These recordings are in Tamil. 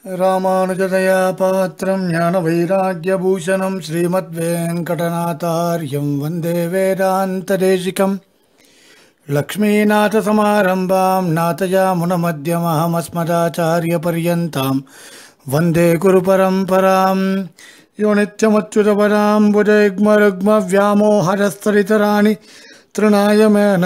ராமானுஜதயா பாத்திரம் ஞான வைராக்கியபூஷணம் ஸ்ரீமத்வேங்கடநாதாரியம் வந்தே வேதாந்ததேசிகம் லக்ஷ்மீநாதசமாரம்பாம் நாதயாமுனமध्यमहमस्मदाचार्यपर्यन्तां वन्दे गुरुपरम्पराम् यो नित्यमच्युतपदाम्बुजैग्मरुग्मव्यामोहरस्तरितराणि तृणाय मेन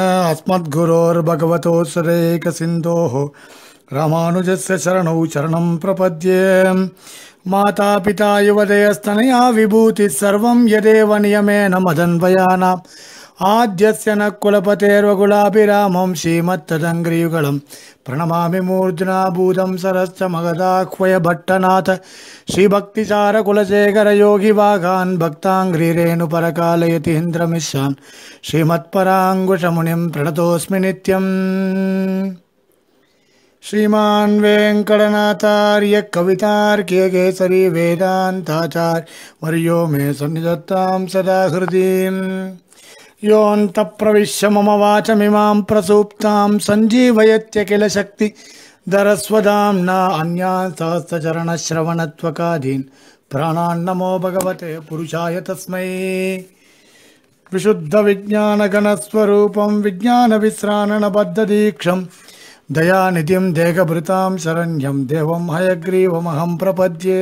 अस्मद्गुरोर्भगवतोऽसुरेकसिन्धोः रामानुजस्य शरणौ शरणं प्रपद्ये मातापिता युवदयस्तनया विभूतिः सर्वं यदेव नियमेन मदन्वयानाम् आद्यस्य न कुलपतेर्वकुलाभिरामं श्रीमत्तदङ्ग्रियुगलं प्रणमामि मूर्ध्ना भूतं सरश्च मगदाह्वय भट्टनाथ श्रीभक्तिसारकुलशेखरयोगिवागान् भक्ताङ्घ्रिरेणुपरकालयतीन्द्रमिश्रान् श्रीमत्पराङ्कुशमुनिं प्रणतोऽस्मि नित्यम् श्रीमान् वेङ्कटनाथार्य कवितार्क्यकेसरी वेदान्ताचार्य वर्यो मे सन्निधत्तां सदा हृदीम् योऽन्तप्रविश्य मम वाचमिमां प्रसूप्तां सञ्जीवयत्य किल शक्ति दरस्वदाम्ना अन्यान् सहस्रचरणश्रवणत्वकादीन् प्राणान्नमो भगवते पुरुषाय तस्मै विशुद्धविज्ञानगणस्वरूपं विज्ञानविश्राणबद्धदीक्षं दयानिधिं देहभृतां शरण्यं देवं हयग्रीवमहं प्रपद्ये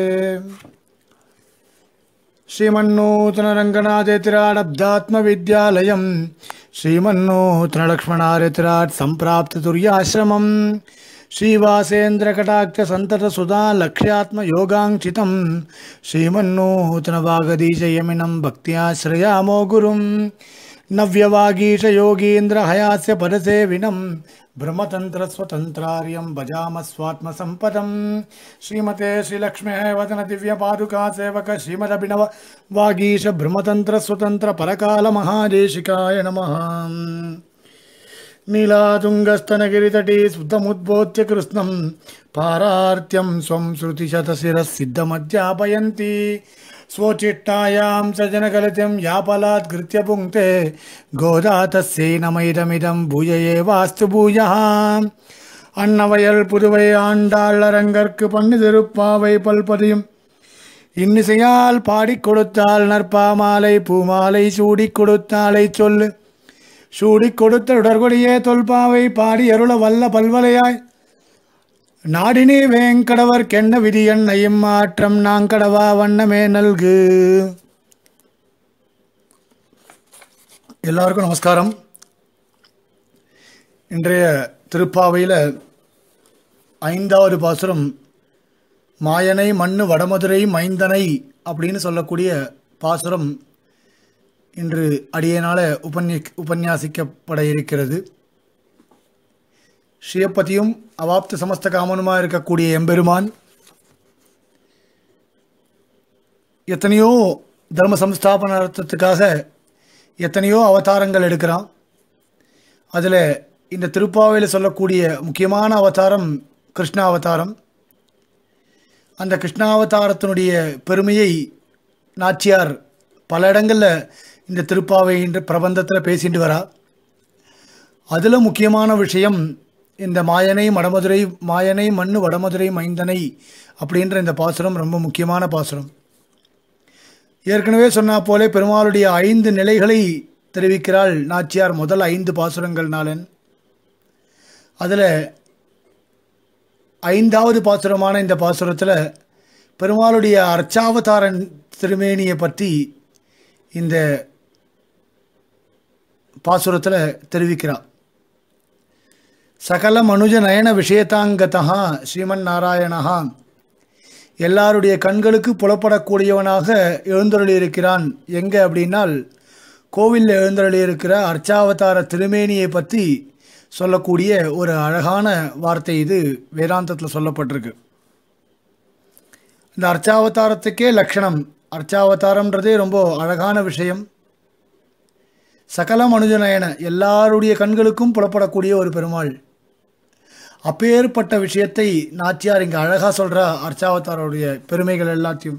श्रीमन्नूतनरङ्गनाथेतिराडब्धात्मविद्यालयं श्रीमन्नूतनलक्ष्मणारेतिराट् सम्प्राप्ततुर्याश्रमं श्रीवासेन्द्रकटाक्षसन्ततसुधा लक्ष्यात्मयोगाङ्क्षितं श्रीमन्नूतनवागदीशयमिनं भक्त्याश्रयामो गुरुं नव्यवागीशयोगीन्द्रहयास्य पदसेविनं ब्रह्मतन्त्रस्वतन्त्रार्यं भजामस्वात्मसम्पदं श्रीमते श्रीलक्ष्म्यः वदनदिव्यपादुका सेवक श्रीमदभिनव वागीश ब्रह्मतन्त्रस्वतन्त्रपरकालमहादेशिकाय नमः नीलातुङ्गस्तनगिरितटी सुतमुद्बोध्य कृत्स्नं पारार्त्यं स्वं श्रुतिशतशिरः सिद्धमध्यापयन्ति स्वोचिट्टायां सजनकलितं यापलात्कृत्य पुङ्क्ते गोदा तस्यै नमैदमिदं भूय एवास्तु भूयः அன்னவயல் புதுவை ஆண்டாள் அரங்கற்கு பண்ணி திருப்பாவை பல்பதியும் இன்னிசையால் பாடிக் கொடுத்தாள் நற்பாமாலை பூமாலை சூடிக் கொடுத்தாளை சொல்லு சூடிக் கொடுத்த உடற்கொடியே தொல்பாவை பாடி அருள வல்ல பல்வலையாய் நாடினி வேங்கடவர் கென்ன விதி என்னையும் மாற்றம் நாங்கடவா வண்ணமே நல்கு எல்லாருக்கும் நமஸ்காரம் இன்றைய திருப்பாவையில் ஐந்தாவது பாசுரம் மாயனை மண்ணு வடமதுரை மைந்தனை அப்படின்னு சொல்லக்கூடிய பாசுரம் இன்று அடியனால உபன்ய உபன்யாசிக்கப்பட இருக்கிறது ஸ்ரீயப்பதியும் அவாப்த சமஸ்த காமனுமாக இருக்கக்கூடிய எம்பெருமான் எத்தனையோ தர்ம சம்ஸ்தாபனத்துக்காக எத்தனையோ அவதாரங்கள் எடுக்கிறான் அதில் இந்த திருப்பாவையில் சொல்லக்கூடிய முக்கியமான அவதாரம் கிருஷ்ண அவதாரம் அந்த கிருஷ்ணாவதாரத்தினுடைய பெருமையை நாச்சியார் பல இடங்களில் இந்த திருப்பாவை என்ற பிரபந்தத்தில் பேசிட்டு வரா அதில் முக்கியமான விஷயம் இந்த மாயனை மடமதுரை மாயனை மண்ணு வடமதுரை மைந்தனை அப்படின்ற இந்த பாசுரம் ரொம்ப முக்கியமான பாசுரம் ஏற்கனவே சொன்னா போலே பெருமாளுடைய ஐந்து நிலைகளை தெரிவிக்கிறாள் நாச்சியார் முதல் ஐந்து பாசுரங்கள் நாளன் அதில் ஐந்தாவது பாசுரமான இந்த பாசுரத்தில் பெருமாளுடைய அர்ச்சாவதாரன் திருமேனியை பற்றி இந்த பாசுரத்தில் தெரிவிக்கிறார் சகல மனுஜ நயன விஷயத்தாங்கதா ஸ்ரீமன் நாராயணஹா எல்லாருடைய கண்களுக்கு புலப்படக்கூடியவனாக எழுந்தருளியிருக்கிறான் எங்கே அப்படின்னால் கோவிலில் எழுந்தருளியிருக்கிற அர்ச்சாவதார திருமேனியை பற்றி சொல்லக்கூடிய ஒரு அழகான வார்த்தை இது வேதாந்தத்தில் சொல்லப்பட்டிருக்கு இந்த அர்ச்சாவதாரத்துக்கே லக்ஷணம் அர்ச்சாவதாரம்ன்றதே ரொம்ப அழகான விஷயம் சகல மனுஜநயன எல்லாருடைய கண்களுக்கும் புலப்படக்கூடிய ஒரு பெருமாள் அப்பேற்பட்ட விஷயத்தை நாச்சியார் இங்கே அழகாக சொல்கிறா அர்ச்சாவதாரோடைய பெருமைகள் எல்லாத்தையும்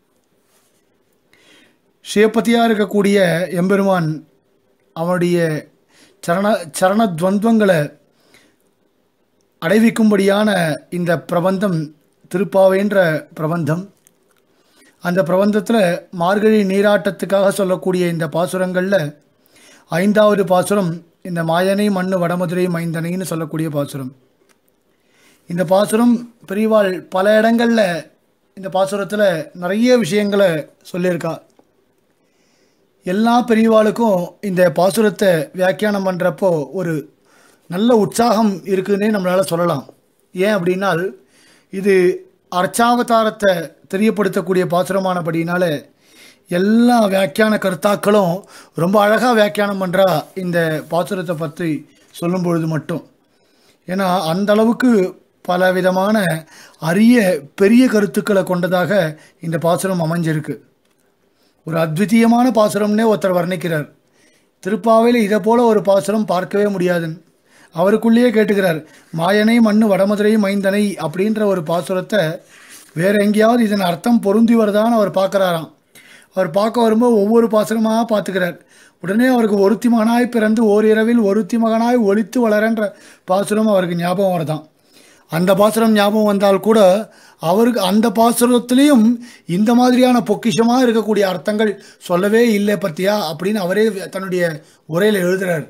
சிவபதியாக இருக்கக்கூடிய எம்பெருமான் அவனுடைய சரண சரணத்வந்துவங்களை அடைவிக்கும்படியான இந்த பிரபந்தம் திருப்பாவைன்ற பிரபந்தம் அந்த பிரபந்தத்தில் மார்கழி நீராட்டத்துக்காக சொல்லக்கூடிய இந்த பாசுரங்களில் ஐந்தாவது பாசுரம் இந்த மாயனை மண்ணு வடமதுரை மைந்தனைன்னு சொல்லக்கூடிய பாசுரம் இந்த பாசுரம் பெரியவாள் பல இடங்களில் இந்த பாசுரத்தில் நிறைய விஷயங்களை சொல்லியிருக்கா எல்லா பெரியவாளுக்கும் இந்த பாசுரத்தை வியாக்கியானம் பண்ணுறப்போ ஒரு நல்ல உற்சாகம் இருக்குன்னே நம்மளால் சொல்லலாம் ஏன் அப்படின்னால் இது அர்ச்சாவதாரத்தை தெரியப்படுத்தக்கூடிய பாசுரமானபடினால எல்லா வியாக்கியான கருத்தாக்களும் ரொம்ப அழகாக வியாக்கியானம் பண்ணுறா இந்த பாசுரத்தை பற்றி சொல்லும் பொழுது மட்டும் ஏன்னா அந்த அளவுக்கு பல விதமான அரிய பெரிய கருத்துக்களை கொண்டதாக இந்த பாசுரம் அமைஞ்சிருக்கு ஒரு அத்விதீயமான பாசுரம்னே ஒருத்தர் வர்ணிக்கிறார் திருப்பாவையில் இதை போல ஒரு பாசுரம் பார்க்கவே முடியாதுன்னு அவருக்குள்ளேயே கேட்டுக்கிறார் மாயனை மண்ணு வடமதுரை மைந்தனை அப்படின்ற ஒரு பாசுரத்தை வேற எங்கேயாவது இதன் அர்த்தம் பொருந்தி வருதான்னு அவர் பார்க்குறாராம் அவர் பார்க்க வரும்போது ஒவ்வொரு பாசுரமாக பார்த்துக்கிறார் உடனே அவருக்கு ஒருத்தி மகனாய் பிறந்து ஓரிரவில் ஒருத்தி மகனாய் ஒழித்து வளரன்ற பாசுரம் அவருக்கு ஞாபகம் வருதான் அந்த பாசுரம் ஞாபகம் வந்தால் கூட அவருக்கு அந்த பாசுரத்துலேயும் இந்த மாதிரியான பொக்கிஷமாக இருக்கக்கூடிய அர்த்தங்கள் சொல்லவே இல்லை பத்தியா அப்படின்னு அவரே தன்னுடைய உரையில் எழுதுறார்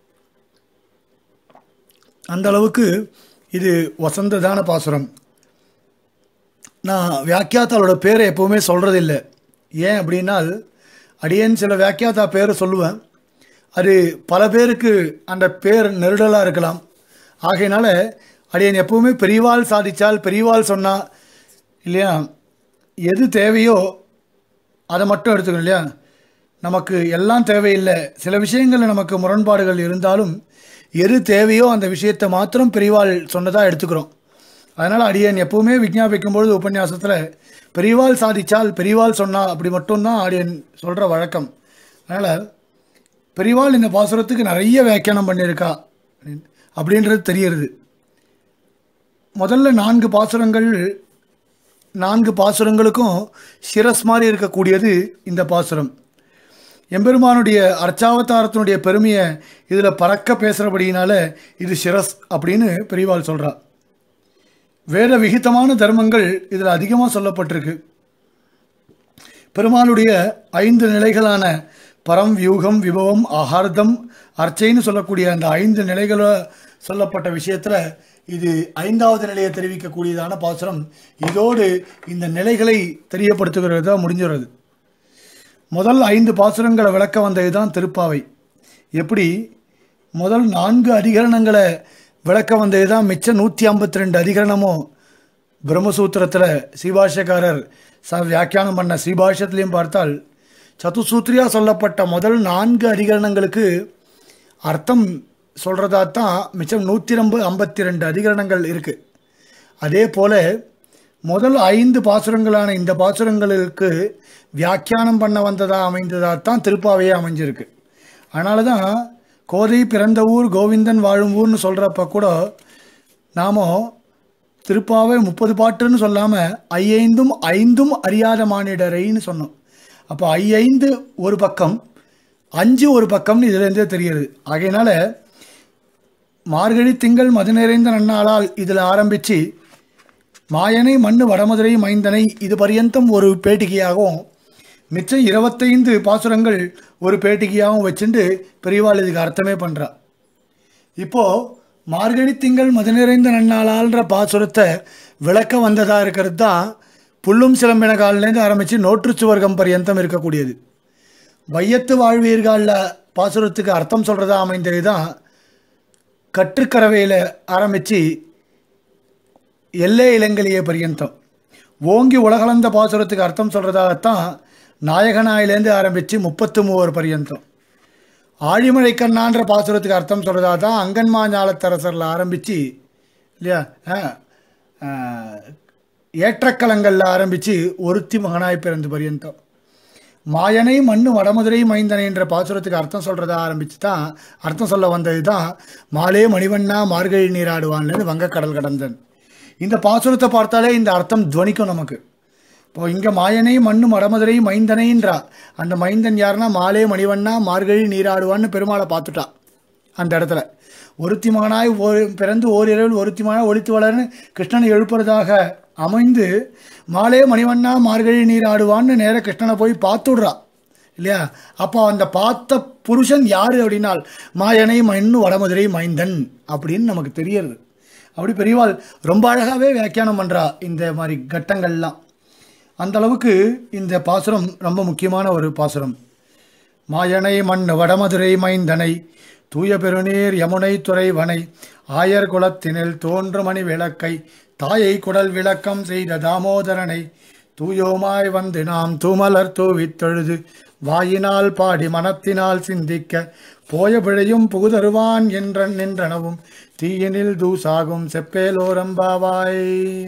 அந்த அளவுக்கு இது வசந்ததான பாசுரம் நான் வியாக்கியாத்தாளோட பேரை எப்போவுமே சொல்கிறதில்லை ஏன் அப்படின்னால் அடியேன் சில வியாக்கியாத்தா பேரை சொல்லுவேன் அது பல பேருக்கு அந்த பேர் நெருடலாக இருக்கலாம் ஆகையினால அடியேன் எப்பவுமே பெரியவாள் சாதிச்சால் பெரியவாள் சொன்னால் இல்லையா எது தேவையோ அதை மட்டும் எடுத்துக்கணும் இல்லையா நமக்கு எல்லாம் தேவையில்லை சில விஷயங்களில் நமக்கு முரண்பாடுகள் இருந்தாலும் எது தேவையோ அந்த விஷயத்தை மாத்திரம் பெரியவாள் சொன்னதாக எடுத்துக்கிறோம் அதனால் அடியேன் எப்பவுமே விஞ்ஞாபிக்கும் பொழுது உபன்யாசத்தில் பெரியவாள் சாதிச்சால் பெரியவாள் சொன்னா அப்படி மட்டும்தான் அடியேன் சொல்கிற வழக்கம் அதனால் பெரியவாள் இந்த பாசுரத்துக்கு நிறைய வியாக்கியானம் பண்ணியிருக்கா அப்படின்றது தெரியுது முதல்ல நான்கு பாசுரங்கள் நான்கு பாசுரங்களுக்கும் சிரஸ் மாதிரி இருக்கக்கூடியது இந்த பாசுரம் எம்பெருமானுடைய அர்ச்சாவதாரத்தினுடைய பெருமையை இதில் பறக்க பேசுகிறபடியினால இது சிரஸ் அப்படின்னு பெரியவாள் சொல்கிறா வேத விகிதமான தர்மங்கள் இதில் அதிகமாக சொல்லப்பட்டிருக்கு பெருமாளுடைய ஐந்து நிலைகளான பரம் வியூகம் விபவம் ஆகார்த்தம் அர்ச்சைன்னு சொல்லக்கூடிய அந்த ஐந்து நிலைகளை சொல்லப்பட்ட விஷயத்தில் இது ஐந்தாவது நிலையை தெரிவிக்கக்கூடியதான பாசுரம் இதோடு இந்த நிலைகளை தெரியப்படுத்துகிறது தான் முடிஞ்சுறது முதல் ஐந்து பாசுரங்களை விளக்க வந்தது தான் திருப்பாவை எப்படி முதல் நான்கு அதிகரணங்களை விளக்க வந்தது தான் மிச்ச நூற்றி ஐம்பத்தி ரெண்டு அதிகரணமும் பிரம்மசூத்திரத்தில் ஸ்ரீபாஷ்யக்காரர் ச வியாக்கியானம் பண்ண ஸ்ரீபாஷ்யத்திலையும் பார்த்தால் சதுசூத்ரியா சொல்லப்பட்ட முதல் நான்கு அதிகரணங்களுக்கு அர்த்தம் சொல்கிறதா தான் மிச்சம் நூற்றி ரொம்ப ஐம்பத்தி ரெண்டு அதிகரணங்கள் இருக்குது அதே போல் முதல் ஐந்து பாசுரங்களான இந்த பாசுரங்களுக்கு வியாக்கியானம் பண்ண வந்ததாக அமைந்ததாக தான் திருப்பாவையே அமைஞ்சிருக்கு அதனால தான் கோதை பிறந்த ஊர் கோவிந்தன் வாழும் ஊர்னு சொல்கிறப்ப கூட நாம் திருப்பாவை முப்பது பாட்டுன்னு சொல்லாமல் ஐயைந்தும் ஐந்தும் அறியாத மானிடரைன்னு சொன்னோம் அப்போ ஐயைந்து ஒரு பக்கம் அஞ்சு ஒரு பக்கம்னு இதுலேருந்தே தெரியுது ஆகையினால மார்கழி திங்கள் மது நிறைந்த நன்னாளால் இதில் ஆரம்பித்து மாயனை மண்ணு வடமதுரை மைந்தனை இது பரியந்தம் ஒரு பேட்டிகையாகவும் மிச்சம் இருபத்தைந்து பாசுரங்கள் ஒரு பேட்டிகையாகவும் வச்சுட்டு பெரியவாள் இதுக்கு அர்த்தமே பண்ணுறா இப்போது மார்கழி திங்கள் மது நிறைந்த நன்னாளால்ன்ற பாசுரத்தை விளக்க வந்ததாக இருக்கிறது தான் புல்லும் சிலம்பின காலிலேருந்து ஆரம்பித்து நோற்றுச்சுவர்க்கம் பரியந்தம் இருக்கக்கூடியது வையத்து வாழ்வீர்காலில் பாசுரத்துக்கு அர்த்தம் சொல்கிறதா அமைந்தது தான் கற்றுக்கரவையில் ஆரம்பித்து எல்லை இளங்கலிய பரியந்தம் ஓங்கி உலகளந்த பாசுரத்துக்கு அர்த்தம் சொல்கிறதாகத்தான் நாயகனாயிலேருந்து ஆரம்பித்து முப்பத்து மூவர் பரியந்தம் ஆழிமழை கண்ணான்ற பாசுரத்துக்கு அர்த்தம் சொல்கிறதா தான் அங்கன்மா ஞாலத்தரசரில் ஆரம்பித்து இல்லையா ஏற்றக்கலங்களில் ஆரம்பித்து ஒருத்தி மகனாய் பிறந்து பரியந்தம் மாயனை மண்ணு வடமதுரை மைந்தனை என்ற பாசுரத்துக்கு அர்த்தம் சொல்கிறதா ஆரம்பித்து தான் அர்த்தம் சொல்ல வந்தது தான் மாலே மணிவண்ணா மார்கழி நீராடுவான்லேருந்து வங்கக்கடல் கடந்தன் இந்த பாசுரத்தை பார்த்தாலே இந்த அர்த்தம் துவனிக்கும் நமக்கு இப்போ இங்கே மாயனை மண்ணு வடமதுரை மைந்தனைன்றா அந்த மைந்தன் யாருன்னா மாலே மணிவண்ணா மார்கழி நீராடுவான்னு பெருமாளை பார்த்துட்டா அந்த இடத்துல ஒருத்தி மகனாய் ஒரு பிறந்து ஓரிரவில் ஒருத்தி மகனாய் ஒழித்து வளர்னு கிருஷ்ணனை எழுப்புறதாக அமைந்து மாலே மணிவண்ணா மார்கழி நீர் ஆடுவான்னு நேர கிருஷ்ணனை போய் பார்த்துடுறா இல்லையா அப்போ அந்த பார்த்த புருஷன் யார் அப்படின்னால் மாயனை மண்ணு வடமதுரை மைந்தன் அப்படின்னு நமக்கு தெரியறது அப்படி பெரியவாள் ரொம்ப அழகாகவே வியாக்கியானம் பண்ணுறா இந்த மாதிரி கட்டங்கள்லாம் அந்த அளவுக்கு இந்த பாசுரம் ரொம்ப முக்கியமான ஒரு பாசுரம் மாயனை மண் வடமதுரை மைந்தனை தூய பெருநீர் யமுனை துறைவனை ஆயர் குலத்தினில் தோன்றுமணி விளக்கை தாயை குடல் விளக்கம் செய்த தாமோதரனை தூயோமாய் வந்து நாம் தூமலர் தூவித் தொழுது வாயினால் பாடி மனத்தினால் சிந்திக்க போய பிழையும் புகுதருவான் என்ற நின்றனவும் தீயினில் தூசாகும் செப்பேலோரம்பாவாய்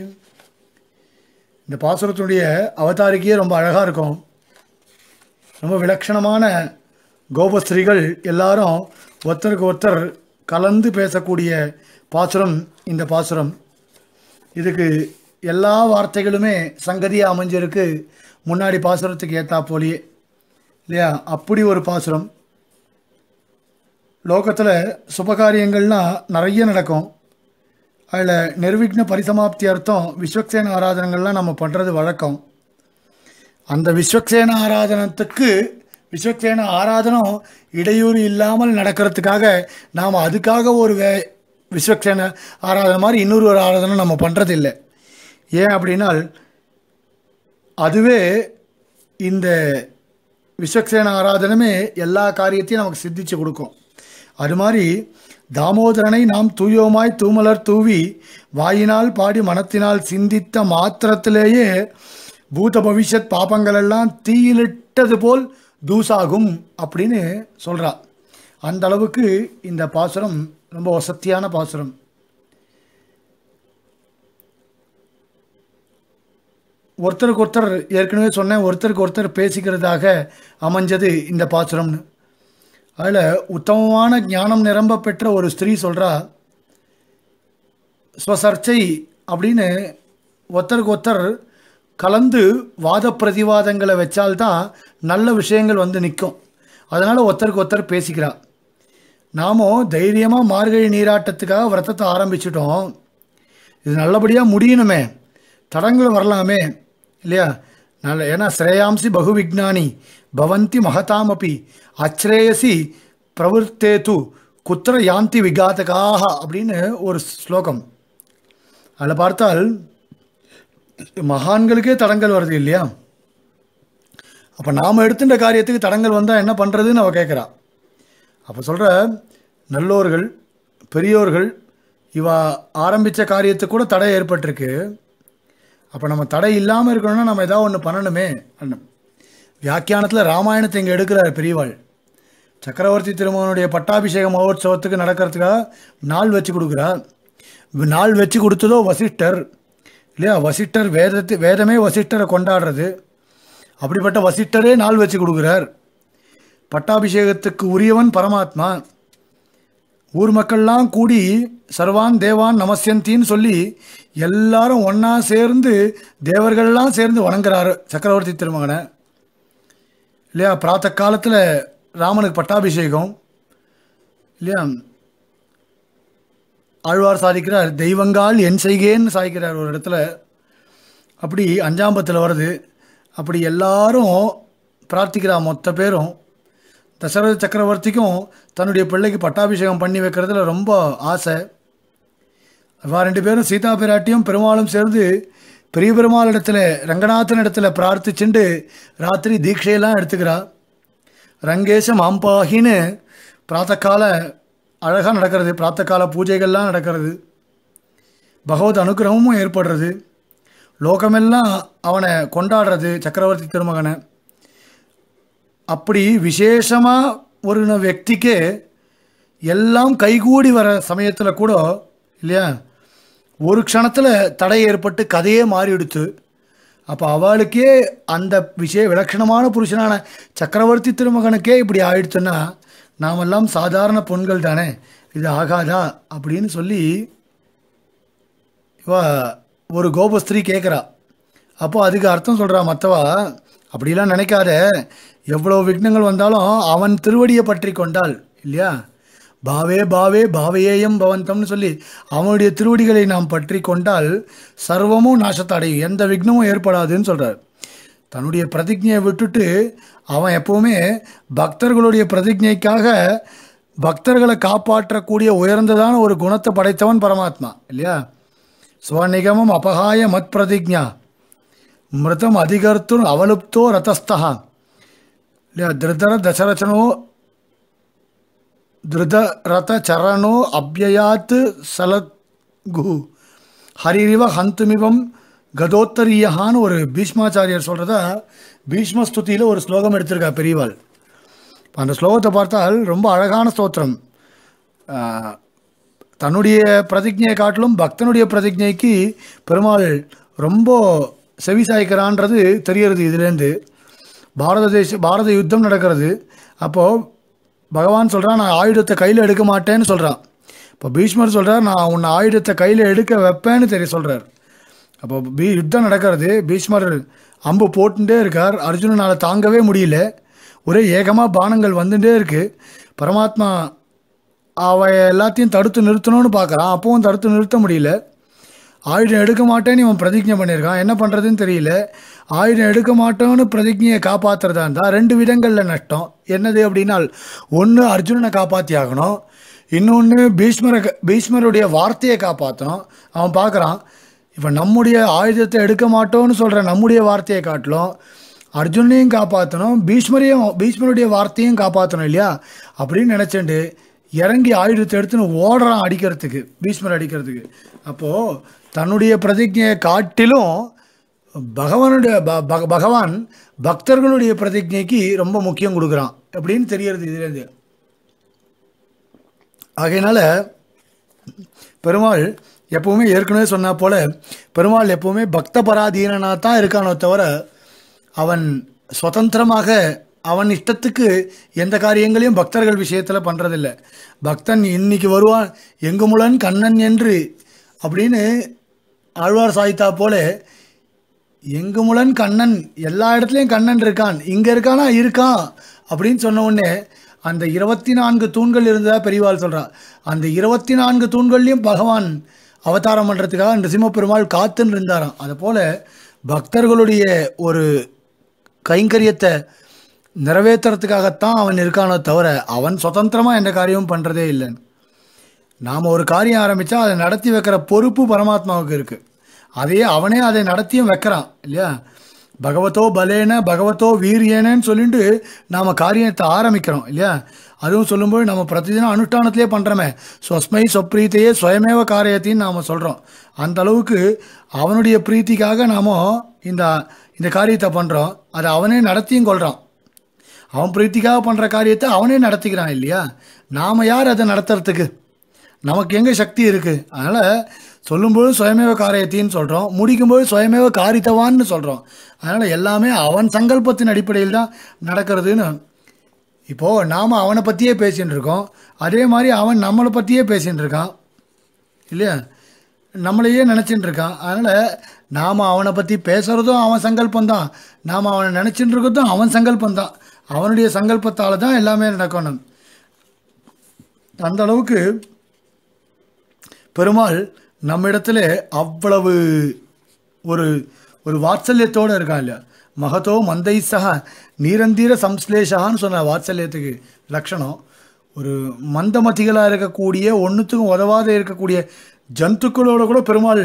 இந்த பாசுரத்தினுடைய அவதாரிக்கையே ரொம்ப அழகாக இருக்கும் ரொம்ப விலட்சணமான கோபஸ்திரீகள் எல்லாரும் ஒருத்தருக்கு ஒருத்தர் கலந்து பேசக்கூடிய பாசுரம் இந்த பாசுரம் இதுக்கு எல்லா வார்த்தைகளுமே சங்கதியாக அமைஞ்சிருக்கு முன்னாடி பாசுரத்துக்கு ஏற்றா போலியே இல்லையா அப்படி ஒரு பாசுரம் லோகத்தில் சுபகாரியங்கள்லாம் நிறைய நடக்கும் அதில் நிர்விக்ன பரிசமாப்தி அர்த்தம் விஸ்வக்சேன ஆராதனங்கள்லாம் நம்ம பண்ணுறது வழக்கம் அந்த விஸ்வக்சேன ஆராதனத்துக்கு விஸ்வக்சேன ஆராதனம் இடையூறு இல்லாமல் நடக்கிறதுக்காக நாம் அதுக்காக ஒரு வே விஸ்வக்சேன ஆராதனை மாதிரி இன்னொரு ஒரு ஆராதனை நம்ம பண்ணுறதில்ல ஏன் அப்படின்னால் அதுவே இந்த விஸ்வக்சேன ஆராதனமே எல்லா காரியத்தையும் நமக்கு சித்திச்சு கொடுக்கும் அது மாதிரி தாமோதரனை நாம் தூயோமாய் தூமலர் தூவி வாயினால் பாடி மனத்தினால் சிந்தித்த மாத்திரத்திலேயே பூத பவிஷ்யத் பாபங்கள் எல்லாம் தீயிலிட்டது போல் தூசாகும் அப்படின்னு சொல்கிறா அந்த அளவுக்கு இந்த பாசுரம் ரொம்ப வசத்தியான பாசுரம் ஒருத்தருக்கு ஒருத்தர் ஏற்கனவே சொன்னேன் ஒருத்தருக்கு ஒருத்தர் பேசிக்கிறதாக அமைஞ்சது இந்த பாசுரம்னு அதில் உத்தமமான ஞானம் நிரம்ப பெற்ற ஒரு ஸ்திரீ சொல்கிறா ஸ்வசர்ச்சை அப்படின்னு ஒருத்தருக்கு ஒருத்தர் கலந்து வாத பிரதிவாதங்களை வச்சால்தான் நல்ல விஷயங்கள் வந்து நிற்கும் அதனால் ஒருத்தருக்கு ஒருத்தர் பேசிக்கிறா நாமும் தைரியமாக மார்கழி நீராட்டத்துக்காக விரதத்தை ஆரம்பிச்சிட்டோம் இது நல்லபடியாக முடியணுமே தடங்கள் வரலாமே இல்லையா நல்ல ஏன்னா ஸ்ரேயாம்சி பகு விக்னானி பவந்தி மகதாமப்பி அச்ரேயசி பிரவர்த்தேது குத்திர யாந்தி விகாதகாக அப்படின்னு ஒரு ஸ்லோகம் அதில் பார்த்தால் மகான்களுக்கே தடங்கள் வருது இல்லையா அப்போ நாம் எடுத்துட்ட காரியத்துக்கு தடங்கள் வந்தால் என்ன பண்ணுறதுன்னு அவள் கேட்குறா அப்போ சொல்கிற நல்லோர்கள் பெரியோர்கள் இவ ஆரம்பித்த காரியத்துக்கு கூட தடை ஏற்பட்டிருக்கு அப்போ நம்ம தடை இல்லாமல் இருக்கணும்னா நம்ம ஏதாவது ஒன்று பண்ணணுமே அண்ணன் வியாக்கியானத்தில் ராமாயணத்தை இங்கே எடுக்கிறார் பெரியவாள் சக்கரவர்த்தி திருமகனுடைய பட்டாபிஷேக மகோத்சவத்துக்கு நடக்கிறதுக்காக நாள் வச்சு கொடுக்குறார் நாள் வச்சு கொடுத்ததோ வசிஷ்டர் இல்லையா வசிஷ்டர் வேதத்து வேதமே வசிஷ்டரை கொண்டாடுறது அப்படிப்பட்ட வசிஷ்டரே நாள் வச்சு கொடுக்குறார் பட்டாபிஷேகத்துக்கு உரியவன் பரமாத்மா ஊர் மக்கள்லாம் கூடி சர்வான் தேவான் நமஸ்யந்தின்னு சொல்லி எல்லாரும் ஒன்றா சேர்ந்து தேவர்கள்லாம் சேர்ந்து வணங்குறாரு சக்கரவர்த்தி திருமகனை இல்லையா பிராத்த காலத்தில் ராமனுக்கு பட்டாபிஷேகம் இல்லையா ஆழ்வார் சாதிக்கிறார் தெய்வங்கால் என் செய்கேன்னு சாதிக்கிறார் ஒரு இடத்துல அப்படி அஞ்சாம்பத்தில் வருது அப்படி எல்லாரும் பிரார்த்திக்கிறா மொத்த பேரும் தசரத சக்கரவர்த்திக்கும் தன்னுடைய பிள்ளைக்கு பட்டாபிஷேகம் பண்ணி வைக்கிறதுல ரொம்ப ஆசை அவா ரெண்டு பேரும் சீதா பிராட்டியும் பெருமாளும் சேர்ந்து பெரிய பெருமாள் இடத்துல ரங்கநாதன் இடத்துல பிரார்த்திச்சுண்டு ராத்திரி தீட்சையெல்லாம் எடுத்துக்கிறா ரங்கேசம் ஆம்பாகின்னு பிராத்தக்கால அழகாக நடக்கிறது பிராத்தக்கால பூஜைகள்லாம் நடக்கிறது பகவத் அனுகிரகமும் ஏற்படுறது லோகமெல்லாம் அவனை கொண்டாடுறது சக்கரவர்த்தி திருமகனை அப்படி விசேஷமாக ஒரு వ్యక్తిக்கு எல்லாம் கைகூடி வர சமயத்தில் கூட இல்லையா ஒரு க்ஷணத்தில் தடை ஏற்பட்டு கதையே மாறிடுச்சு அப்போ அவளுக்கே அந்த விஷய விலட்சணமான புருஷனான சக்கரவர்த்தி திருமகனுக்கே இப்படி ஆயிடுச்சுன்னா நாமெல்லாம் சாதாரண பொண்கள் தானே இது ஆகாதா அப்படின்னு சொல்லி இவ ஒரு கோபஸ்திரீ கேட்குறா அப்போ அதுக்கு அர்த்தம் சொல்கிறா மற்றவா அப்படிலாம் நினைக்காத எவ்வளோ விக்னங்கள் வந்தாலும் அவன் திருவடியை பற்றி கொண்டால் இல்லையா பாவே பாவே பாவையேயம் பவந்தம்னு சொல்லி அவனுடைய திருவடிகளை நாம் பற்றி கொண்டால் சர்வமும் நாசத்தை அடையும் எந்த விக்னமும் ஏற்படாதுன்னு சொல்கிறார் தன்னுடைய பிரதிஜையை விட்டுட்டு அவன் எப்போவுமே பக்தர்களுடைய பிரதிஜைக்காக பக்தர்களை காப்பாற்றக்கூடிய உயர்ந்ததான ஒரு குணத்தை படைத்தவன் பரமாத்மா இல்லையா ஸ்வநிகமம் அபகாய மத் பிரதிஜா மிருதம் அதிகர்த்தும் அவலுப்தோ ரதஸ்தா இல்லையா திருதர தசரச்சனோ திருத ரத சரணோ அப்யயாத் சலகு ஹரிரிவ ஹந்துமிவம் கதோத்தரியஹான்னு ஒரு பீஷ்மாச்சாரியர் சொல்கிறத பீஷ்மஸ்துதியில் ஒரு ஸ்லோகம் எடுத்திருக்கா பெரியவாள் அந்த ஸ்லோகத்தை பார்த்தால் ரொம்ப அழகான ஸ்தோத்திரம் ஆஹ், தன்னுடைய பிரதிஜையை காட்டிலும் பக்தனுடைய பிரதிஜைக்கு பெருமாள் ரொம்ப செவிசாய்க்கிறான்றது தெரியறது இதுலேருந்து பாரத தேச பாரத யுத்தம் நடக்கிறது அப்போது பகவான் சொல்கிறான் நான் ஆயுதத்தை கையில் எடுக்க மாட்டேன்னு சொல்கிறான் இப்போ பீஷ்மர் சொல்கிறார் நான் உன்னை ஆயுதத்தை கையில் எடுக்க வைப்பேன்னு தெரிய சொல்கிறார் அப்போ பீ யுத்தம் நடக்கிறது பீஷ்மர் அம்பு போட்டுட்டே இருக்கார் அர்ஜுனனால் தாங்கவே முடியல ஒரே ஏகமாக பானங்கள் வந்துட்டே இருக்கு பரமாத்மா அவ எல்லாத்தையும் தடுத்து நிறுத்தணும்னு பார்க்குறான் அப்பவும் தடுத்து நிறுத்த முடியல ஆயுதம் எடுக்க மாட்டேன்னு இவன் பிரதிஜை பண்ணியிருக்கான் என்ன பண்ணுறதுன்னு தெரியல ஆயுதம் எடுக்க மாட்டோன்னு பிரதிஜையை காப்பாற்றுறதா இருந்தால் ரெண்டு விதங்களில் நஷ்டம் என்னது அப்படின்னால் ஒன்று அர்ஜுனனை காப்பாற்றி ஆகணும் இன்னொன்று பீஷ்மரை பீஷ்மருடைய வார்த்தையை காப்பாற்றணும் அவன் பார்க்குறான் இப்போ நம்முடைய ஆயுதத்தை எடுக்க மாட்டோம்னு சொல்கிற நம்முடைய வார்த்தையை காட்டிலும் அர்ஜுனையும் காப்பாற்றணும் பீஷ்மரையும் பீஷ்மருடைய வார்த்தையும் காப்பாற்றணும் இல்லையா அப்படின்னு நினச்சேன்ட்டு இறங்கி ஆயுதத்தை எடுத்துன்னு ஓடுறான் அடிக்கிறதுக்கு பீஷ்மர் அடிக்கிறதுக்கு அப்போது தன்னுடைய பிரதிஜையை காட்டிலும் பகவானுடைய ப- பக- பகவான் பக்தர்களுடைய பிரதிஜைக்கு ரொம்ப முக்கியம் கொடுக்குறான் அப்படின்னு தெரியறது இதுலேருந்து ஆகையினால பெருமாள் எப்பவுமே ஏற்கனவே சொன்னா போல பெருமாள் எப்பவுமே பக்த பராதீனனாக தான் இருக்கானோ தவிர அவன் சுதந்திரமாக அவன் இஷ்டத்துக்கு எந்த காரியங்களையும் பக்தர்கள் விஷயத்தில் பண்ணுறதில்ல பக்தன் இன்னைக்கு வருவான் எங்குமுலன் கண்ணன் என்று அப்படின்னு ஆழ்வார் சாய்த்தா போல எங்குமுலன் கண்ணன் எல்லா இடத்துலையும் கண்ணன் இருக்கான் இங்கே இருக்கானா இருக்கான் அப்படின்னு சொன்ன உடனே அந்த இருபத்தி நான்கு தூண்கள் இருந்ததா பெரியவாள் சொல்றா அந்த இருபத்தி நான்கு தூண்கள்லையும் பகவான் அவதாரம் பண்ணுறதுக்காக நிருசிம்ம பெருமாள் காத்துன்னு இருந்தாராம் அதை போல பக்தர்களுடைய ஒரு கைங்கரியத்தை நிறைவேற்றுறதுக்காகத்தான் அவன் இருக்கானோ தவிர அவன் சுதந்திரமாக எந்த காரியமும் பண்ணுறதே இல்லைன்னு நாம் ஒரு காரியம் ஆரம்பித்தா அதை நடத்தி வைக்கிற பொறுப்பு பரமாத்மாவுக்கு இருக்குது அதையே அவனே அதை நடத்தியும் வைக்கிறான் இல்லையா பகவத்தோ பலேன பகவத்தோ வீரியேனன்னு சொல்லிட்டு நாம் காரியத்தை ஆரம்பிக்கிறோம் இல்லையா அதுவும் சொல்லும்போது நம்ம பிரதிதினம் அனுஷ்டானத்திலே பண்ணுறோமே ஸ்வஸ்மை சொப்ரீத்தையே சுயமேவ காரியத்தின்னு நாம் சொல்கிறோம் அந்த அளவுக்கு அவனுடைய பிரீத்திக்காக நாம் இந்த இந்த காரியத்தை பண்ணுறோம் அதை அவனே நடத்தியும் கொள்கிறான் அவன் பிரீத்திக்காக பண்ணுற காரியத்தை அவனே நடத்திக்கிறான் இல்லையா நாம் யார் அதை நடத்துறதுக்கு நமக்கு எங்கே சக்தி இருக்குது அதனால் சொல்லும்போது சுயமேவ காரியத்தின்னு சொல்கிறோம் முடிக்கும்போது சுயமேவ காரித்தவான்னு சொல்கிறோம் அதனால் எல்லாமே அவன் சங்கல்பத்தின் அடிப்படையில் தான் நடக்கிறதுன்னு இப்போது நாம் அவனை பற்றியே பேசின்னு இருக்கோம் அதே மாதிரி அவன் நம்மளை பற்றியே பேசின்னு இருக்கான் இல்லையா நம்மளையே நினச்சிட்டு இருக்கான் அதனால் நாம் அவனை பற்றி பேசுகிறதும் அவன் சங்கல்பம் தான் நாம் அவனை நினச்சிட்டு இருக்கிறதும் அவன் சங்கல்பம் தான் அவனுடைய சங்கல்பத்தால் தான் எல்லாமே நடக்கணும் அந்த அளவுக்கு பெருமாள் நம்மிடத்துல அவ்வளவு ஒரு ஒரு வாத்சல்யத்தோடு இருக்கான் இல்லையா மகதோ மந்தை சக நீரந்தீர சம்ஸ்லேஷான்னு சொன்ன வாத்சல்யத்துக்கு லட்சணம் ஒரு மந்தமதிகளாக இருக்கக்கூடிய ஒன்றுத்துக்கும் உதவாத இருக்கக்கூடிய ஜந்துக்களோட கூட பெருமாள்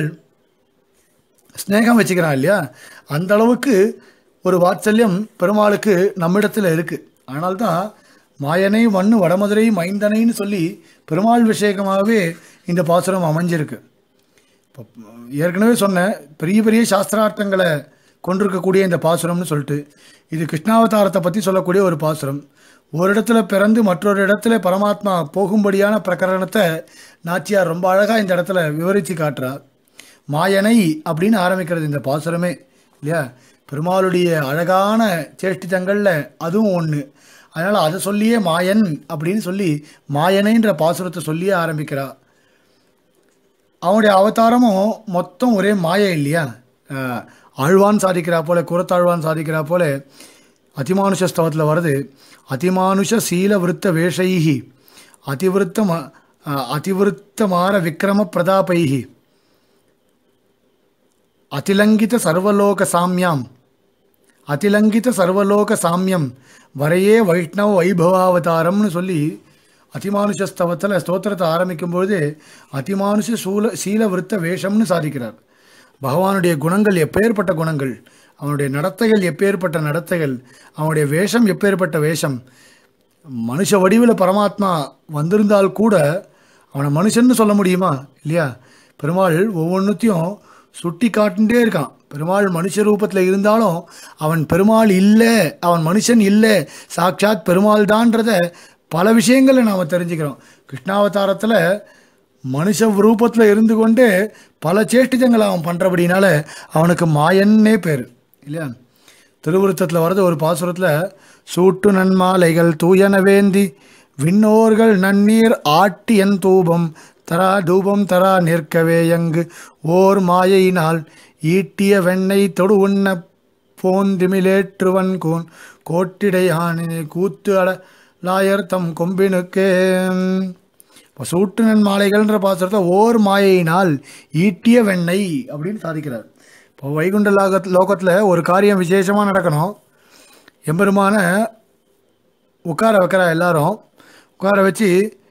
ஸ்நேகம் வச்சுக்கிறான் இல்லையா அந்த அளவுக்கு ஒரு வாத்சல்யம் பெருமாளுக்கு நம்மிடத்தில் இருக்குது அதனால்தான் மாயனை மண்ணு வடமதுரை மைந்தனைன்னு சொல்லி பெருமாள் விஷயமாகவே இந்த பாசுரம் அமைஞ்சிருக்கு இப்போ ஏற்கனவே சொன்னேன் பெரிய பெரிய சாஸ்திரார்த்தங்களை கொண்டிருக்கக்கூடிய இந்த பாசுரம்னு சொல்லிட்டு இது கிருஷ்ணாவதாரத்தை பற்றி சொல்லக்கூடிய ஒரு பாசுரம் ஒரு இடத்துல பிறந்து மற்றொரு இடத்துல பரமாத்மா போகும்படியான பிரகரணத்தை நாச்சியார் ரொம்ப அழகாக இந்த இடத்துல விவரித்து காட்டுறார் மாயனை அப்படின்னு ஆரம்பிக்கிறது இந்த பாசுரமே இல்லையா பெருமாளுடைய அழகான சேஷ்டிதங்களில் அதுவும் ஒன்று அதனால் அதை சொல்லியே மாயன் அப்படின்னு சொல்லி மாயனைன்ற பாசுரத்தை சொல்லியே ஆரம்பிக்கிறா அவனுடைய அவதாரமும் மொத்தம் ஒரே மாயை இல்லையா அஹ், ஆழ்வான் சாதிக்கிறா போல குரத்தாழ்வான் சாதிக்கிறா போல அதிமானுஷ ஸ்தவத்தில் வருது அதிமானுஷ சீல விருத்த வேஷைஹி அதிவிருத்தம் அதிவிருத்தமார விக்ரம பிரதாபைஹி அதிலங்கித சர்வலோக சாமியாம் அதிலங்கித சர்வலோக சாமியம் வரையே வைஷ்ணவ வைபவாவதாரம்னு சொல்லி அதிமானுஷ ஸ்தவத்தில் ஸ்தோத்திரத்தை ஆரம்பிக்கும் பொழுது அதிமானுஷ சூல சீல விருத்த வேஷம்னு சாதிக்கிறார் பகவானுடைய குணங்கள் எப்பேற்பட்ட குணங்கள் அவனுடைய நடத்தைகள் எப்பேற்பட்ட நடத்தைகள் அவனுடைய வேஷம் எப்பேற்பட்ட வேஷம் மனுஷ வடிவில் பரமாத்மா வந்திருந்தால் கூட அவனை மனுஷன்னு சொல்ல முடியுமா இல்லையா பெருமாள் ஒவ்வொன்றுத்தையும் சுட்டி காட்டுட்டே இருக்கான் பெருமாள் மனுஷ ரூபத்தில் இருந்தாலும் அவன் பெருமாள் இல்லை அவன் மனுஷன் இல்லை சாட்சாத் பெருமாள் தான்றத பல விஷயங்களை நாம் தெரிஞ்சுக்கிறோம் கிருஷ்ணாவதாரத்தில் மனுஷ ரூபத்தில் இருந்து கொண்டே பல சேஷ்டிதங்களை அவன் பண்ணுறபடினால அவனுக்கு மாயன்னே பேர் இல்லையா திருவிருத்தத்தில் வரது ஒரு பாசுரத்தில் சூட்டு நன்மாலைகள் தூயன வேந்தி விண்ணோர்கள் நன்னீர் ஆட்டியன் தூபம் தரா தூபம் தரா நிற்கவே யங்கு ஓர் மாயையினால் ஈட்டிய வெண்ணெய் தொடு உண்ண போந்திமிலேற்றுவன் கோன் கோட்டிடையானே கூத்து அட லாயர் தம் கொம்பினுக்கே இப்போ சூட்டுனன் மாலைகள்ன்ற பாசுரத்தை ஓர் மாயையினால் ஈட்டிய வெண்ணெய் அப்படின்னு சாதிக்கிறார் இப்போ வைகுண்ட லோக லோகத்தில் ஒரு காரியம் விசேஷமாக நடக்கணும் எம்பெருமான உட்கார வைக்கிறா எல்லாரும் உட்கார வச்சு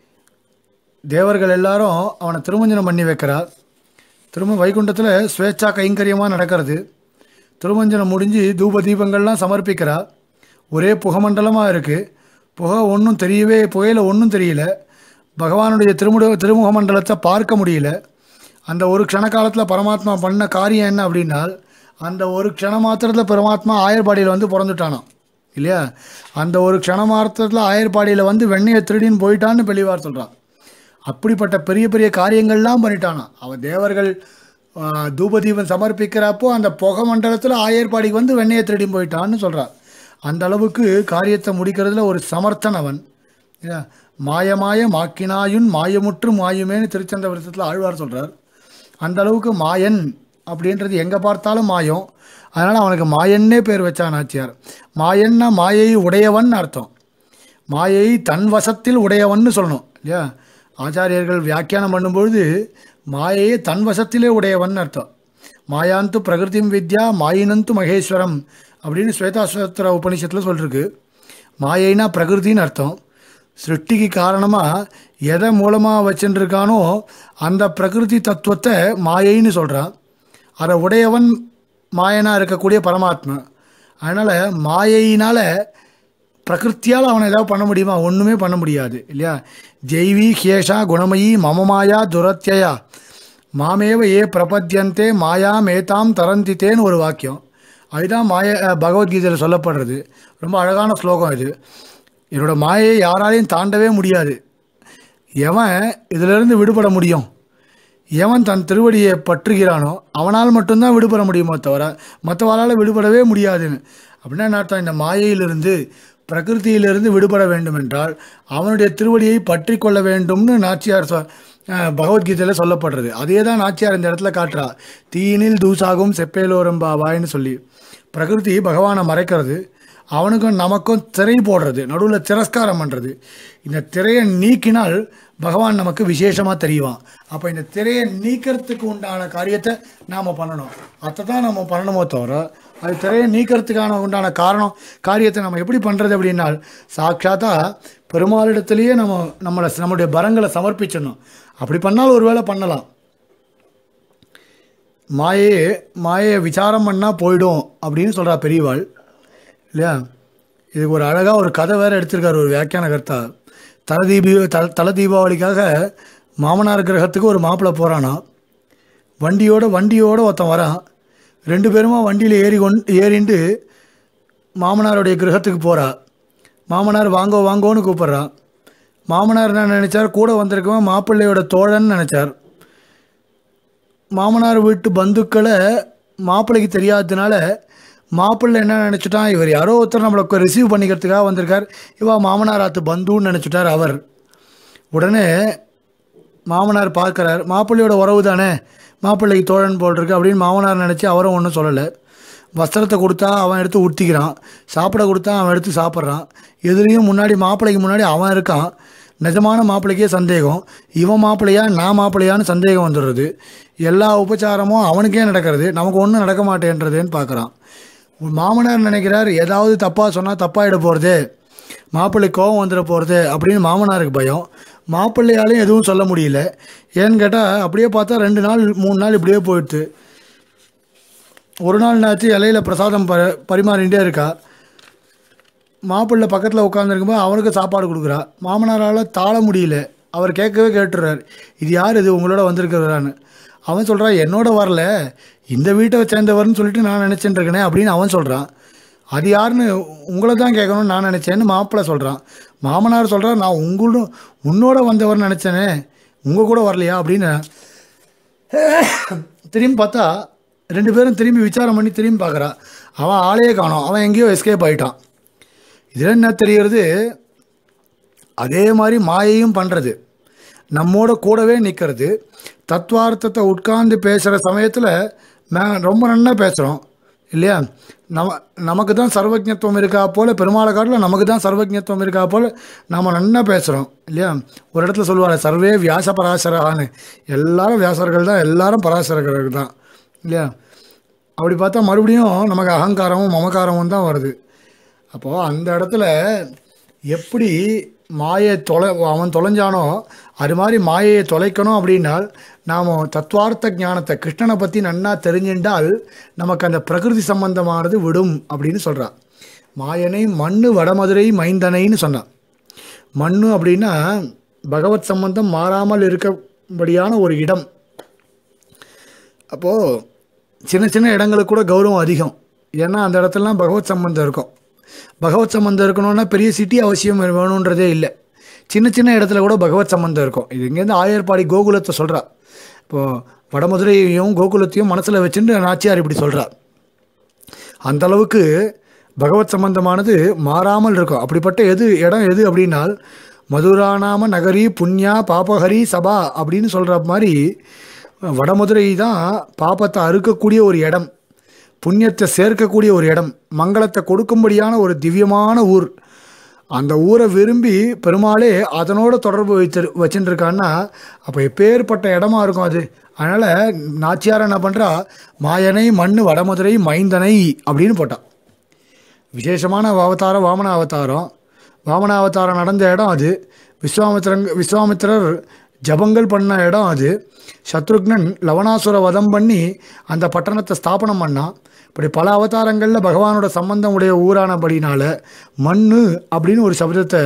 தேவர்கள் எல்லாரும் அவனை திருமஞ்சனம் பண்ணி வைக்கிறா திரும்ப வைகுண்டத்தில் ஸ்வேச்சா கைங்கரியமாக நடக்கிறது திருமஞ்சனம் முடிஞ்சு தூப தீபங்கள்லாம் சமர்ப்பிக்கிறா ஒரே புகமண்டலமாக இருக்குது புகை ஒன்றும் தெரியவே புகையில் ஒன்றும் தெரியல பகவானுடைய திருமுக திருமுக மண்டலத்தை பார்க்க முடியல அந்த ஒரு க்ஷண காலத்தில் பரமாத்மா பண்ண காரியம் என்ன அப்படின்னால் அந்த ஒரு க்ஷண மாத்திரத்தில் பரமாத்மா ஆயர்பாடியில் வந்து பிறந்துட்டானாம் இல்லையா அந்த ஒரு க்ஷண மாத்திரத்தில் ஆயர்பாடியில் வந்து வெண்ணையை திருடின்னு போயிட்டான்னு பெளிவார் சொல்கிறான் அப்படிப்பட்ட பெரிய பெரிய காரியங்கள்லாம் பண்ணிட்டானாம் அவன் தேவர்கள் ஆ, தூபதீபம் சமர்ப்பிக்கிறப்போ அந்த புகை மண்டலத்தில் ஆயர்பாடிக்கு வந்து வெண்ணையை திருடி போயிட்டான்னு சொல்கிறான் அந்த அளவுக்கு காரியத்தை முடிக்கிறதுல ஒரு சமர்த்தன் அவன் இல்லையா? மாயமாய மாக்கினாயுன் மாயமுற்று மாயுமேன்னு திருச்சந்த விருத்தத்தில் ஆழ்வார் சொல்கிறார் அந்த அளவுக்கு மாயன் அப்படின்றது எங்கே பார்த்தாலும் மாயம் அதனால் அவனுக்கு மாயன்னே பேர் வச்சான் ஆச்சியார் மாயன்னா மாயை உடையவன் அர்த்தம் மாயை தன் வசத்தில் உடையவன்னு சொல்லணும் இல்லையா ஆச்சாரியர்கள் வியாக்கியானம் பண்ணும்பொழுது மாயையை தன் வசத்திலே உடையவன் அர்த்தம் மாயாந்து பிரகிருதிம் வித்யா மாயினந்து மகேஸ்வரம் அப்படின்னு ஸ்வேதாஸ்வத்திர உபனிஷத்தில் சொல்லிருக்கு மாயைனா பிரகிருதின்னு அர்த்தம் சிருஷ்டிக்கு காரணமாக எதை மூலமாக வச்சுருக்கானோ அந்த பிரகிருதி தத்துவத்தை மாயைன்னு சொல்கிறான் அதை உடையவன் மாயனாக இருக்கக்கூடிய பரமாத்மா அதனால் மாயையினால் பிரகிருத்தியால் அவனை ஏதாவது பண்ண முடியுமா ஒன்றுமே பண்ண முடியாது இல்லையா ஜெய்வி ஹேஷா குணமயி மமமாயா துரத்தியா மாமேவ ஏ பிரபத்தியந்தே மாயா மேதாம் தரந்தித்தேன்னு ஒரு வாக்கியம் அதுதான் மாய அஹ், பகவத்கீதையில் சொல்லப்படுறது ரொம்ப அழகான ஸ்லோகம் இது என்னோட மாயை யாராலையும் தாண்டவே முடியாது எவன் இதிலிருந்து விடுபட முடியும் எவன் தன் திருவடியை பற்றுகிறானோ அவனால் மட்டும்தான் விடுபட முடியுமோ தவிர மற்றவரால் விடுபடவே முடியாதுன்னு அப்படின்னா என்ன அர்த்தம் இந்த மாயையிலிருந்து பிரகிருதியிலிருந்து விடுபட வேண்டும் என்றால் அவனுடைய திருவடியை பற்றி கொள்ள வேண்டும்னு நாச்சியார் சொ அஹ், பகவத்கீதையில் சொல்லப்படுறது அதே தான் நாச்சியார் இந்த இடத்துல காட்டுறா தீயினில் தூசாகும் செப்பேலோரம் பாவாய்னு சொல்லி பிரகிருதி பகவானை மறைக்கிறது அவனுக்கும் நமக்கும் திரை போடுறது நடுவில் திரஸ்காரம் பண்ணுறது இந்த திரையை நீக்கினால் பகவான் நமக்கு விசேஷமாக தெரியுவான் அப்போ இந்த திரையை நீக்கிறதுக்கு உண்டான காரியத்தை நாம் பண்ணணும் அதை தான் நம்ம பண்ணணுமோ தவிர அது திரையை நீக்கிறதுக்கான உண்டான காரணம் காரியத்தை நம்ம எப்படி பண்ணுறது அப்படின்னால் சாட்சாத்தா பெருமாளிடத்திலேயே நம்ம நம்மளை நம்மளுடைய பரங்களை சமர்ப்பிச்சிடணும் அப்படி பண்ணால் ஒரு வேளை பண்ணலாம் மாயையே மாயையை விசாரம் பண்ணால் போயிடும் அப்படின்னு சொல்கிறா பெரியவாள் இல்லையா இதுக்கு ஒரு அழகாக ஒரு கதை வேறு எடுத்திருக்காரு ஒரு வியாக்கியான கர்த்தா தல தீபி தல தல தீபாவளிக்காக மாமனார் கிரகத்துக்கு ஒரு மாப்பிள்ளை போகிறானா வண்டியோட வண்டியோட ஒருத்தன் வரான் ரெண்டு பேருமா வண்டியில் ஏறி கொண்டு ஏறிண்டு மாமனாருடைய கிரகத்துக்கு போகிறா மாமனார் வாங்கோ வாங்கோன்னு கூப்பிட்றான் மாமனார் என்ன நினச்சார் கூட வந்திருக்கவன் மாப்பிள்ளையோட தோழன்னு நினச்சார் மாமனார் வீட்டு பந்துக்களை மாப்பிள்ளைக்கு தெரியாததுனால மாப்பிள்ளை என்ன நினச்சிட்டான் இவர் யாரோ ஒருத்தர் நம்மளை ரிசீவ் பண்ணிக்கிறதுக்காக வந்திருக்கார் இவா மாமனார் ஆத்து பந்துன்னு நினச்சிட்டார் அவர் உடனே மாமனார் பார்க்குறார் மாப்பிள்ளையோட உறவு தானே மாப்பிள்ளைக்கு தோழன் போல் இருக்கு அப்படின்னு மாமனார் நினச்சி அவரும் ஒன்றும் சொல்லலை வஸ்திரத்தை கொடுத்தா அவன் எடுத்து உடுத்திக்கிறான் சாப்பிட கொடுத்தா அவன் எடுத்து சாப்பிட்றான் எதுலேயும் முன்னாடி மாப்பிள்ளைக்கு முன்னாடி அவன் இருக்கான் நிஜமான மாப்பிள்ளைக்கே சந்தேகம் இவன் மாப்பிள்ளையா நான் மாப்பிள்ளையான்னு சந்தேகம் வந்துடுறது எல்லா உபச்சாரமும் அவனுக்கே நடக்கிறது நமக்கு ஒன்றும் நடக்க மாட்டேன்றதுன்னு பார்க்குறான் மாமனார் நினைக்கிறார் ஏதாவது தப்பாக சொன்னால் தப்பாகிட போகிறது மாப்பிள்ளை கோவம் வந்துட போகிறது அப்படின்னு மாமனாருக்கு பயம் மாப்பிள்ளையாலையும் எதுவும் சொல்ல முடியல ஏன்னு கேட்டால் அப்படியே பார்த்தா ரெண்டு நாள் மூணு நாள் இப்படியே போயிடுது ஒரு நாள் நாச்சு இலையில பிரசாதம் ப பரிமாறிகிட்டே இருக்கா மாப்பிள்ளை பக்கத்தில் உட்காந்துருக்கும்போது அவனுக்கு சாப்பாடு கொடுக்குறா மாமனாரால் தாழ முடியல அவர் கேட்கவே கேட்டுறாரு இது யார் இது உங்களோட வந்திருக்கிறவரான்னு அவன் சொல்கிறான் என்னோட வரல இந்த வீட்டை சேர்ந்தவர்னு சொல்லிட்டு நான் நினச்சிட்டு இருக்கேனே அப்படின்னு அவன் சொல்கிறான் அது யாருன்னு உங்களை தான் கேட்கணும்னு நான் நினச்சேன்னு மாப்பிள்ளை சொல்கிறான் மாமனார் சொல்கிறார் நான் உங்களும் உன்னோட வந்தவர்னு நினச்சேனே உங்கள் கூட வரலையா அப்படின்னு திரும்பி பார்த்தா ரெண்டு பேரும் திரும்பி விசாரம் பண்ணி திரும்பி பார்க்குறா அவன் ஆளையே காணோம் அவன் எங்கேயோ எஸ்கேப் ஆகிட்டான் இதில் என்ன தெரிகிறது அதே மாதிரி மாயையும் பண்ணுறது நம்மோட கூடவே நிற்கிறது தத்துவார்த்தத்தை உட்கார்ந்து பேசுகிற சமயத்தில் நான் ரொம்ப நல்லா பேசுகிறோம் இல்லையா நம நமக்கு தான் சர்வஜத்துவம் இருக்கா போல் பெருமாளை காட்டில் நமக்கு தான் சர்வஜத்துவம் இருக்கா போல் நாம் நல்லா பேசுகிறோம் இல்லையா ஒரு இடத்துல சொல்லுவாங்க சர்வே வியாச பராசரான்னு எல்லாரும் வியாசர்கள் தான் எல்லாரும் பராசரர்கள் தான் இல்லையா அப்படி பார்த்தா மறுபடியும் நமக்கு அகங்காரமும் மமகாரமும் தான் வருது அப்போது அந்த இடத்துல எப்படி மாயை தொலை அவன் தொலைஞ்சானோ அது மாதிரி மாயையை தொலைக்கணும் அப்படின்னால் நாம் தத்துவார்த்த ஞானத்தை கிருஷ்ணனை பற்றி நன்னா தெரிஞ்சின்றால் நமக்கு அந்த பிரகிருதி சம்பந்தமானது விடும் அப்படின்னு சொல்கிறான் மாயனை மண்ணு வடமதுரை மைந்தனைன்னு சொன்னான் மண்ணு அப்படின்னா பகவத் சம்பந்தம் மாறாமல் இருக்கபடியான ஒரு இடம் அப்போது சின்ன சின்ன இடங்களுக்கு கூட கௌரவம் அதிகம் ஏன்னா அந்த இடத்துலலாம் பகவத் சம்பந்தம் இருக்கும் பகவத் சம்பந்தம் இருக்கணும்னா பெரிய சிட்டி அவசியம் வேணுன்றதே இல்லை சின்ன சின்ன இடத்துல கூட பகவத் சம்பந்தம் இருக்கும் இது இங்கேருந்து ஆயர்பாடி கோகுலத்தை சொல்கிறா இப்போது வடமதுரையையும் கோகுலத்தையும் மனசில் வச்சுட்டு நாச்சியார் இப்படி சொல்கிறா அந்த அளவுக்கு பகவத் சம்பந்தமானது மாறாமல் இருக்கும் அப்படிப்பட்ட எது இடம் எது அப்படின்னால் மதுராநாம நகரி புண்ணியா பாபஹரி சபா அப்படின்னு சொல்கிற மாதிரி வடமதுரை தான் பாப்பத்தை அறுக்கக்கூடிய ஒரு இடம் புண்ணியத்தை சேர்க்கக்கூடிய ஒரு இடம் மங்களத்தை கொடுக்கும்படியான ஒரு திவ்யமான ஊர் அந்த ஊரை விரும்பி பெருமாளே அதனோட தொடர்பு வைத்து வச்சுட்டு இருக்கான்னா அப்போ எப்பேற்பட்ட இடமா இருக்கும் அது அதனால் நாச்சியார் என்ன பண்ணுறா மாயனை மண் வடமதுரை மைந்தனை அப்படின்னு போட்டான் விசேஷமான அவதாரம் வாமன அவதாரம் வாமன அவதாரம் நடந்த இடம் அது விஸ்வாமித்திரங்க விஸ்வாமித்திரர் ஜபங்கள் பண்ண இடம் அது சத்ருக்னன் லவணாசுர வதம் பண்ணி அந்த பட்டணத்தை ஸ்தாபனம் பண்ணான் இப்படி பல அவதாரங்களில் பகவானோட சம்பந்தம் உடைய ஊரானபடினால மண்ணு அப்படின்னு ஒரு சப்தத்தை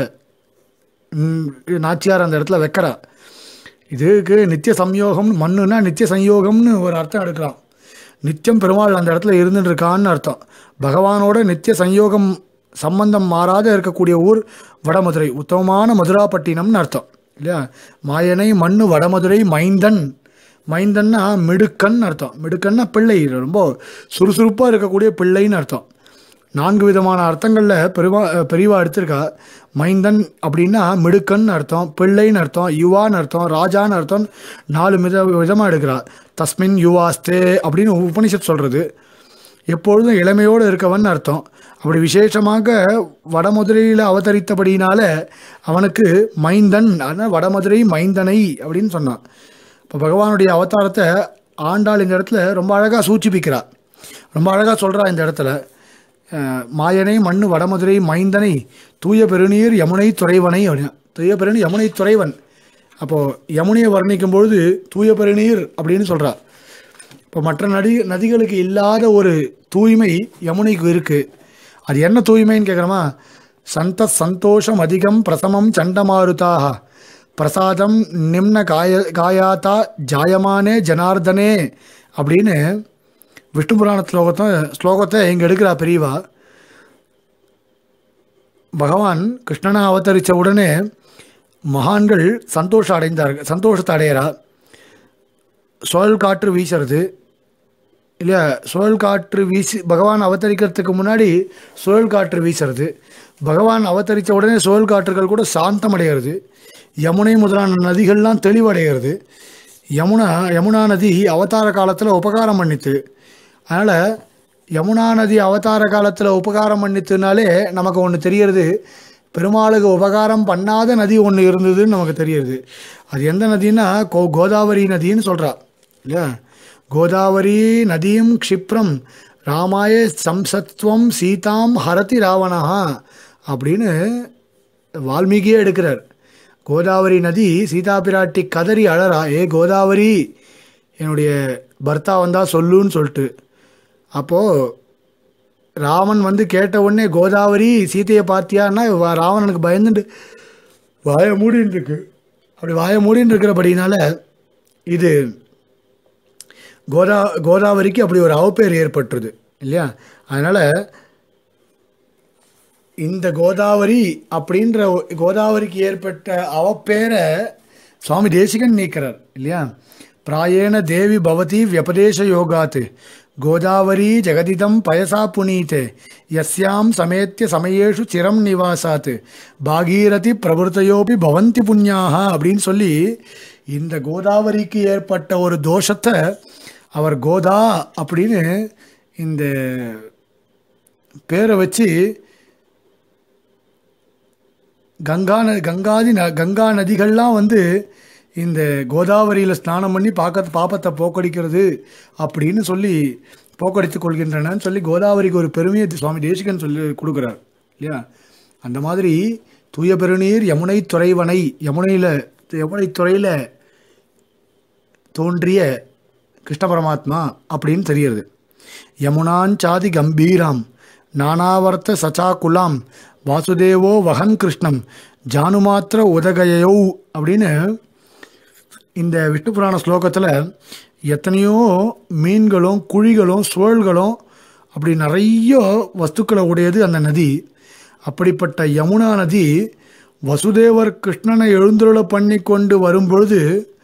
ம், நாச்சியார் அந்த இடத்துல வைக்கிறா இதுக்கு நித்திய சம்யோகம் மண்ணுனா நித்திய சம்யோகம்னு ஒரு அர்த்தம் எடுக்கிறான் நித்தியம் பெருமாள் அந்த இடத்துல இருந்துட்டு இருக்கான்னு அர்த்தம் பகவானோட நித்திய சம்யோகம் சம்பந்தம் மாறாத இருக்கக்கூடிய ஊர் வடமதுரை உத்தமமான மதுராப்பட்டினம்னு அர்த்தம் இல்லையா மாயனை மண்ணு வடமதுரை மைந்தன் மைந்தன்னா மிடுக்கன் அர்த்தம் மிடுக்கன்னா பிள்ளை ரொம்ப சுறுசுறுப்பாக இருக்கக்கூடிய பிள்ளைன்னு அர்த்தம் நான்கு விதமான அர்த்தங்களில் பெருவா பெரியவா எடுத்திருக்கா மைந்தன் அப்படின்னா மிடுக்கன் அர்த்தம் பிள்ளைன்னு அர்த்தம் யுவான்னு அர்த்தம் ராஜான்னு அர்த்தம் நாலு வித விதமாக எடுக்கிறா தஸ்மின் யுவாஸ்தே அப்படின்னு உபனிஷத் சொல்கிறது எப்பொழுதும் இளமையோடு இருக்கவன் அர்த்தம் அப்படி விசேஷமாக வடமதுரையில் அவதரித்தபடினால அவனுக்கு மைந்தன் அதான் வடமதுரை மைந்தனை அப்படின்னு சொன்னான் இப்போ பகவானுடைய அவதாரத்தை ஆண்டாள் இந்த இடத்துல ரொம்ப அழகாக சூச்சிப்பிக்கிறா ரொம்ப அழகாக சொல்கிறா இந்த இடத்துல அஹ், மாயனை மண்ணு வடமதுரை மைந்தனை தூய பெருநீர் யமுனை துறைவனை அப்படின்னா தூய பெருநீர் யமுனை துறைவன் அப்போது யமுனையை வர்ணிக்கும் பொழுது தூய பெருநீர் அப்படின்னு சொல்கிறா இப்போ மற்ற நதி நதிகளுக்கு இல்லாத ஒரு தூய்மை யமுனைக்கு இருக்குது அது என்ன தூய்மைன்னு கேட்குறோமா சந்த சந்தோஷம் அதிகம் பிரசமம் சண்டமாருதாக பிரசாதம் நிம்ன காய காயாத்தா ஜாயமானே ஜனார்தனே அப்படின்னு விஷ்ணு புராண ஸ்லோகத்தை ஸ்லோகத்தை இங்கே எடுக்கிறா பெரியவா பகவான் கிருஷ்ணனை அவதரித்த உடனே மகான்கள் சந்தோஷம் அடைந்தார்கள் சந்தோஷத்தை அடையிறா சுழல் காற்று வீசுறது இல்லையா சுழல் காற்று வீசி பகவான் அவதரிக்கிறதுக்கு முன்னாடி சுழல் காற்று வீசுறது பகவான் அவதரித்த உடனே சுழல் காற்றுகள் கூட சாந்தம் அடைகிறது யமுனை முதலான நதிகள்லாம் தெளிவடைகிறது யமுனா யமுனா நதி அவதார காலத்தில் உபகாரம் பண்ணித்து அதனால் யமுனா நதி அவதார காலத்தில் உபகாரம் பண்ணித்துனாலே நமக்கு ஒன்று தெரியறது பெருமாளுக்கு உபகாரம் பண்ணாத நதி ஒன்று இருந்ததுன்னு நமக்கு தெரியுது அது எந்த நதின்னா கோ கோதாவரி நதின்னு சொல்கிறா இல்லையா கோதாவரி நதியும் க்ஷிப்ரம் ராமாய சம்சத்வம் சீதாம் ஹரதி ராவணா அப்படின்னு வால்மீகியே எடுக்கிறார் கோதாவரி நதி சீதா பிராட்டி கதறி அழறா ஏ கோதாவரி என்னுடைய பர்த்தா வந்தா சொல்லுன்னு சொல்லிட்டு அப்போது ராமன் வந்து கேட்ட உடனே கோதாவரி சீதையை பார்த்தியான்னா வா- ராவணனுக்கு பயந்துட்டு வாயை மூடின்னு இருக்கு அப்படி வாயை மூடின்னு இருக்கிறபடினால இது கோதா கோதாவரிக்கு அப்படி ஒரு அவப்பேர் ஏற்பட்டுருது இல்லையா அதனால் இந்த கோதாவரி அப்படின்ற ஒ- கோதாவரிக்கு ஏற்பட்ட அவப்பேரை சுவாமி தேசிகன் நீக்கிறார் இல்லையா பிராயேண தேவி பவதி வியபதேச யோகாத் கோதாவரி ஜெகதிதம் பயசா புனீதே யஸ்யாம் சமேத்திய சமயேஷு சிரம் நிவாசாத் பாகீரதி பிரபுத்தையோபி பவந்தி புண்ணியாக அப்படின்னு சொல்லி இந்த கோதாவரிக்கு ஏற்பட்ட ஒரு தோஷத்தை அவர் கோதா அப்படின்னு இந்த பேரை வச்சு கங்கா ந கங்காதி ந கங்கா நதிகள்லாம் வந்து இந்த கோதாவரியில் ஸ்நானம் பண்ணி பார்க்க பாப்பத்தை போக்கடிக்கிறது அப்படின்னு சொல்லி போக்கடித்துக் கொள்கின்றனன்னு சொல்லி கோதாவரிக்கு ஒரு பெருமையை சுவாமி தேசிகன் சொல்லி கொடுக்குறார் இல்லையா அந்த மாதிரி தூய பெருநீர் யமுனை துறைவனை யமுனையில் யமுனை துறையில் தோன்றிய கிருஷ்ண பரமாத்மா அப்படின்னு தெரியுது யமுனாஞ்சாதி கம்பீராம் நானாவர்த்த சச்சாகுலாம் வாசுதேவோ வகன் கிருஷ்ணம் ஜானுமாத்திர உதகயோ அப்படின்னு இந்த விஷ்ணு புராண ஸ்லோகத்தில் எத்தனையோ மீன்களும் குழிகளும் சுழல்களும் அப்படி நிறைய வஸ்துக்களை உடையது அந்த நதி அப்படிப்பட்ட யமுனா நதி வசுதேவர் கிருஷ்ணனை எழுந்துருள பண்ணி கொண்டு வரும்பொழுது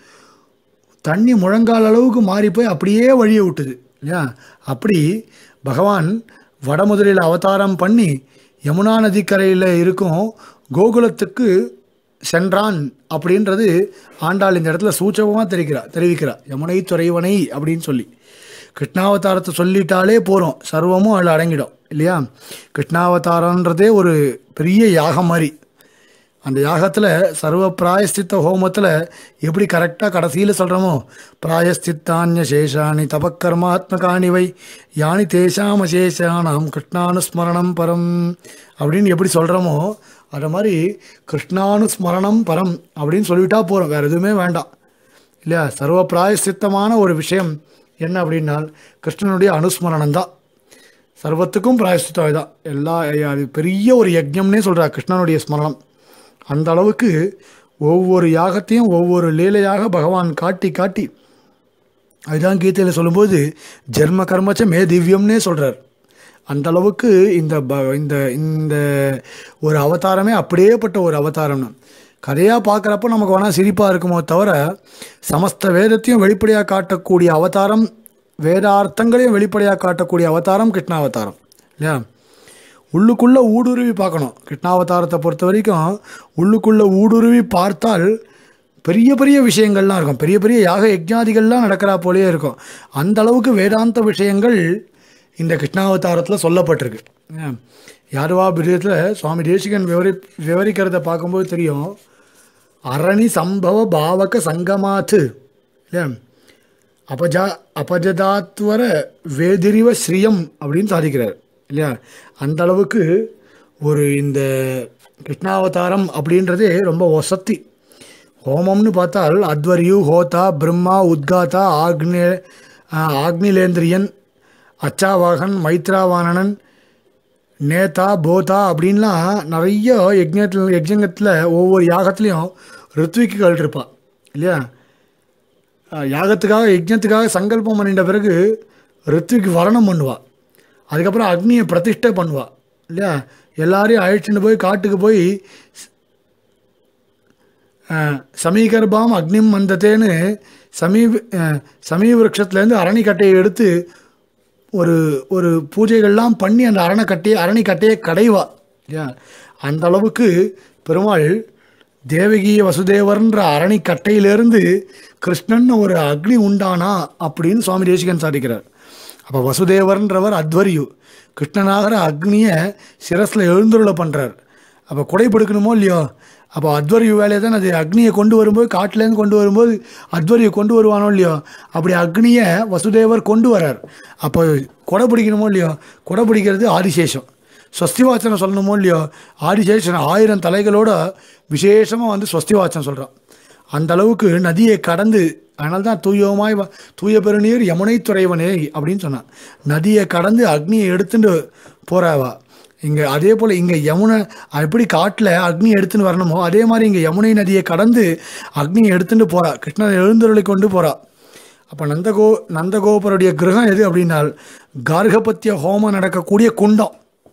தண்ணி முழங்கால் அளவுக்கு மாறி போய் அப்படியே வழியை விட்டுது இல்லையா அப்படி பகவான் வடமுதலில் அவதாரம் பண்ணி யமுனா நதிக்கரையில் இருக்கும் கோகுலத்துக்கு சென்றான் அப்படின்றது ஆண்டாள் இந்த இடத்துல சூச்சகமாக தெரிவிக்கிறா தெரிவிக்கிறா யமுனை துறைவனை அப்படின்னு சொல்லி கிருஷ்ணாவதாரத்தை சொல்லிட்டாலே போகிறோம் சர்வமும் அதில் அடங்கிடும் இல்லையா கிருஷ்ணாவதாரன்றதே ஒரு பெரிய யாகம் மாதிரி அந்த யாகத்தில் சர்வ பிராயஸ்தித்த ஹோமத்தில் எப்படி கரெக்டாக கடைசியில் சொல்கிறோமோ பிராயஸ்தித்தானிய சேஷானி தபக்கர்மாத்மகானி வை யானி தேசாம் அசேஷானாம் கிருஷ்ணானுஸ்மரணம் பரம் அப்படின்னு எப்படி சொல்கிறோமோ அதை மாதிரி கிருஷ்ணானுஸ்மரணம் பரம் அப்படின்னு சொல்லிட்டா போகிறோம் வேறு எதுவுமே வேண்டாம் இல்லையா சர்வ பிராயசித்தமான ஒரு விஷயம் என்ன அப்படின்னால் கிருஷ்ணனுடைய அனுஸ்மரணம் தான் சர்வத்துக்கும் பிராயசித்தம் இதுதான் எல்லா அது பெரிய ஒரு யஜ்ஞம்னே சொல்கிறா கிருஷ்ணனுடைய ஸ்மரணம் அந்த அளவுக்கு ஒவ்வொரு யாகத்தையும் ஒவ்வொரு லீலையாக பகவான் காட்டி காட்டி அதுதான் கீதையில் சொல்லும்போது ஜென்ம கர்மச்ச மே திவ்யம்னே சொல்கிறார் அந்த அளவுக்கு இந்த ப இந்த இந்த ஒரு அவதாரமே அப்படியேப்பட்ட ஒரு அவதாரம்னு கதையாக பார்க்குறப்ப நமக்கு வேணால் சிரிப்பாக இருக்குமோ தவிர சமஸ்த வேதத்தையும் வெளிப்படையாக காட்டக்கூடிய அவதாரம் வேதார்த்தங்களையும் வெளிப்படையாக காட்டக்கூடிய அவதாரம் கிருஷ்ணாவதாரம் இல்லையா உள்ளுக்குள்ளே ஊடுருவி பார்க்கணும் கிருஷ்ணாவதாரத்தை பொறுத்த வரைக்கும் உள்ளுக்குள்ளே ஊடுருவி பார்த்தால் பெரிய பெரிய விஷயங்கள்லாம் இருக்கும் பெரிய பெரிய யாக யஜ்ஞாதிகள்லாம் நடக்கிறா போலயே இருக்கும் அந்த அளவுக்கு வேதாந்த விஷயங்கள் இந்த கிருஷ்ணாவதாரத்தில் சொல்லப்பட்டிருக்கு ஏன், யாருவா பிரியத்தில் சுவாமி தேசிகன் விவரி விவரிக்கிறத பார்க்கும்போது தெரியும் அரணி சம்பவ பாவக சங்கமாத்து இல்லையா அபஜா அபஜதாத்வர வேதிரிவ ஸ்ரீயம் அப்படின்னு சாதிக்கிறார் இல்லையா அந்த அளவுக்கு ஒரு இந்த கிருஷ்ணாவதாரம் அப்படின்றதே ரொம்ப ஒசத்தி ஹோமம்னு பார்த்தால் அத்வரியு ஹோதா பிரம்மா உத்காதா ஆக்னே ஆக்னிலேந்திரியன் அச்சாவாகன் மைத்ராவானனன் நேதா போதா அப்படின்லாம் நிறைய யஜ்ஞத்தில் யஜ்ஞத்தில் ஒவ்வொரு யாகத்துலேயும் ரித்விக்குகள் இருப்பா இல்லையா அஹ் யாகத்துக்காக யஜ்ஞத்துக்காக சங்கல்பம் பண்ணிட்ட பிறகு ரித்விக்கு வரணம் பண்ணுவா அதுக்கப்புறம் அக்னியை பிரதிஷ்டை பண்ணுவா இல்லையா எல்லாரையும் அழைச்சிட்டு போய் காட்டுக்கு போய் அஹ், சமீகர்பாம் அக்னிம் மந்தத்தேன்னு சமீப அஹ், சமீ விரக்ஷத்துலேருந்து அரணிக்கட்டையை எடுத்து ஒரு ஒரு பூஜைகள்லாம் பண்ணி அந்த அரணக்கட்டையை அரணிக்கட்டையை கடைவா இல்லையா அந்த அளவுக்கு பெருமாள் தேவகி வசுதேவர்ன்ற அரணிக்கட்டையிலேருந்து கிருஷ்ணன் ஒரு அக்னி உண்டானா அப்படின்னு சுவாமி தேசிகன் சாதிக்கிறார் அப்போ வசுதேவர்ன்றவர் அத்வரியு கிருஷ்ணனாகிற அக்னியை சிரஸில் எழுந்துருள பண்ணுறார் அப்போ குடை பிடிக்கணுமோ இல்லையோ அப்போ அத்வரிய வேலையை தான் அது அக்னியை கொண்டு வரும்போது காட்டிலேருந்து கொண்டு வரும்போது அத்வரியை கொண்டு வருவானோ இல்லையோ அப்படி அக்னியை வசுதேவர் கொண்டு வரார் அப்போ குடை பிடிக்கணுமோ இல்லையோ குடை பிடிக்கிறது ஆதிசேஷம் ஸ்வஸ்திவாச்சனம் சொல்லணுமோ இல்லையோ ஆதிசேஷன் ஆயிரம் தலைகளோட விசேஷமாக வந்து ஸ்வஸ்திவாச்சனம் சொல்கிறான் அந்த அளவுக்கு நதியை கடந்து அதனால தான் தூயமாய் வ- தூய பெருநீர் யமுனை துறைவனே அப்படின்னு சொன்னான் நதியை கடந்து அக்னியை எடுத்துட்டு போறாவா இங்கே அதே போல் இங்கே யமுனை எப்படி காட்டில் அக்னி எடுத்துன்னு வரணுமோ அதே மாதிரி இங்கே யமுனை நதியை கடந்து அக்னியை எடுத்துட்டு போறா கிருஷ்ணன் எழுந்தருளை கொண்டு போறா அப்போ நந்தகோ நந்தகோபருடைய கிரகம் எது அப்படின்னால் கார்கபத்திய ஹோமம் நடக்கக்கூடிய குண்டம்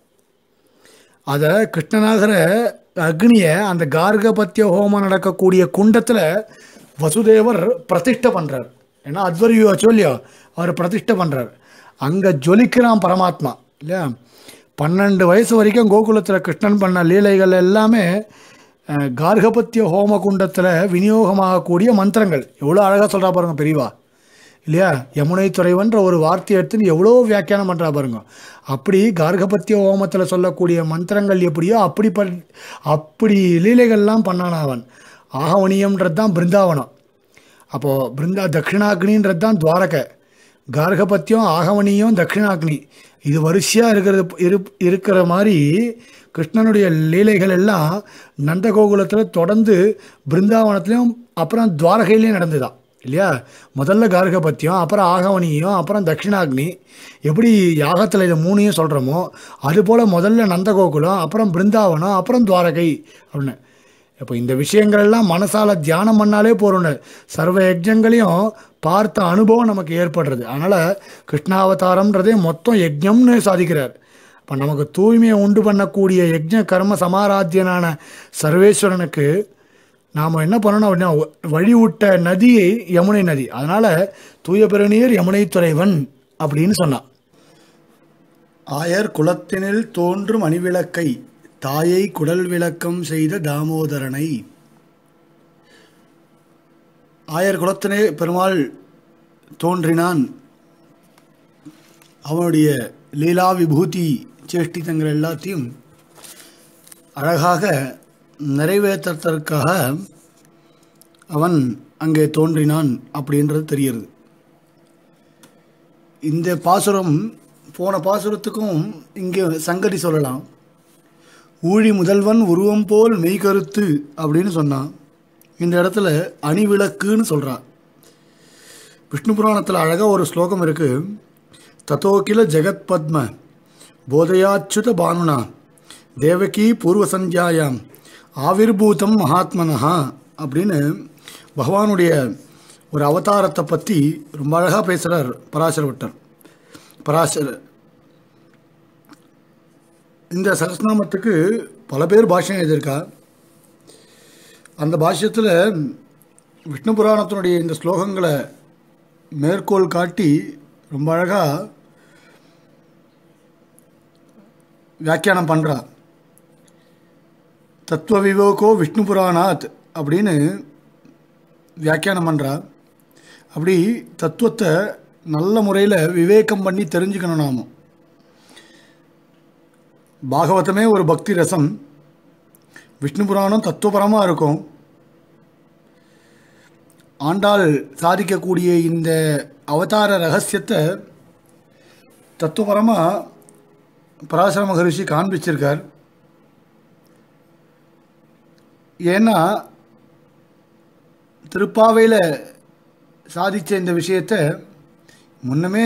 அதை கிருஷ்ணனாகிற அக்னியை அந்த கார்கபத்திய ஹோமம் நடக்கக்கூடிய குண்டத்தில் வசுதேவர் பிரதிஷ்டை பண்ணுறார் ஏன்னா அத்வரியோ இல்லையோ அவர் பிரதிஷ்டை பண்ணுறார் அங்கே ஜொலிக்கிறான் பரமாத்மா இல்லையா பன்னெண்டு வயசு வரைக்கும் கோகுலத்தில் கிருஷ்ணன் பண்ண லீலைகள் எல்லாமே அஹ், கார்கபத்திய ஹோம குண்டத்தில் விநியோகமாகக்கூடிய மந்திரங்கள் எவ்வளோ அழகாக சொல்கிறா பாருங்க பெரியவா இல்லையா யமுனை துறைவன்ற ஒரு வார்த்தையை எடுத்துன்னு எவ்வளோ வியாக்கியானம் பண்ணுறா பாருங்க அப்படி கார்கபத்திய ஹோமத்தில் சொல்லக்கூடிய மந்திரங்கள் எப்படியோ அப்படி ப அப்படி லீலைகள்லாம் பண்ணான் அவன் ஆகவனியம்ன்றது தான் பிருந்தாவனம் அப்போது பிருந்தா தட்சிணாக்னின்றது தான் துவாரகை கார்கபத்தியம் ஆகவனியம் தட்சிணாக்னி இது வரிசையாக இருக்கிறது இரு இருக்கிற மாதிரி கிருஷ்ணனுடைய லீலைகள் எல்லாம் நந்தகோகுலத்தில் தொடர்ந்து பிருந்தாவனத்துலேயும் அப்புறம் துவாரகையிலையும் நடந்துதான் இல்லையா முதல்ல கார்கபத்தியம் அப்புறம் ஆகவனியம் அப்புறம் தட்சிணாக்னி எப்படி யாகத்தில் இது மூணையும் சொல்கிறோமோ அதுபோல் முதல்ல நந்தகோகுலம் அப்புறம் பிருந்தாவனம் அப்புறம் துவாரகை அப்படின்னு இப்போ இந்த விஷயங்கள் எல்லாம் மனசால தியானம் பண்ணாலே போறோம் சர்வ யஜ்ஞங்களையும் பார்த்த அனுபவம் நமக்கு ஏற்படுறது அதனால் கிருஷ்ணாவதாரம்ன்றதே மொத்தம் யஜ்ஞம்னு சாதிக்கிறார் இப்போ நமக்கு தூய்மையை உண்டு பண்ணக்கூடிய யஜ்ஞ கர்ம சமாராத்தியனான சர்வேஸ்வரனுக்கு நாம் என்ன பண்ணணும் அப்படின்னா வ- வழி விட்ட நதி யமுனை நதி அதனால் தூய பெருநீர் யமுனை துறைவன் அப்படின்னு சொன்னான் ஆயர் குலத்தினில் தோன்றும் அணிவிளக்கை தாயை குடல் விளக்கம் செய்த தாமோதரனை ஆயர் குலத்தினே பெருமாள் தோன்றினான் அவனுடைய லீலா விபூதி சேஷ்டித்தங்கள் எல்லாத்தையும் அழகாக நிறைவேற்றதற்காக அவன் அங்கே தோன்றினான் அப்படின்றது தெரிகிறது இந்த பாசுரம் போன பாசுரத்துக்கும் இங்கே சங்கதி சொல்லலாம் ஊழி முதல்வன் உருவம் போல் மெய்கருத்து அப்படின்னு சொன்னான் இந்த இடத்துல அணிவிளக்குன்னு சொல்கிறான் விஷ்ணு புராணத்தில் அழகாக ஒரு ஸ்லோகம் இருக்கு ததோகில ஜெகத் பத்ம போதயாச்சுத பானுனா தேவகி பூர்வ சந்தியாயாம் ஆவிர்பூதம் மகாத்மனஹா அப்படின்னு பகவானுடைய ஒரு அவதாரத்தை பற்றி ரொம்ப அழகாக பேசுகிறார் பராசர பட்டர் பராசர இந்த சகஸ்நாமத்துக்கு பல பேர் பாஷ்யம் எழுதியிருக்கா அந்த பாஷ்யத்தில் விஷ்ணு புராணத்தினுடைய இந்த ஸ்லோகங்களை மேற்கோள் காட்டி ரொம்ப அழகாக வியாக்கியானம் பண்ணுறா தத்துவ விவோகோ விஷ்ணு புராணாத் அப்படின்னு வியாக்கியானம் பண்ணுறா அப்படி தத்துவத்தை நல்ல முறையில் விவேகம் பண்ணி தெரிஞ்சுக்கணும் நாம பாகவதமே ஒரு பக்தி ரசம் விஷ்ணு புராணம் தத்துவபரமாக இருக்கும் ஆண்டாள் சாதிக்கக்கூடிய இந்த அவதார ரகசியத்தை தத்துவபரமாக பராசர மகரிஷி காண்பிச்சிருக்கார் ஏன்னா திருப்பாவையில் சாதித்த இந்த விஷயத்தை முன்னமே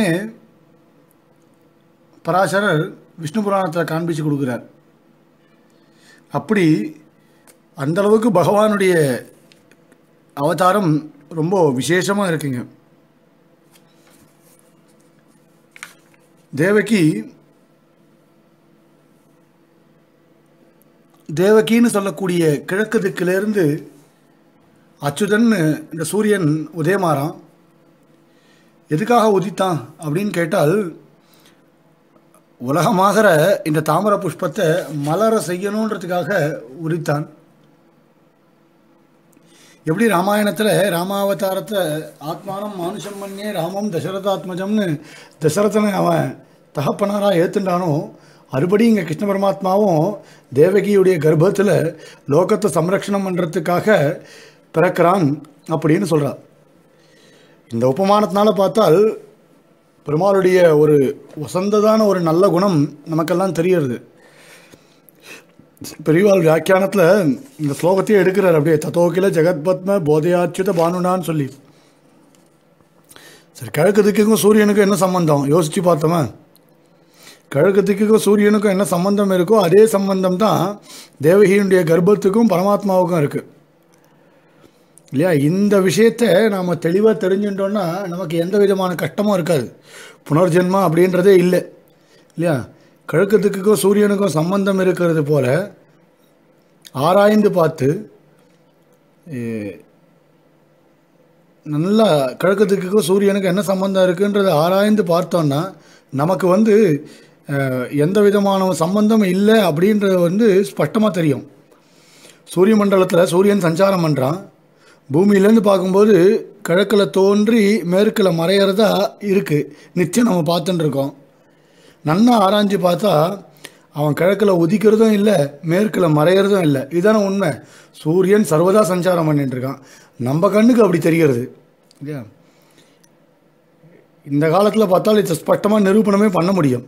பராசரர் விஷ்ணு புராணத்தில் காண்பிச்சு கொடுக்குறார் அப்படி அந்த அளவுக்கு பகவானுடைய அவதாரம் ரொம்ப விசேஷமாக இருக்குங்க தேவகி தேவகின்னு சொல்லக்கூடிய கிழக்கு திக்கிலேருந்து அச்சுதன் இந்த சூரியன் உதயமாறான் எதுக்காக உதித்தான் அப்படின்னு கேட்டால் உலகமாகிற இந்த தாமர புஷ்பத்தை மலர செய்யணுன்றதுக்காக உரித்தான் எப்படி ராமாயணத்தில் ராமாவதாரத்தை ஆத்மானம் மானுஷம் மன்னியே ராமம் தசரதாத்மஜம்னு தசரதனை அவன் தகப்பனாராக ஏற்றுண்டானோ அதுபடி இங்கே கிருஷ்ண பரமாத்மாவும் தேவகியுடைய கர்ப்பத்தில் லோகத்தை சம்ரக்ஷணம் பண்ணுறதுக்காக பிறக்கிறான் அப்படின்னு சொல்கிறார் இந்த உபமானத்தினால பார்த்தால் பெருமாளுடைய ஒரு வசந்ததான ஒரு நல்ல குணம் நமக்கெல்லாம் தெரியறது பெரியவாள் வியாக்கியானத்தில் இந்த ஸ்லோகத்தையே எடுக்கிறார் அப்படியே தத்தோக்கில ஜெகத்பத்ம போதையாச்சுத பானுனான்னு சொல்லி சரி கிழக்கு திக்குக்கும் சூரியனுக்கும் என்ன சம்பந்தம் யோசிச்சு பார்த்தோமா கிழக்கு திக்குக்கும் சூரியனுக்கும் என்ன சம்பந்தம் இருக்கோ அதே சம்பந்தம் தான் தேவகியினுடைய கர்ப்பத்துக்கும் பரமாத்மாவுக்கும் இருக்குது இல்லையா இந்த விஷயத்தை நாம் தெளிவாக தெரிஞ்சுட்டோன்னா நமக்கு எந்த விதமான கஷ்டமும் இருக்காது புனர்ஜென்மா அப்படின்றதே இல்லை இல்லையா கிழக்கு திக்குக்கும் சூரியனுக்கும் சம்பந்தம் இருக்கிறது போல ஆராய்ந்து பார்த்து எ, நல்லா கிழக்கு திக்குக்கும் சூரியனுக்கும் என்ன சம்பந்தம் இருக்குன்றதை ஆராய்ந்து பார்த்தோன்னா நமக்கு வந்து அஹ், எந்த விதமான சம்பந்தம் இல்லை அப்படின்றது வந்து ஸ்பஷ்டமாக தெரியும் சூரிய மண்டலத்தில் சூரியன் சஞ்சாரம் பண்ணுறான் பூமியிலேருந்து பார்க்கும்போது கிழக்கில் தோன்றி மேற்கில் மறையிறதா இருக்குது நிச்சயம் நம்ம பார்த்துட்டு இருக்கோம் நன்னா ஆராய்ஞ்சு பார்த்தா அவன் கிழக்கில் உதிக்கிறதும் இல்லை மேற்கில் மறையிறதும் இல்லை இதுதானே உண்மை சூரியன் சர்வதா சஞ்சாரம் பண்ணிட்டு இருக்கான் நம்ம கண்ணுக்கு அப்படி தெரிகிறது இல்லையா இந்த காலத்தில் பார்த்தால் இதை ஸ்பஷ்டமாக நிரூபணமே பண்ண முடியும்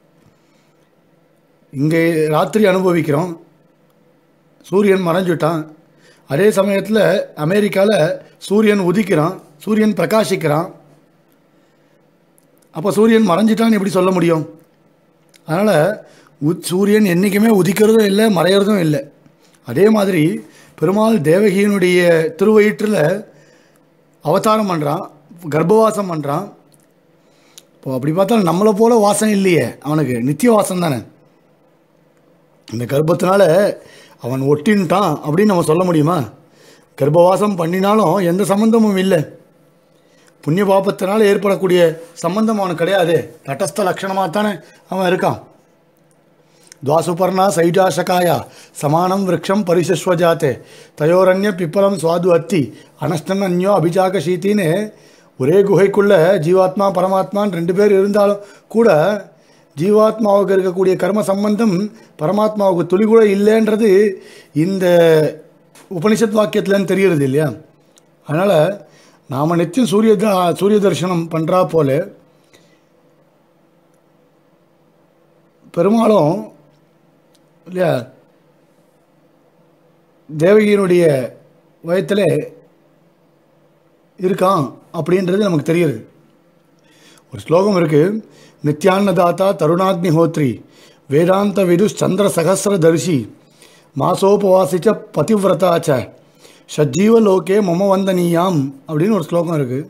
இங்கே ராத்திரி அனுபவிக்கிறோம் சூரியன் மறைஞ்சுட்டான் அதே சமயத்தில் அமெரிக்காவில் சூரியன் உதிக்கிறான் சூரியன் பிரகாசிக்கிறான் அப்போ சூரியன் மறைஞ்சிட்டான்னு எப்படி சொல்ல முடியும் அதனால் உத் சூரியன் என்றைக்குமே உதிக்கிறதும் இல்லை மறையிறதும் இல்லை அதே மாதிரி பெருமாள் தேவகியினுடைய திருவயிற்றில் அவதாரம் பண்ணுறான் கர்ப்பவாசம் பண்ணுறான் இப்போ அப்படி பார்த்தா நம்மளை போல வாசம் இல்லையே அவனுக்கு நித்திய வாசம் தானே இந்த கர்ப்பத்தினால அவன் ஒட்டின்ட்டான் அப்படின்னு நம்ம சொல்ல முடியுமா கர்ப்பவாசம் பண்ணினாலும் எந்த சம்பந்தமும் இல்லை புண்ணிய பாபத்தினால ஏற்படக்கூடிய சம்பந்தம் அவனுக்கு கிடையாது தட்டஸ்த லட்சணமாக தானே அவன் இருக்கான் துவாசுபர்ணா சைடாசகாயா சமானம் விரக்ஷம் பரிசஸ்வஜாத்தே தயோரண்ய பிப்பலம் சுவாது அத்தி அனஷ்டன் அந்யோ அபிஜாக சீத்தின்னு ஒரே குகைக்குள்ள ஜீவாத்மா பரமாத்மான்னு ரெண்டு பேர் இருந்தாலும் கூட ஜீவாத்மாவுக்கு இருக்கக்கூடிய கர்ம சம்பந்தம் பரமாத்மாவுக்கு துளி கூட இல்லைன்றது இந்த உபனிஷத் வாக்கியத்துலன்னு தெரிகிறது இல்லையா அதனால் நாம் நித்தியம் சூரிய த- சூரிய தரிசனம் பண்ணுறா போல பெரும்பாலும் இல்லையா தேவகியினுடைய வயத்தில் இருக்கான் அப்படின்றது நமக்கு தெரியுது ஒரு ஸ்லோகம் இருக்கு நித்யான்னதாத்தா தருணாக்னிஹோத்ரி வேதாந்த விது சந்திர சகசிர தரிசி மாசோபவாசிச்ச பதிவிரதாச்ச ஷஜ்ஜீவ லோகே மம வந்தனீயாம் அப்படின்னு ஒரு ஸ்லோகம் இருக்கு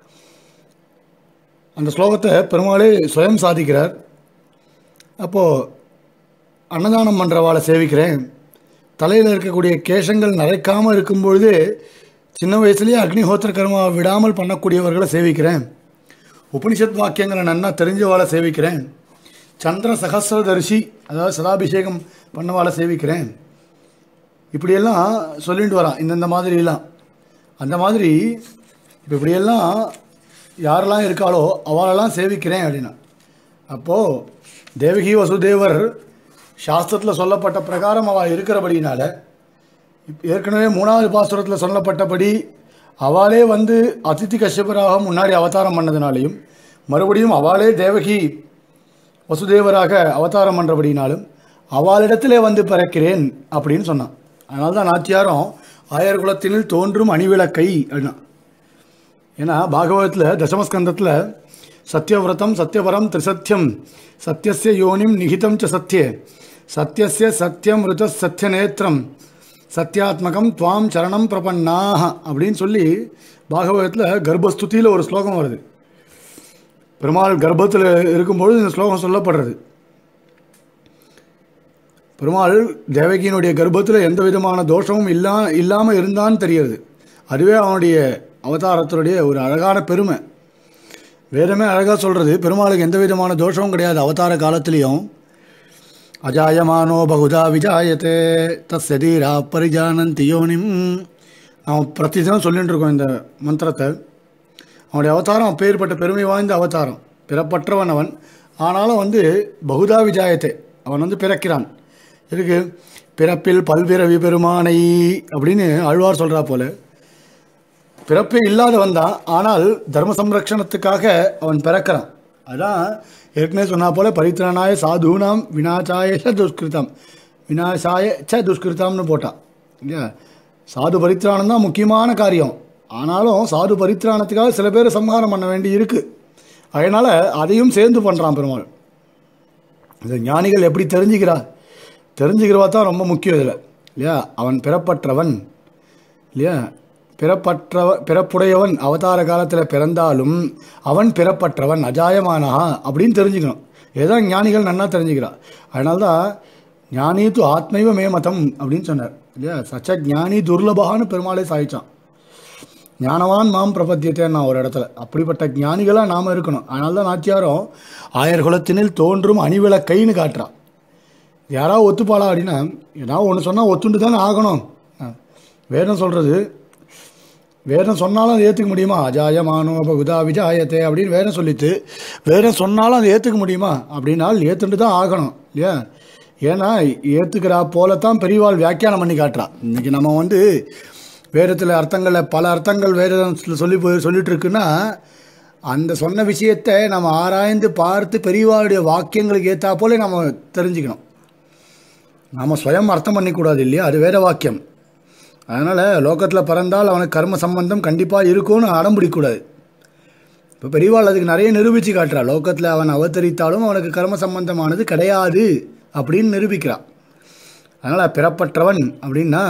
அந்த ஸ்லோகத்தை பெருமாளே சுயம் சாதிக்கிறார் அப்போது அன்னதானம் பண்ணுறவாளை சேவிக்கிறேன் தலையில் இருக்கக்கூடிய கேசங்கள் நரைக்காமல் இருக்கும் பொழுது சின்ன வயசுலேயே அக்னிஹோத்திர கர்மா விடாமல் பண்ணக்கூடியவர்களை சேவிக்கிறேன் உபனிஷத் வாக்கியங்களை நன்னா தெரிஞ்சவாளை சேவிக்கிறேன் சந்திர சகசிரதரிசி அதாவது சதாபிஷேகம் பண்ணவாளை சேவிக்கிறேன் இப்படியெல்லாம் சொல்லிட்டு வரான் இந்தந்த மாதிரிலாம் அந்த மாதிரி இப்போ இப்படியெல்லாம் யாரெல்லாம் இருக்காளோ அவளெல்லாம் சேவிக்கிறேன் அப்படின்னா அப்போது தேவகி வசுதேவர் சாஸ்திரத்தில் சொல்லப்பட்ட பிரகாரம் அவள் இருக்கிறபடினால இப்ப ஏற்கனவே மூணாவது பாசுரத்தில் சொல்லப்பட்டபடி அவளே வந்து அதித்தி கஷ்யபராக முன்னாடி அவதாரம் பண்ணதுனாலையும் மறுபடியும் அவளே தேவகி வசுதேவராக அவதாரம் பண்ணுறபடினாலும் அவளிடத்திலே வந்து பிறக்கிறேன் அப்படின்னு சொன்னான் அதனால தான் நாச்சியாரும் ஆயர் குலத்தினில் தோன்றும் அணிவிளக்கை அப்படின்னா ஏன்னா பாகவதத்தில் தசமஸ்கந்தத்தில் சத்யவிரதம் சத்யபரம் திரிசத்தியம் சத்யஸ்ய யோனிம் நிகிதம் ச சத்யே சத்யஸ்ய சத்யம் ருத சத்யநேத்திரம் சத்யாத்மகம் துவாம் சரணம் பிரபன்னாக அப்படின்னு சொல்லி பாகவதத்தில் கர்ப்பஸ்துதியில் ஒரு ஸ்லோகம் வருது பெருமாள் கர்ப்பத்தில் இருக்கும்பொழுது இந்த ஸ்லோகம் சொல்லப்படுறது பெருமாள் தேவகியினுடைய கர்ப்பத்தில் எந்த விதமான தோஷமும் இல்லா இல்லாமல் இருந்தான்னு தெரியுது அதுவே அவனுடைய அவதாரத்தினுடைய ஒரு அழகான பெருமை வேதமே அழகாக சொல்கிறது பெருமாளுக்கு எந்த விதமான தோஷமும் கிடையாது அவதார காலத்திலையும் அஜாயமானோ பகுதா விஜாயத்தே தஸ்ய தீரா பரிஜானந்தி யோனிம் அவன் பிரதிதினம் சொல்லிட்டு இருக்கோம் இந்த மந்திரத்தை அவனுடைய அவதாரம் அப்பேற்பட்ட பெருமை வாய்ந்த அவதாரம் பிறப்பற்றவன் அவன் ஆனாலும் வந்து பகுதா விஜாயத்தை அவன் வந்து பிறக்கிறான் இருக்கு பிறப்பில் பல்பிறவி பெருமானை அப்படின்னு ஆழ்வார் சொல்கிறா போல பிறப்பே இல்லாதவன் தான் ஆனால் தர்ம சம்ரக்ஷணத்துக்காக அவன் பிறக்கிறான் அதான் ஏற்கனவே சொன்னா போல பரித்திரனாய சாதுனாம் வினாசாய ச துஷ்கிருதம் வினாசாய ச துஷ்கிருதம்னு போட்டான் இல்லையா சாது பரித்திராணம் தான் முக்கியமான காரியம் ஆனாலும் சாது பரித்திராணத்துக்காக சில பேர் சம்ஹாரம் பண்ண வேண்டி இருக்கு அதனால் அதையும் சேர்ந்து பண்ணுறான் பெருமாள் இது ஞானிகள் எப்படி தெரிஞ்சுக்கிறா தெரிஞ்சுக்கிறவா தான் ரொம்ப முக்கியம் இதில் இல்லையா அவன் பிறப்பற்றவன் இல்லையா பிறப்பற்றவ பிறப்புடையவன் அவதார காலத்தில் பிறந்தாலும் அவன் பிறப்பற்றவன் அஜாயமானஹா அப்படின்னு தெரிஞ்சுக்கணும் இதுதான் ஞானிகள் நன்னா தெரிஞ்சுக்கிறா அதனால தான் ஞானி து ஆத்மைவ மே மதம் அப்படின்னு சொன்னார் இல்லையா சச்ச ஞானி துர்லபான்னு பெருமாளே சாய்ச்சான் ஞானவான் மாம் பிரபத்தியத்தேன் ஒரு இடத்துல அப்படிப்பட்ட ஞானிகளாக நாம் இருக்கணும் அதனால தான் நாச்சியாரும் ஆயர் குலத்தினில் தோன்றும் அணிவிளக்கைன்னு காட்டுறான் யாராவது ஒத்துப்பாளா அப்படின்னா ஏதாவது ஒன்று சொன்னால் ஒத்துண்டு தானே ஆகணும் ஆ. வேதம் சொல்கிறது வேதம் சொன்னாலும் அதை ஏற்றுக்க முடியுமா அஜாயமானோ பகுதா விஜாயத்தே அப்படின்னு வேதம் சொல்லிட்டு வேதம் சொன்னாலும் அதை ஏற்றுக்க முடியுமா அப்படின்னால் ஏற்றுண்டு தான் ஆகணும் இல்லையா ஏன்னா ஏற்றுக்கிறா போலத்தான் பெரியவாள் வியாக்கியானம் பண்ணி காட்டுறா இன்னைக்கு நம்ம வந்து வேதத்தில் அர்த்தங்களை பல அர்த்தங்கள் வேதத்தில் சொல்லி போய் சொல்லிட்டு இருக்குன்னா அந்த சொன்ன விஷயத்தை நம்ம ஆராய்ந்து பார்த்து பெரியவாளுடைய வாக்கியங்களுக்கு ஏற்றா போல நம்ம தெரிஞ்சுக்கணும் நாம் சுயம் அர்த்தம் பண்ணிக்கூடாது இல்லையா அது வேத வாக்கியம் அதனால் லோகத்தில் பிறந்தால் அவனுக்கு கர்ம சம்பந்தம் கண்டிப்பாக இருக்கும்னு அடம் பிடிக்கக்கூடாது இப்போ பெரியவாள் அதுக்கு நிறைய நிரூபித்து காட்டுறா லோகத்தில் அவன் அவதரித்தாலும் அவனுக்கு கர்ம சம்பந்தமானது கிடையாது அப்படின்னு நிரூபிக்கிறான் அதனால் பிறப்பற்றவன் அப்படின்னா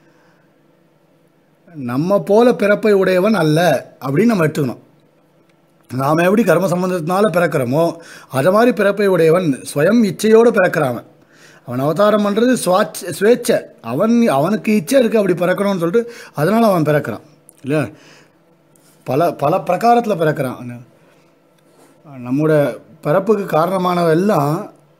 நம்ம போல பிறப்பை உடையவன் அல்ல அப்படின்னு நம்ம எடுத்துக்கணும் நாம் எப்படி கர்ம சம்பந்தத்தினால பிறக்கிறோமோ அதை மாதிரி பிறப்பை உடையவன் ஸ்வயம் இச்சையோடு பிறக்கிறான் அவன் அவன் அவதாரம் பண்ணுறது சுவாச் சுவேச்சை அவன் அவனுக்கு இச்சை இருக்குது அப்படி பிறக்கணும்னு சொல்லிட்டு அதனால் அவன் பிறக்கிறான் இல்லையா பல பல பிரகாரத்தில் பிறக்கிறான் நம்மோட பிறப்புக்கு காரணமானவெல்லாம்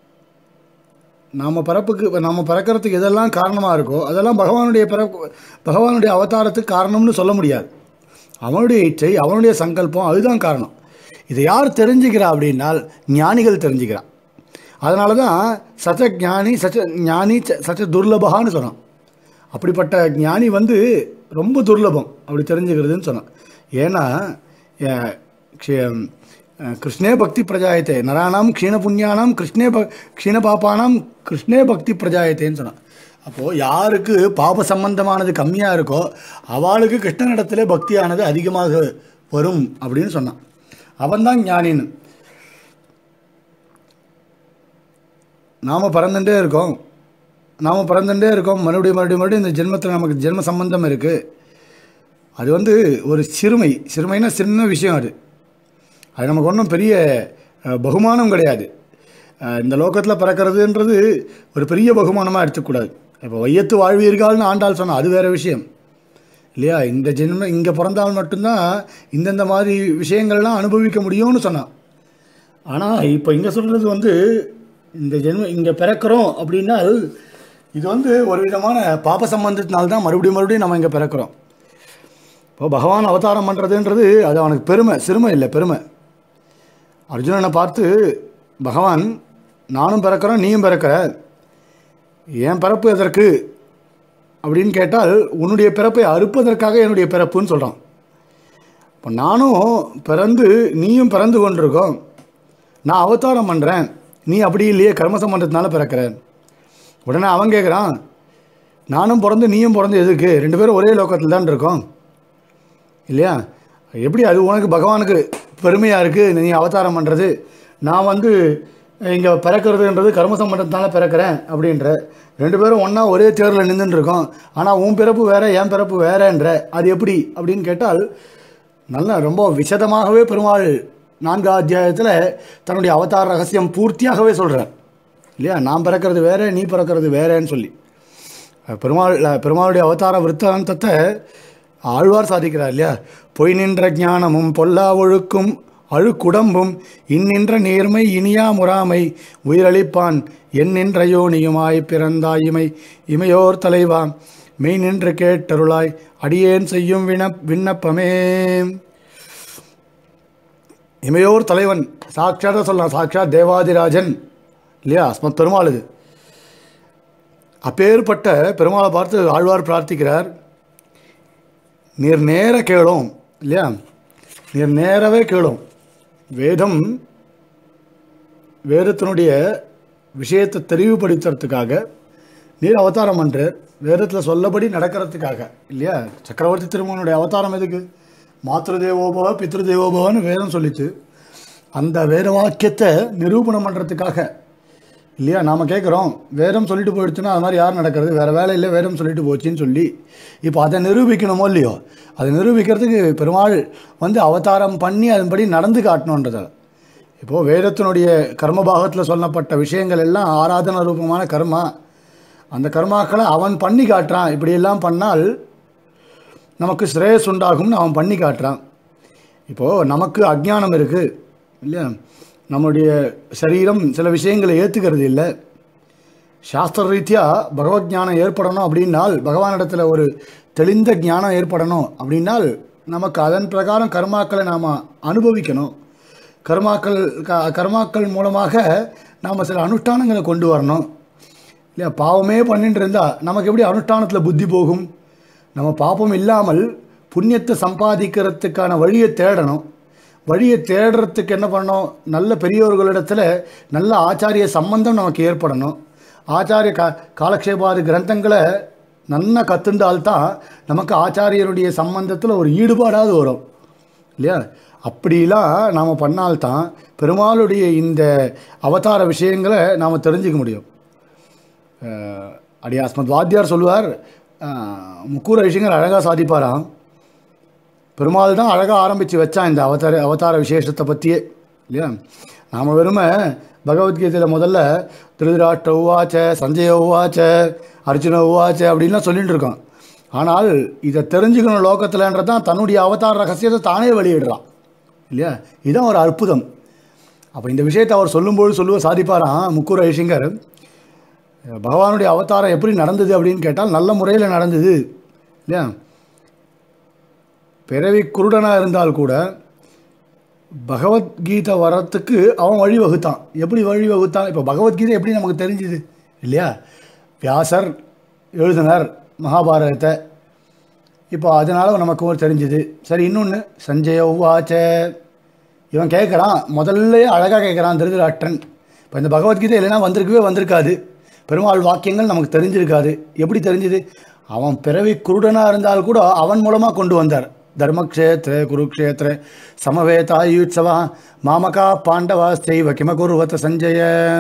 நாம் பிறப்புக்கு நம்ம பிறக்கிறதுக்கு எதெல்லாம் காரணமாக இருக்கோ அதெல்லாம் பகவானுடைய பிறப்பு பகவானுடைய அவதாரத்துக்கு காரணம்னு சொல்ல முடியாது அவனுடைய இச்சை அவனுடைய சங்கல்பம் அதுதான் காரணம் இதை யார் தெரிஞ்சுக்கிறா அப்படின்னால் ஞானிகள் தெரிஞ்சுக்கிறான் அதனால தான் சச்ச ஞானி சச்ச ஞானி ச- சச்ச துர்லபகான்னு சொன்னான் அப்படிப்பட்ட ஞானி வந்து ரொம்ப துர்லபம் அப்படி தெரிஞ்சுக்கிறதுன்னு சொன்னான் ஏன்னா அஹ், க்ஷே- அஹ், கிருஷ்ணே பக்தி பிரஜாயத்தே நரானாம் க்ஷீண புண்ணியானாம் கிருஷ்ணே ப க்ஷீண பாப்பானாம் கிருஷ்ணே பக்தி பிரஜாயத்தேன்னு சொன்னான் அப்போது யாருக்கு பாப சம்பந்தமானது கம்மியாக இருக்கோ அவளுக்கு கிருஷ்ணனிடத்திலே பக்தியானது அதிகமாக வரும் அப்படின்னு சொன்னான் அவன்தான் ஞானின்னு நாம் பறந்துட்டே இருக்கோம் நாம் பறந்துட்டே இருக்கோம் மறுபடியும் மறுபடியும் மறுபடியும் இந்த ஜென்மத்தில் நமக்கு ஜென்ம சம்பந்தம் இருக்குது அது வந்து ஒரு சிறுமை சிறுமைனா சின்ன விஷயம் அது அது நமக்கு ஒன்றும் பெரிய அஹ், பகுமானம் கிடையாது அஹ், இந்த லோகத்தில் பிறக்கிறதுன்றது ஒரு பெரிய பகுமானமாக எடுத்துக்கூடாது இப்போ வையத்து வாழ்வீர்கள்னு ஆண்டாள் சொன்னா அது வேறு விஷயம் இல்லையா இந்த ஜென்ம இங்கே பிறந்தால் மட்டும்தான் இந்தந்த மாதிரி விஷயங்கள்லாம் அனுபவிக்க முடியும்னு சொன்னான் ஆனால் இப்போ இங்கே சொல்கிறது வந்து இந்த ஜென்ம இங்கே பிறக்கிறோம் அப்படின்னா இது வந்து ஒரு விதமான பாப சம்பந்தத்தினால தான் மறுபடியும் மறுபடியும் நம்ம இங்கே பிறக்கிறோம் இப்போ பகவான் அவதாரம் பண்ணுறதுன்றது அது அவனுக்கு பெருமை சிறுமை இல்லை பெருமை அர்ஜுனனை பார்த்து பகவான் நானும் பிறக்கிறேன் நீயும் பிறக்கிற என் பிறப்பு எதற்கு அப்படின்னு கேட்டால் உன்னுடைய பிறப்பை அறுப்பதற்காக என்னுடைய பிறப்புன்னு சொல்கிறான் இப்போ நானும் பிறந்து நீயும் பிறந்து கொண்டிருக்கோம் நான் அவதாரம் பண்ணுறேன் நீ அப்படி இல்லையே கர்ம சம்பந்தத்தினால பிறக்கிற உடனே அவன் கேட்குறான் நானும் பிறந்து நீயும் பிறந்து எதுக்கு ரெண்டு பேரும் ஒரே லோகத்தில் தான் இருக்கோம் இல்லையா எப்படி அது உனக்கு பகவானுக்கு பெருமையாக இருக்குது நீ அவதாரம் பண்ணுறது நான் வந்து இங்கே பிறக்கிறதுன்றது கர்ம சம்பந்தத்தினால பிறக்கிறேன் அப்படின்ற ரெண்டு பேரும் ஒன்றா ஒரே தேரில் நின்றுட்டு இருக்கோம் ஆனால் உன் பிறப்பு வேற என் பிறப்பு வேறன்ற அது எப்படி அப்படின்னு கேட்டால் நல்ல ரொம்ப விசதமாகவே பெருமாள் நான்காம் அத்தியாயத்தில் தன்னுடைய அவதார ரகசியம் பூர்த்தியாகவே சொல்கிறார் இல்லையா நான் பிறக்கிறது வேற நீ பிறக்கிறது வேறேன்னு சொல்லி பெருமாள் பெருமாளுடைய அவதார விருத்தாந்தத்தை ஆழ்வார் சாதிக்கிறார் இல்லையா பொய் நின்ற ஞானமும் பொல்லா ஒழுக்கும் அழுக்குடம்பும் இன்னின்ற நேர்மை இனியா முறாமை உயிரளிப்பான் என் நின்ற யோனியுமாய் பிறந்தாயிமை இமையோர் தலைவா மெய் நின்று கேட்டருளாய் அடியேன் செய்யும் வின விண்ணப்பமே இமையோர் தலைவன் சாட்சாத சொல்லலாம் சாட்சாத் தேவாதிராஜன் இல்லையா அஸ்மத் பெருமாள் இது அப்பேற்பட்ட பெருமாளை பார்த்து ஆழ்வார் பிரார்த்திக்கிறார் நீர் நேர கேளும் இல்லையா நீர் நேரவே கேளும் வேதம் வேதத்தினுடைய விஷயத்தை தெளிவுபடுத்துறதுக்காக நீர் அவதாரம் பண்ணுறார் வேதத்தில் சொல்லபடி நடக்கிறதுக்காக இல்லையா சக்கரவர்த்தி திருமகனுடைய அவதாரம் எதுக்கு மாத்ரு தேவோபவ பித்ரு தேவோபவன்னு வேதம் சொல்லிச்சு அந்த வேத வாக்கியத்தை நிரூபணம் பண்ணுறதுக்காக இல்லையா நாம் கேட்குறோம் வேதம் சொல்லிட்டு போயிடுச்சுன்னா அது மாதிரி யார் நடக்கிறது வேறு வேலை இல்லை வேதம் சொல்லிட்டு போச்சுன்னு சொல்லி இப்போ அதை நிரூபிக்கணுமோ இல்லையோ அதை நிரூபிக்கிறதுக்கு பெருமாள் வந்து அவதாரம் பண்ணி அதன்படி நடந்து காட்டணுன்றதை இப்போது வேதத்தினுடைய கர்மபாகத்தில் சொல்லப்பட்ட விஷயங்கள் எல்லாம் ஆராதன ரூபமான கர்மா அந்த கர்மாக்களை அவன் பண்ணி காட்டுறான் இப்படியெல்லாம் பண்ணால் நமக்கு ஸ்ரேயஸ் உண்டாகும்னு அவன் பண்ணி காட்டுறான் இப்போது நமக்கு அஜ்ஞானம் இருக்குது இல்லையா நம்முடைய சரீரம் சில விஷயங்களை ஏற்றுக்கிறது இல்லை சாஸ்திர ரீதியாக பகவத் ஞானம் ஏற்படணும் அப்படின்னால் பகவானிடத்தில் ஒரு தெளிந்த ஞானம் ஏற்படணும் அப்படின்னால் நமக்கு அதன் பிரகாரம் கர்மாக்களை நாம் அனுபவிக்கணும் கர்மாக்கள் க கர்மாக்கள் மூலமாக நாம் சில அனுஷ்டானங்களை கொண்டு வரணும் இல்லையா பாவமே பண்ணிட்டு இருந்தால் நமக்கு எப்படி அனுஷ்டானத்தில் புத்தி போகும் நம்ம பாப்பம் இல்லாமல் புண்ணியத்தை சம்பாதிக்கிறதுக்கான வழியை தேடணும் வழியை தேடுறதுக்கு என்ன பண்ணணும் நல்ல பெரியோர்களிடத்தில் நல்ல ஆச்சாரிய சம்பந்தம் நமக்கு ஏற்படணும் ஆச்சாரிய கா காலக்ஷேபாதி கிரந்தங்களை நன்னா கற்றுண்டால்தான் நமக்கு ஆச்சாரியருடைய சம்பந்தத்தில் ஒரு ஈடுபாடாவது வரும் இல்லையா அப்படிலாம் நாம் பண்ணால்தான் பெருமாளுடைய இந்த அவதார விஷயங்களை நாம் தெரிஞ்சுக்க முடியும் அஹ் அடி அஸ்மத் வாத்தியார் சொல்லுவார் அஹ் முக்கூர விஷயங்கள் அழகாக சாதிப்பாராம் பெருமாள் தான் அழகாக ஆரம்பித்து வச்சான் இந்த அவதார அவதார விசேஷத்தை பற்றியே இல்லையா நாம் வெறுமை பகவத்கீதையில் முதல்ல திருதிராஷ்ட உவாச்ச சஞ்சய உவாச்ச அர்ஜுன உவாச்ச அப்படின்லாம் சொல்லிட்டு இருக்கோம் ஆனால் இதை தெரிஞ்சுக்கணும் லோகத்தில்ன்றதான் தன்னுடைய அவதார ரகசியத்தை தானே வெளியிடுறான் இல்லையா இதுதான் ஒரு அற்புதம் அப்போ இந்த விஷயத்தை அவர் சொல்லும்போது சொல்லுவ சாதிப்பாராம் முக்கூர் ஐசிங்கர் பகவானுடைய அவதாரம் எப்படி நடந்தது அப்படின்னு கேட்டால் நல்ல முறையில் நடந்தது இல்லையா பிறவி குருடனாக இருந்தால் கூட பகவத்கீதை வரத்துக்கு அவன் வழி வகுத்தான் எப்படி வழி வகுத்தான் இப்போ பகவத்கீதை எப்படி நமக்கு தெரிஞ்சுது இல்லையா வியாசர் எழுதினார் மகாபாரதத்தை இப்போ அதனால் நமக்கு ஒரு தெரிஞ்சுது சரி இன்னொன்று சஞ்சய உவாச்ச இவன் கேட்குறான் முதல்ல அழகாக கேட்குறான் திருதராட்டன் இப்போ இந்த பகவத்கீதை இல்லைன்னா வந்திருக்கவே வந்திருக்காது பெருமாள் வாக்கியங்கள் நமக்கு தெரிஞ்சிருக்காது எப்படி தெரிஞ்சுது அவன் பிறவி குருடனாக இருந்தால் கூட அவன் மூலமாக கொண்டு வந்தார் தர்மக்ஷேத்திர குருக்ஷேத்திர சமவேதாயுத்சவா மாமகா பாண்டவா செய்வ கிமகுருவத்த சஞ்சய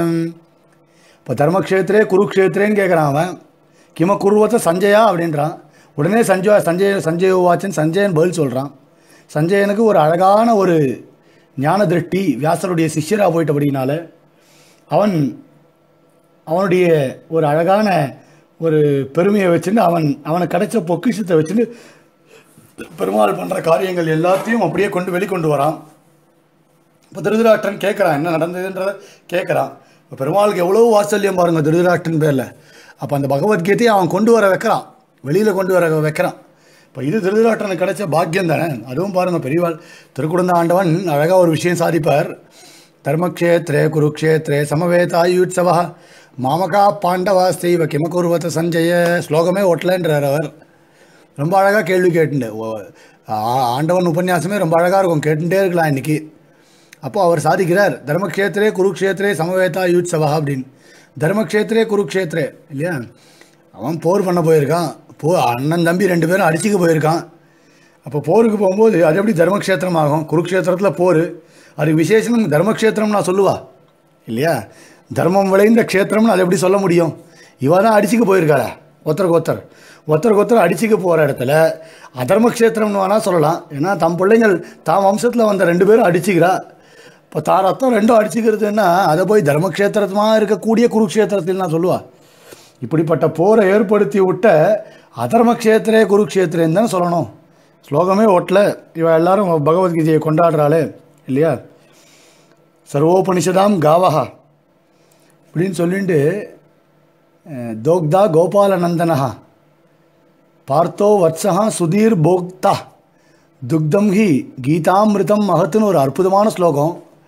இப்போ தர்மக்ஷேத்திரே குருக்ஷேத்திரேன்னு கேட்குறான் அவன் கிம குருவத்த சஞ்சயா அப்படின்றான் உடனே சஞ்சய சஞ்சய சஞ்சய வாச்சன் சஞ்சயன் பதில் சொல்கிறான் சஞ்சயனுக்கு ஒரு அழகான ஒரு ஞான திருஷ்டி வியாசருடைய சிஷ்யராக போயிட்டபடினால அவன் அவனுடைய ஒரு அழகான ஒரு பெருமையை வச்சுட்டு அவன் அவனுக்கு கிடைச்ச பொக்கிஷத்தை வச்சுட்டு பெருமாள் பண்ணுற காரியங்கள் எல்லாத்தையும் அப்படியே கொண்டு வெளிக்கொண்டு வரான் இப்போ திருதராட்டன் கேட்குறான் என்ன நடந்ததுன்றத கேட்குறான் இப்போ பெருமாளுக்கு எவ்வளோ வாத்சல்யம் பாருங்கள் திருதராட்டன் பேரில் அப்போ அந்த பகவத்கீதையை அவன் கொண்டு வர வைக்கிறான் வெளியில் கொண்டு வர வைக்கிறான் இப்போ இது திருதராட்டனுக்கு கிடைச்ச பாக்கியம் தானே அதுவும் பாருங்கள் பெரியவாள் திருக்குடந்த ஆண்டவன் அழகாக ஒரு விஷயம் சாதிப்பார் தர்மக்ஷேத்திரே குருக்ஷேத்திரே சமவேதாயுத்சவா மாமகா பாண்டவா ஸ்ரீவ கிமகுருவத்த சஞ்சய ஸ்லோகமே ஒட்டலன்றார் அவர் ரொம்ப அழகாக கேள்வி கேட்டுண்டு ஓ- ஆ- ஆண்டவன் உபன்யாசமே ரொம்ப அழகாக இருக்கும் கேட்டுட்டே இருக்கலாம் இன்னைக்கு அப்போ அவர் சாதிக்கிறார் தர்மக்ஷேத்திரே குருக்ஷேத்திரே சமவேதா யூத்சவா அப்படின்னு தர்மக்ஷேத்திரே குருக்ஷேத்திரே இல்லையா அவன் போர் பண்ண போயிருக்கான் போ அண்ணன் தம்பி ரெண்டு பேரும் அடிச்சுக்க போயிருக்கான் அப்போ போருக்கு போகும்போது அது எப்படி தர்மக்ஷேத்திரம் ஆகும் குருக்ஷேத்திரத்தில் போர் அதுக்கு விசேஷம் தர்மக்ஷேத்திரம் நான் சொல்லுவா இல்லையா தர்மம் விளைந்த க்ஷேத்திரம்னு அதை எப்படி சொல்ல முடியும் இவ தான் அடிச்சுக்க போயிருக்காளா ஒருத்தருக்கு ஒருத்தர் ஒருத்தருக்கு ஒருத்தர் அடிச்சுக்க போகிற இடத்துல அதர்ம க்ஷேத்திரம்னு வேணால் சொல்லலாம் ஏன்னா தம் பிள்ளைங்கள் தாம் வம்சத்தில் வந்த ரெண்டு பேரும் அடிச்சுக்கிறா இப்போ தான் ரத்தம் ரெண்டும் அடிச்சுக்கிறதுன்னா அதை போய் தர்மக்ஷேத்திரமாக இருக்கக்கூடிய குருக்ஷேத்திரத்தில் நான் சொல்லுவா இப்படிப்பட்ட போரை ஏற்படுத்தி விட்ட அதர்மக்ஷேத்திரே குருக்ஷேத்திரேன்னு தான் சொல்லணும் ஸ்லோகமே ஓட்டல இவ எல்லாரும் பகவத்கீதையை கொண்டாடுறாளே இல்லையா சர்வோபனிஷதாம் காவஹா அப்படின்னு சொல்லிட்டு அஹ், தோக்தா கோபாலநந்தனஹா பார்த்தோ வத்சஹா சுதீர் போக்தா துக்தம் ஹி கீதாமிருதம் மகத்துன்னு ஒரு அற்புதமான ஸ்லோகம்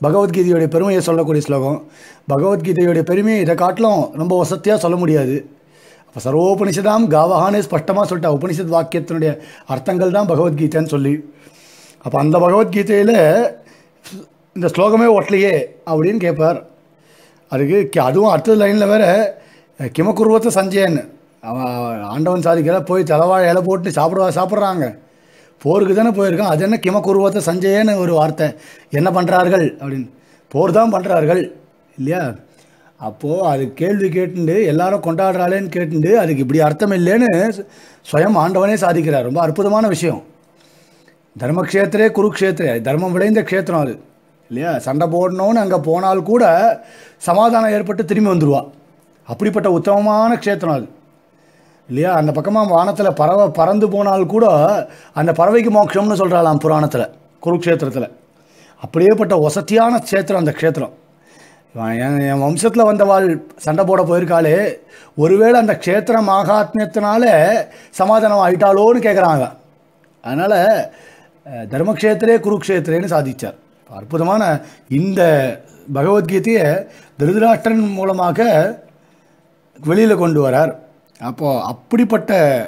பகவத்கீதையுடைய பெருமையை சொல்லக்கூடிய ஸ்லோகம் பகவத்கீதையுடைய பெருமையை இதை காட்டிலும் ரொம்ப வசதியாக சொல்ல முடியாது அப்போ சர்வோபனிஷதாம் காவகானே ஸ்பஷ்டமாக சொல்லிட்டா உபனிஷத் வாக்கியத்தினுடைய அர்த்தங்கள் தான் பகவத்கீதைன்னு சொல்லி அப்போ அந்த பகவத்கீதையில் இந்த ஸ்லோகமே ஒட்டலையே அப்படின்னு கேட்பார் அதுக்கு கி- அதுவும் அடுத்த லைனில் வேற கிமக்குருவத்தை சஞ்சயன் அவன் ஆண்டவன் சாதிக்கிற போய் தலைவாழை இலை போட்டு சாப்பிடுவா சாப்பிட்றாங்க போருக்கு தானே போயிருக்கான் அது என்ன கிமக்குருவத்தை சஞ்சயன்னு ஒரு வார்த்தை என்ன பண்ணுறார்கள் அப்படின்னு போர் தான் பண்ணுறார்கள் இல்லையா அப்போது அது கேள்வி கேட்டுண்டு எல்லாரும் கொண்டாடுறாளேன்னு கேட்டுண்டு அதுக்கு இப்படி அர்த்தம் இல்லைன்னு ஸ்வயம் ஆண்டவனே சாதிக்கிறார் ரொம்ப அற்புதமான விஷயம் தர்மக்ஷேத்திரே குருக்ஷேத்திரே தர்மம் விளைந்த க்ஷேத்திரம் அது இல்லையா சண்டை போடணும்னு அங்கே போனால் கூட சமாதானம் ஏற்பட்டு திரும்பி வந்துடுவா அப்படிப்பட்ட உத்தமமான க்ஷேத்திரம் அது இல்லையா அந்த பக்கமாக வானத்தில் பறவை பறந்து போனால் கூட அந்த பறவைக்கு மோட்சம்னு சொல்கிறாளாம் புராணத்தில் குருக்ஷேத்திரத்தில் அப்படியேப்பட்ட வசதியான க்ஷேத்திரம் அந்த க்ஷேத்திரம் இவன் என் என் வம்சத்தில் வந்தவாள் சண்டை போட போயிருக்காளே ஒருவேளை அந்த க்ஷேத்திர மாகாத்மியத்தினால சமாதானம் ஆயிட்டாளோன்னு கேட்குறாங்க அதனால் அஹ், தர்மக்ஷேத்திரே குருக்ஷேத்திரேன்னு சாதிச்சார் அற்புதமான இந்த பகவத்கீதையை திருதராஷ்டிரன் மூலமாக வெளியில் கொண்டு வரார் அப்போது அப்படிப்பட்ட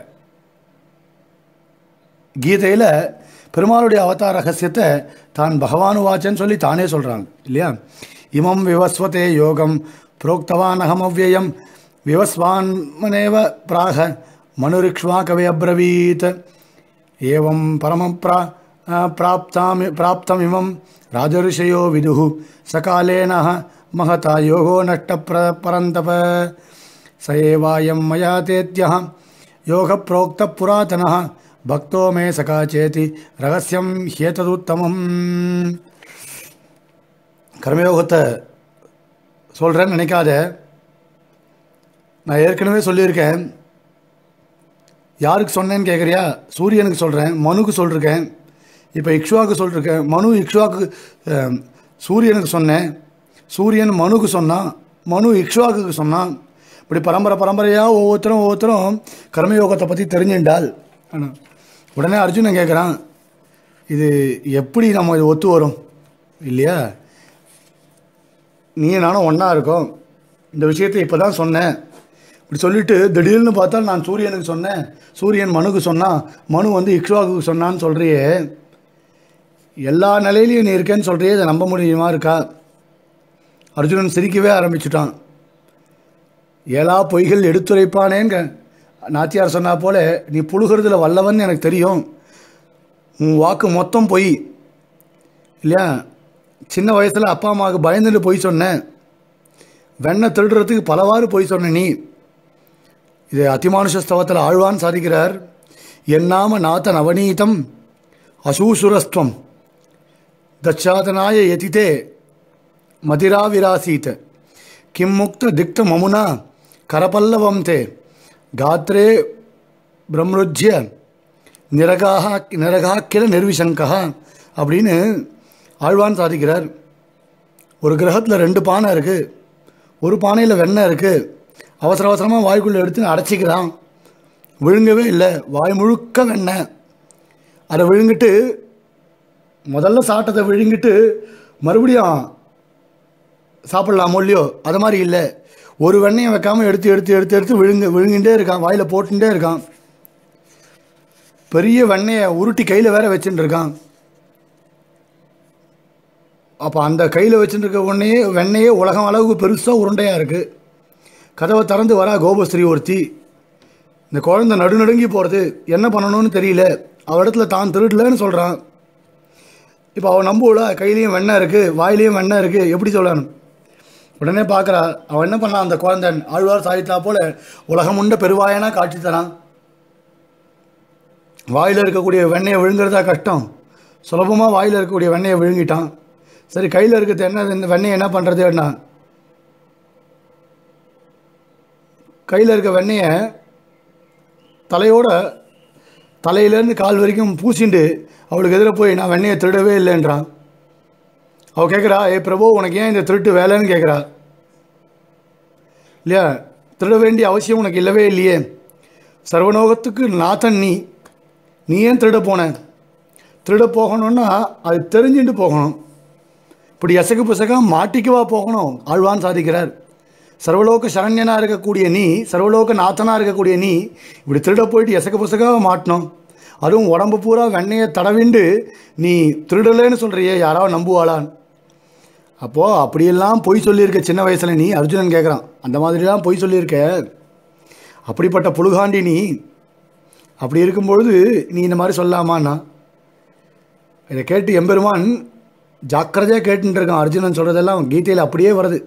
கீதையில் பெருமாளுடைய அவதார ரகசியத்தை தான் பகவானுவாச்சன்னு சொல்லி தானே சொல்கிறாங்க இல்லையா இமம் விவஸ்வதே யோகம் புரோக்தவான் அகமவ்யயம் விவஸ்வான்மனேவ பிராக மனுரிக்ஷ்வா கவி அப்ரவீத் ஏவம் பரமம் பிரா பிராப்தாம் பிராப்தமிமம் ராஜரிஷயோ விதுः சகாலேன மகதா யோகோ நஷ்ட பிர பரந்தப स एवायं मया तेत्यः योगप्रोक्तः पुरातनः भक्तो मे सखा चेति ரகசியம் ஹேத்ததுத்தமம் கர்மயோகத்தை சொல்கிறேன்னு நினைக்காத நான் ஏற்கனவே சொல்லியிருக்கேன் யாருக்கு சொன்னேன்னு கேட்குறியா சூரியனுக்கு சொல்கிறேன் மனுக்கு சொல்லிருக்கேன் இப்போ இக்ஷுவாக்கு சொல்லிருக்கேன் மனு இக்ஷுவாக்கு அஹ், சூரியனுக்கு சொன்னேன் சூரியன் மனுக்கு சொன்னான் மனு இக்ஷுவாக்கு சொன்னான் இப்படி பரம்பரை பரம்பரையாக ஒவ்வொருத்தரும் ஒவ்வொருத்தரும் கர்மயோகத்தை பற்றி தெரிஞ்சுட்டால் ஆனா, உடனே அர்ஜுனன் கேட்குறான் இது எப்படி நம்ம இது ஒத்து வரும் இல்லையா நீ நானும் ஒன்றா இருக்கோம் இந்த விஷயத்தை இப்போ தான் சொன்னேன் இப்படி சொல்லிட்டு திடீர்னு பார்த்தா நான் சூரியனுக்கு சொன்னேன் சூரியன் மனுக்கு சொன்னான் மனு வந்து இக்ஷ்வாக்கு சொன்னான்னு சொல்கிறியே எல்லா நிலையிலையும் நீ இருக்கேன்னு சொல்கிறியே இதை நம்ப முடியுமா இருக்கா அர்ஜுனன் சிரிக்கவே ஆரம்பிச்சுட்டான் ஏலா பொய்கள் எடுத்துரைப்பானேங்க நாச்சியார் சொன்னா போல நீ புழுகிறதுல வல்லவன் எனக்கு தெரியும் உன் வாக்கு மொத்தம் பொய் இல்லையா சின்ன வயசில் அப்பா அம்மாவுக்கு பயந்துட்டு பொய் சொன்னேன் வெண்ணெய் திருடுறதுக்கு பலவாறு பொய் சொன்ன நீ இது அதிமானுஷ ஸ்தவத்தில் ஆழ்வான் சாதிக்கிறார் என்னாம நாத்த நவநீதம் அசூசுரஸ்துவம் தச்சாதனாய யதிதே மதிராவிராசீத் கிம் முக்த திக்த மமுனா கரபல்லவம் தே காத்ரே பிரம்ருஜ்ய நிரகாக நிரகாக்கில நிர்விசங்கா அப்படின்னு ஆழ்வான் சாதிக்கிறார் ஒரு கிரகத்தில் ரெண்டு பானை இருக்குது ஒரு பானையில் வெண்ணெய் இருக்குது அவசர அவசரமாக வாய்க்குள்ளே எடுத்து அடைச்சிக்கிறான் விழுங்கவே இல்லை வாய் முழுக்க வெண்ணெய் அதை விழுங்கிட்டு முதல்ல சாப்பிட்டதை விழுங்கிட்டு மறுபடியும் சாப்பிடலாமோ இல்லையோ அது மாதிரி இல்லை ஒரு வெண்ணெயை வைக்காமல் எடுத்து எடுத்து எடுத்து எடுத்து விழுங்க விழுங்கிட்டே இருக்கான் வாயில் போட்டுட்டே இருக்கான் பெரிய வெண்ணெயை உருட்டி கையில் வேற வச்சுட்டு இருக்கான் அப்போ அந்த கையில் வச்சுட்டு இருக்க உடனேயே வெண்ணெயே உலகம் அளவுக்கு பெருசாக உருண்டையாக இருக்குது கதவை திறந்து வரா கோபஸ்ரீ ஒருத்தி இந்த குழந்தை நடுநடுங்கி போகிறது என்ன பண்ணணும்னு தெரியல அவ இடத்துல தான் திருடலன்னு சொல்கிறான் இப்போ அவன் நம்புவல கையிலையும் வெண்ணெய் இருக்குது வாயிலையும் வெண்ணெய் இருக்குது எப்படி சொல்லணும் உடனே பார்க்குறா அவன் என்ன பண்ணான் அந்த குழந்தைன் ஆழ்வார் சாதித்தா போல உலகம் உண்ட பெருவாயனா காட்சி தரான் வாயில் இருக்கக்கூடிய வெண்ணெயை விழுங்குறதா கஷ்டம் சுலபமாக வாயில் இருக்கக்கூடிய வெண்ணெயை விழுங்கிட்டான் சரி கையில் இருக்கிறது என்ன இந்த வெண்ணெயை என்ன பண்ணுறது என்ன கையில் இருக்க வெண்ணெயை தலையோட தலையிலேருந்து கால் வரைக்கும் பூசிண்டு அவளுக்கு எதிர போய் நான் வெண்ணெயை திருடவே இல்லைன்றான் அவள் கேட்குறா ஏ பிரபு உனக்கு ஏன் இந்த திருட்டு வேலைன்னு கேட்குறா இல்லையா திருட வேண்டிய அவசியம் உனக்கு இல்லவே இல்லையே சர்வலோகத்துக்கு நாத்தன் நீ நீ ஏன் திருட போன திருட போகணும்னா அது தெரிஞ்சுட்டு போகணும் இப்படி எசகு பிசகா மாட்டிக்கவா போகணும் ஆழ்வான் சாதிக்கிறார் சர்வலோக சரண்யனாக இருக்கக்கூடிய நீ சர்வலோக நாத்தனாக இருக்கக்கூடிய நீ இப்படி திருட போயிட்டு எசகு பிசகாக மாட்டணும் அதுவும் உடம்பு பூரா வெண்ணையை தடவிண்டு நீ திருடலைன்னு சொல்கிறியே யாராவது நம்புவாளான் அப்போது அப்படியெல்லாம் பொய் சொல்லியிருக்க சின்ன வயசில் நீ அர்ஜுனன் கேட்குறான் அந்த மாதிரிலாம் பொய் சொல்லியிருக்க அப்படிப்பட்ட புழுகாண்டி நீ அப்படி இருக்கும்பொழுது நீ இந்த மாதிரி சொல்லாமான்னா இதை கேட்டு எம்பெருமான் ஜாக்கிரதையாக கேட்டுட்டு இருக்கான் அர்ஜுனன் சொல்கிறதெல்லாம் கீதையில் அப்படியே வருது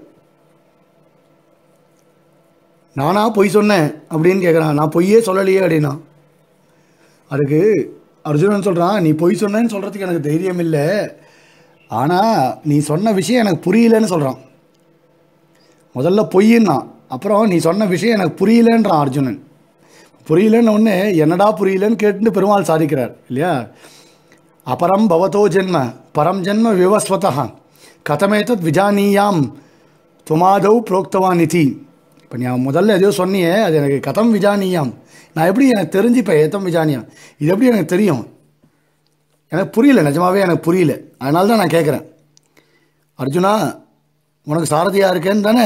நானா பொய் சொன்னேன் அப்படின்னு கேட்குறான் நான் பொய்யே சொல்லலையே அப்படின்னா அதுக்கு அர்ஜுனன் சொல்கிறான் நீ பொய் சொன்னேன்னு சொல்கிறதுக்கு எனக்கு தைரியம் இல்லை ஆனால் நீ சொன்ன விஷயம் எனக்கு புரியலன்னு சொல்கிறான் முதல்ல பொய்யின்னா அப்புறம் நீ சொன்ன விஷயம் எனக்கு புரியலன்றான் அர்ஜுனன் புரியலன்னு ஒன்று என்னடா புரியலன்னு கேட்டுட்டு பெருமாள் சாதிக்கிறார் இல்லையா அபரம் பவதோ ஜென்ம பரம் ஜென்ம விவஸ்வதா கதமேதத் விஜானியாம் துமாதவ் புரோக்தவான் நிதி இப்போ நீ முதல்ல எதையோ சொன்னியே அது எனக்கு கதம் விஜானியாம் நான் எப்படி எனக்கு தெரிஞ்சுப்பேன் ஏத்தம் விஜானியாம் இது எப்படி எனக்கு தெரியும் எனக்கு புரியல நிஜமாவே எனக்கு புரியல அதனால தான் நான் கேட்குறேன் அர்ஜுனா உனக்கு சாரதியாக இருக்கேன்னு தானே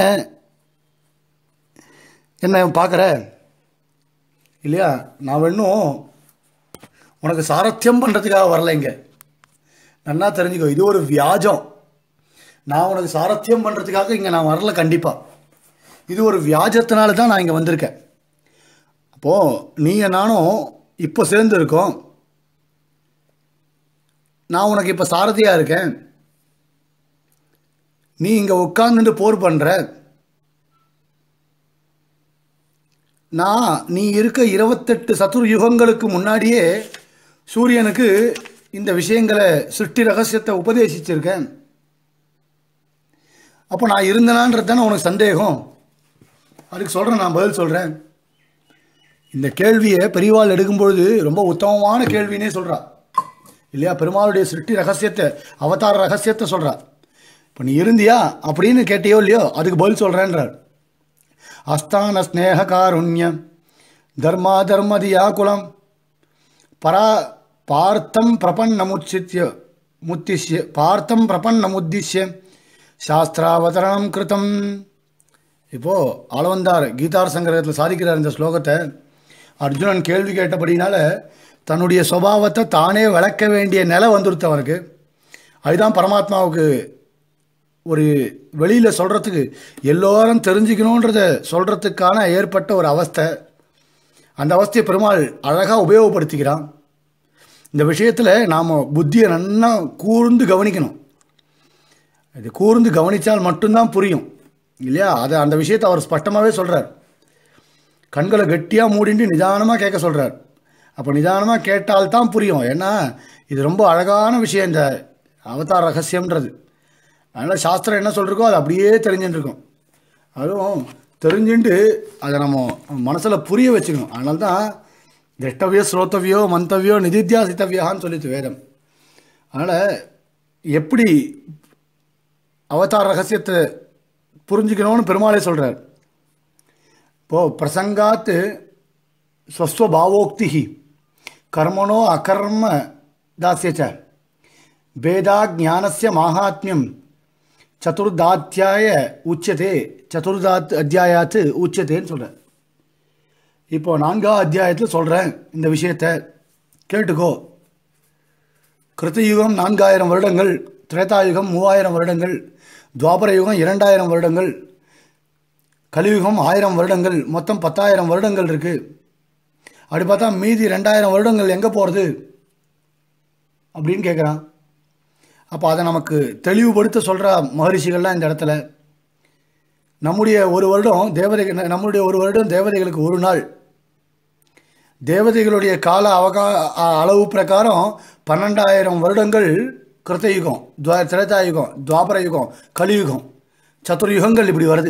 என்ன பார்க்குற இல்லையா நான் வேணும் உனக்கு சாரத்தியம் பண்ணுறதுக்காக வரல இங்கே நன்னா தெரிஞ்சுக்கோ இது ஒரு வியாஜம் நான் உனக்கு சாரத்தியம் பண்ணுறதுக்காக இங்கே நான் வரல கண்டிப்பாக இது ஒரு வியாஜத்தினால தான் நான் இங்கே வந்திருக்கேன் அப்போது நீங்கள் நானும் இப்போ சேர்ந்து இருக்கோம் நான் உனக்கு இப்போ சாரதியாக இருக்கேன் நீ இங்கே உட்காந்துட்டு போர் பண்ணுற நான் நீ இருக்க இருபத்தெட்டு சத்துரு யுகங்களுக்கு முன்னாடியே சூரியனுக்கு இந்த விஷயங்களை சிருஷ்டி ரகசியத்தை உபதேசிச்சிருக்கேன் அப்போ நான் இருந்தனான்றது தானே உனக்கு சந்தேகம் அதுக்கு சொல்கிறேன் நான் பதில் சொல்கிறேன் இந்த கேள்வியை பெரியவாள் எடுக்கும்பொழுது ரொம்ப உத்தமமான கேள்வினே சொல்கிறா இல்லையா பெருமாளுடைய சிருஷ்டி ரகசியத்தை அவதார ரகசியத்தை சொல்கிறா இப்போ நீ இருந்தியா அப்படின்னு கேட்டியோ இல்லையோ அதுக்கு பதில் சொல்கிறேன்றார் அஸ்தான ஸ்நேக காருண்யம் தர்மா தர்மதியா குலம் பரா பார்த்தம் பிரபன்னமுச்சித்ய முத்திஷ்ய பார்த்தம் பிரபன்னமுத்திஷ்ய சாஸ்திராவதரணம் கிருத்தம் இப்போது ஆளவந்தார் கீதார் சங்கரத்தில் சாதிக்கிறார் இந்த ஸ்லோகத்தை அர்ஜுனன் கேள்வி கேட்டபடினால தன்னுடைய சுபாவத்தை தானே விளக்க வேண்டிய நிலை வந்துடுத்து அவனுக்கு அதுதான் பரமாத்மாவுக்கு ஒரு வெளியில் சொல்கிறதுக்கு எல்லோரும் தெரிஞ்சுக்கணுன்றத சொல்கிறதுக்கான ஏற்பட்ட ஒரு அவஸ்தை அந்த அவஸ்தையை பெருமாள் அழகாக உபயோகப்படுத்திக்கிறான் இந்த விஷயத்தில் நாம் புத்தியை நன்னா கூர்ந்து கவனிக்கணும் இது கூர்ந்து கவனித்தால் மட்டும்தான் புரியும் இல்லையா அதை அந்த விஷயத்தை அவர் ஸ்பஷ்டமாகவே சொல்கிறார் கண்களை கெட்டியாக மூடிட்டு நிதானமாக கேட்க சொல்கிறார் அப்போ நிதானமாக கேட்டால்தான் புரியும் ஏன்னா இது ரொம்ப அழகான விஷயம் இந்த அவதார ரகசியம்ன்றது அதனால் சாஸ்திரம் என்ன சொல்லிருக்கோ அது அப்படியே தெரிஞ்சுட்டு இருக்கும் அதுவும் தெரிஞ்சுட்டு அதை நம்ம மனசில் புரிய வச்சுக்கணும் அதனால தான் திரஷ்டவியோ ஸ்ரோத்தவியோ மந்தவியோ நிதித்தியாசித்தவியான்னு சொல்லிச்சு வேதம் அதனால் எப்படி அவதார ரகசியத்தை புரிஞ்சுக்கணும்னு பெருமாளே சொல்கிறார் இப்போது பிரசங்காத்து ஸ்வஸ்வபாவோக்தி கர்மணோ அகர்ம தாசியச்ச வேதா ஞானஸ்ய மாகாத்மியம் சதுர்தாத்தியாய உச்சதே சதுர்தாத் அத்தியாயாத்து உச்சதேன்னு சொல்கிறேன் இப்போ நான்காவது அத்தியாயத்தில் சொல்கிறேன் இந்த விஷயத்தை கேட்டுக்கோ கிருத்தயுகம் நான்காயிரம் வருடங்கள் திரேதாயுகம் மூவாயிரம் வருடங்கள் துவாபர யுகம் இரண்டாயிரம் வருடங்கள் கலியுகம் ஆயிரம் வருடங்கள் மொத்தம் பத்தாயிரம் வருடங்கள் இருக்குது அப்படி பார்த்தா மீதி ரெண்டாயிரம் வருடங்கள் எங்கே போகிறது அப்படின்னு கேட்குறான் அப்போ அதை நமக்கு தெளிவுபடுத்த சொல்கிற மகரிஷிகள்லாம் இந்த இடத்துல நம்முடைய ஒரு வருடம் தேவதைகள் நம்முடைய ஒரு வருடம் தேவதைகளுக்கு ஒரு நாள் தேவதைகளுடைய கால அவகா அளவு பிரகாரம் பன்னெண்டாயிரம் வருடங்கள் கிருத்தயுகம் துவா திரேதாயுகம் துவாபர யுகம் கலியுகம் சதுர்யுகங்கள் இப்படி வருது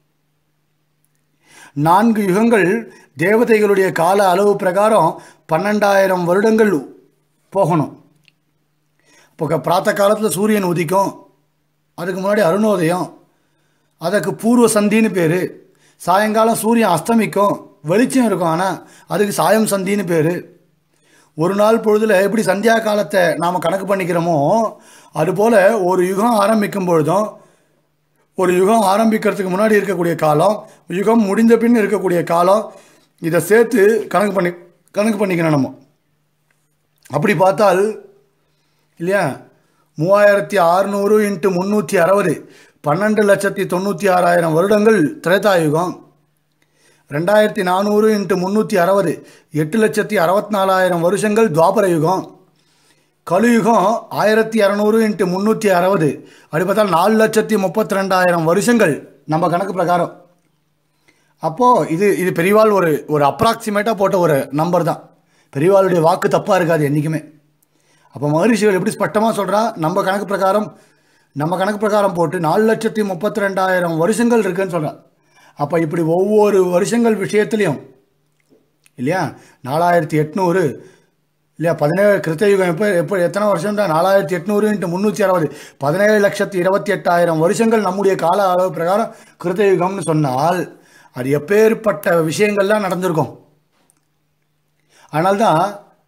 நான்கு யுகங்கள் தேவதைகளுடைய கால அளவு பிரகாரம் பன்னெண்டாயிரம் வருடங்கள் போகணும் இப்போ பிராத்த காலத்தில் சூரியன் உதிக்கும் அதுக்கு முன்னாடி அருணோதயம் அதுக்கு பூர்வ சந்தின்னு பேர் சாயங்காலம் சூரியன் அஸ்தமிக்கும் வெளிச்சம் இருக்கும் ஆனால் அதுக்கு சாயம் சந்தின்னு பேர் ஒரு நாள் பொழுதுல எப்படி சந்தியா காலத்தை நாம் கணக்கு பண்ணிக்கிறோமோ அதுபோல் ஒரு யுகம் ஆரம்பிக்கும் பொழுதும் ஒரு யுகம் ஆரம்பிக்கிறதுக்கு முன்னாடி இருக்கக்கூடிய காலம் யுகம் முடிந்த பின் இருக்கக்கூடிய காலம் இதை சேர்த்து கணக்கு பண்ணி கணக்கு பண்ணிக்கணும் நம்ம அப்படி பார்த்தால் இல்லையா மூவாயிரத்தி அறுநூறு இன்ட்டு முந்நூற்றி அறுபது பன்னெண்டு லட்சத்தி தொண்ணூற்றி ஆறாயிரம் வருடங்கள் திரேதாயுகம் ரெண்டாயிரத்தி நானூறு இன்ட்டு முந்நூற்றி அறுபது எட்டு லட்சத்தி அறுபத்தி நாலாயிரம் வருஷங்கள் துவாபர யுகம் கலியுகம் ஆயிரத்தி இரநூறு இன்ட்டு முந்நூற்றி அறுபது அப்படி பார்த்தா நாலு லட்சத்தி முப்பத்தி ரெண்டாயிரம் வருஷங்கள் நம்ம கணக்கு பிரகாரம் அப்போது இது இது பெரியவாள் ஒரு ஒரு அப்ராக்சிமேட்டாக போட்ட ஒரு நம்பர் தான் பெரியவாளுடைய வாக்கு தப்பாக இருக்காது என்றைக்குமே அப்போ மகரிஷிகள் எப்படி ஸ்பஷ்டமாக சொல்கிறா நம்ம கணக்கு பிரகாரம் நம்ம கணக்கு பிரகாரம் போட்டு நாலு லட்சத்தி முப்பத்தி ரெண்டாயிரம் வருஷங்கள் இருக்குன்னு சொல்கிறா அப்போ இப்படி ஒவ்வொரு வருஷங்கள் விஷயத்துலையும் இல்லையா நாலாயிரத்தி எட்நூறு இல்லையா பதினேழு கிருத்தயுகம் எப்போ எப்போ எத்தனை வருஷம் தான் நாலாயிரத்தி எட்நூறு இன்ட்டு முந்நூற்றி அறுபது பதினேழு லட்சத்தி இருபத்தி எட்டாயிரம் வருஷங்கள் நம்முடைய கால அளவு பிரகாரம் கிருத்தயுகம்னு சொன்னால் அது எப்பேற்பட்ட விஷயங்கள்லாம் நடந்திருக்கும் அதனால்தான்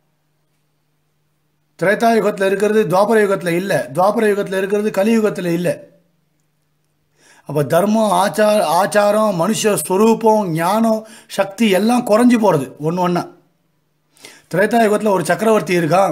திரேதா யுகத்தில் இருக்கிறது துவாபர யுகத்தில் இல்லை துவாபர யுகத்தில் இருக்கிறது கலியுகத்தில் இல்லை அப்போ தர்மம் ஆச்சார ஆச்சாரம் மனுஷ ஸ்வரூபம் ஞானம் சக்தி எல்லாம் குறைஞ்சி போகிறது ஒன்று ஒன்றா திரேதா யுகத்தில் ஒரு சக்கரவர்த்தி இருக்கான்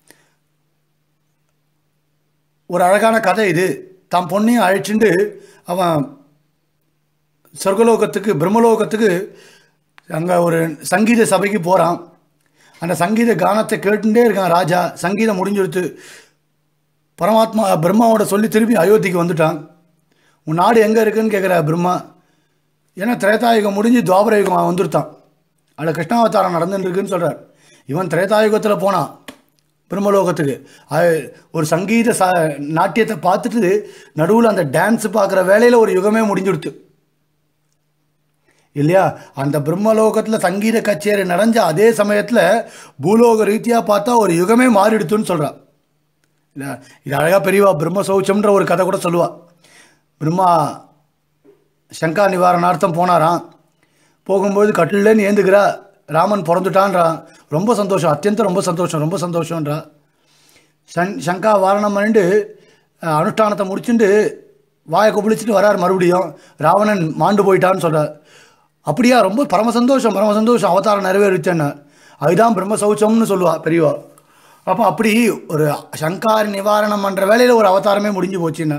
ஒரு அழகான கதை இது தான் பொண்ணையும் அழைச்சிட்டு அவன் சொர்க்கலோகத்துக்கு பிரம்மலோகத்துக்கு அங்கே ஒரு சங்கீத சபைக்கு போகிறான் அந்த சங்கீத கானத்தை கேட்டுட்டே இருக்கான் ராஜா சங்கீதம் முடிஞ்சுடுத்து பரமாத்மா பிரம்மாவோட சொல்லி திருப்பி அயோத்திக்கு வந்துட்டான் உன் நாடு எங்கே இருக்குன்னு கேட்குற பிரம்மா ஏன்னா திரேதாயுகம் முடிஞ்சு துவாபரயுகம் அவன் வந்துருத்தான் அதில் கிருஷ்ணாவதாரம் நடந்துட்டு இருக்குன்னு சொல்கிறார் இவன் திரேதாயுகத்தில் போனான் பிரம்மலோகத்துக்கு அது ஒரு சங்கீத ச நாட்டியத்தை பார்த்துட்டு நடுவில் அந்த டான்ஸ் பார்க்குற வேலையில் ஒரு யுகமே முடிஞ்சுடுத்து இல்லையா அந்த பிரம்மலோகத்தில் சங்கீத கச்சேரி நடந்த அதே சமயத்தில் பூலோக ரீதியாக பார்த்தா ஒரு யுகமே மாறிடுத்துன்னு சொல்கிறான் இல்லை இது அழகாக பெரியவா பிரம்ம சௌச்சம்ன்ற ஒரு கதை கூட சொல்லுவா பிரம்மா சங்கா நிவாரணார்த்தம் போனாராம் போகும்போது கட்டிலேன்னு ஏந்துக்கிறா ராமன் பிறந்துட்டான்றான் ரொம்ப சந்தோஷம் அத்தியந்தம் ரொம்ப சந்தோஷம் ரொம்ப சந்தோஷன்றா சங் சங்கா வாரணம் பண்ணிட்டு அஹ், அனுஷ்டானத்தை முடிச்சுட்டு வாயை கொப்பளிச்சுட்டு வரார் மறுபடியும் ராவணன் மாண்டு போயிட்டான்னு சொல்கிறார் அப்படியா ரொம்ப பரம சந்தோஷம் பரம சந்தோஷம் அவதாரம் நிறைவேறிச்சேன்னு அதுதான் பிரம்ம சௌச்சம்னு சொல்லுவா பெரியவா அப்போ அப்படி ஒரு சங்கார் நிவாரணம் பண்ணுற வேலையில் ஒரு அவதாரமே முடிஞ்சு போச்சுன்னு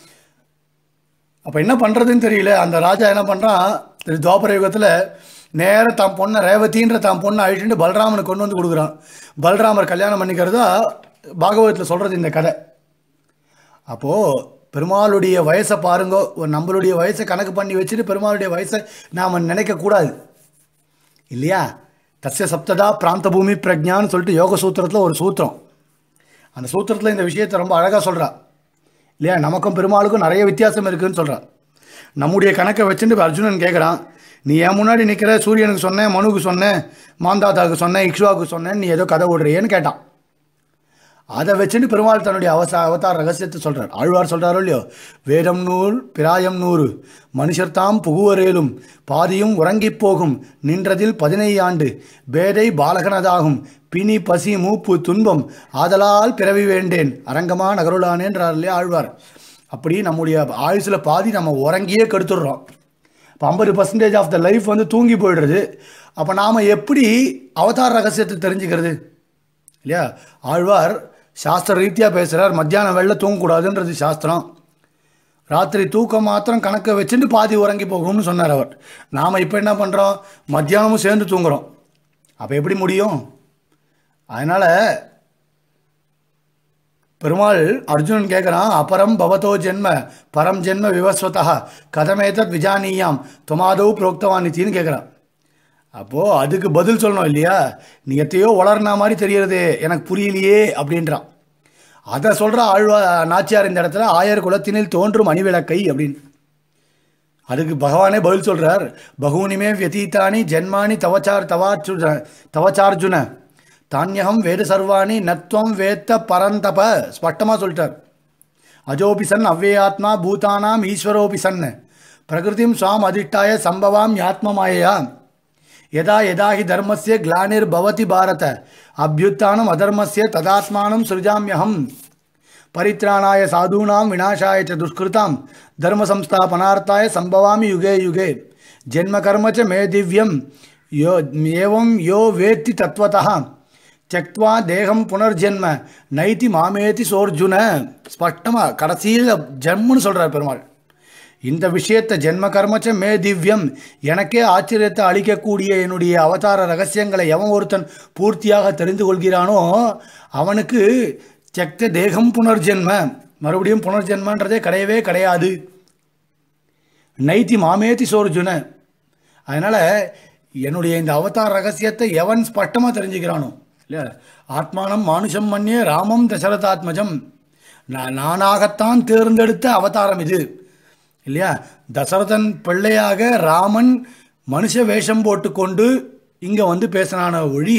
அப்போ என்ன பண்ணுறதுன்னு தெரியல அந்த ராஜா என்ன பண்ணுறான் திரு துவாபர யுகத்தில் நேராக தான் பொண்ணை ரேவதின்ற தான் பொண்ணை அழிச்சுட்டு பலராமனுக்கு கொண்டு வந்து கொடுக்குறான் பலராமர் கல்யாணம் பண்ணிக்கிறதா பாகவதத்தில் சொல்கிறது இந்த கதை அப்போது பெருமாளுடைய வயசை பாருங்கோ ஒரு நம்மளுடைய வயசை கணக்கு பண்ணி வச்சுட்டு பெருமாளுடைய வயசை நாம் நினைக்கக்கூடாது இல்லையா தஸ்ய சப்ததா பிராந்த பூமி பிரஜான்னு சொல்லிட்டு யோக சூத்திரத்தில் ஒரு சூத்திரம் அந்த சூத்திரத்தில் இந்த விஷயத்தை ரொம்ப அழகாக சொல்றா இல்லையா நமக்கும் பெருமாளுக்கும் நிறைய வித்தியாசம் இருக்குன்னு சொல்றா நம்முடைய கணக்கை வச்சுட்டு அர்ஜுனன் கேட்குறான் நீ என் முன்னாடி நிற்கிற சூரியனுக்கு சொன்னேன் மனுவுக்கு சொன்னேன் மாந்தாதாவுக்கு சொன்னேன் இக்ஷுவாவுக்கு சொன்னேன் நீ ஏதோ கதை விடுறியேன்னு கேட்டான் அதை வச்சுட்டு பெருமாள் தன்னுடைய அவசா அவதார ரகசியத்தை சொல்றார் ஆழ்வார் சொல்றாரோ இல்லையோ வேதம் நூல் பிராயம் நூறு மனுஷர் தாம் புகுவரேலும் பாதியும் உறங்கிப் போகும் நின்றதில் பதினையாண்டு பேதை பாலகனதாகும் பிணி பசி மூப்பு துன்பம் ஆதலால் பிறவி வேண்டேன் அரங்கமா நகருளானேன்றார் இல்லையா ஆழ்வார் அப்படி நம்முடைய ஆயுசில் பாதி நம்ம உறங்கியே கெடுத்துடுறோம் இப்போ ஐம்பது பர்சன்டேஜ் ஆஃப் த லைஃப் வந்து தூங்கி போயிடுறது அப்போ நாம் எப்படி அவதார ரகசியத்தை தெரிஞ்சுக்கிறது இல்லையா ஆழ்வார் சாஸ்திர ரீதியாக பேசுகிறார் மத்தியானம் வெளில தூங்கக்கூடாதுன்றது சாஸ்திரம் ராத்திரி தூக்கம் மாத்திரம் கணக்கை வச்சுட்டு பாதி உறங்கி போகும்னு சொன்னார் அவர் நாம் இப்போ என்ன பண்ணுறோம் மத்தியானமும் சேர்ந்து தூங்குறோம் அப்போ எப்படி முடியும் அதனால் பெருமாள் அர்ஜுனன் கேட்குறான் அபரம் பவதோ ஜென்ம பரம் ஜென்ம விவஸ்வதா கதமேதத் விஜானியாம் தொமாதோ புரோக்தவானித்தின்னு கேட்குறான் அப்போது அதுக்கு பதில் சொல்லணும் இல்லையா நீ எத்தையோ வளர்னா மாதிரி தெரியறதே எனக்கு புரியலையே அப்படின்றான் அதை சொல்கிற ஆழ்வா நாச்சியார் இந்த இடத்துல ஆயர் குலத்தினில் தோன்றும் அணிவிளக்கை அப்படின்னு அதுக்கு பகவானே பதில் சொல்கிறார் பகூனிமே வியதீத்தானி ஜென்மானி தவச்சார் தவார்ஜுன தவச்சார்ஜுன தானியகம் வேத சர்வாணி நத்வம் வேத்த பரந்தப ஸ்பஷ்டமாக சொல்லிட்டார் அஜோபி சன் அவ்வேயாத்மா பூதானாம் ஈஸ்வரோபி சன் பிரகிருதிம் சுவாம் அதிஷ்டாய சம்பவாம் யாத்மமாயா யதா யதா ஹி தர்மஸ்ய கிளானிர் பவதி பாரத அபியுத்தானம் அதர்மஸ்ய ததாத்மானம் சிருஜாமியகம் பரித்ராணாய சாதூனாம் விநாசாய ச துஷ்கிருதாம் தர்ம சம்ஸ்தாபனார்த்தாய சம்பவாமி யுகே யுகே ஜென்ம கர்ம ச மே திவ்யம் யோ ஏவம் யோ வேத்தி தத்வதः தியக்த்வா தேகம் புனர்ஜென்ம நைதி மாமேதி சோர்ஜுன ஸ்பஷ்டமாக கடைசியில் ஜென்மன்னு சொல்கிறார் பெருமாள் இந்த விஷயத்தை ஜென்ம கர்மச்ச மே திவ்யம் எனக்கே ஆச்சரியத்தை அளிக்கக்கூடிய என்னுடைய அவதார ரகசியங்களை எவன் ஒருத்தன் பூர்த்தியாக தெரிந்து கொள்கிறானோ அவனுக்கு செக்த தேகம் புனர்ஜென்ம மறுபடியும் புனர்ஜென்மன்றதே கிடையவே கிடையாது நைத்தி மாமேதி சோர்ஜுன அதனால் என்னுடைய இந்த அவதார ரகசியத்தை எவன் ஸ்பஷ்டமாக தெரிஞ்சுக்கிறானோ இல்லையா ஆத்மானம் மானுஷம் மன்னிய ராமம் தசரதாத்மஜம் நான் நானாகத்தான் தேர்ந்தெடுத்த அவதாரம் இது இல்லையா தசரதன் பிள்ளையாக ராமன் மனுஷ வேஷம் போட்டுக்கொண்டு இங்கே வந்து பேசினான ஒழிய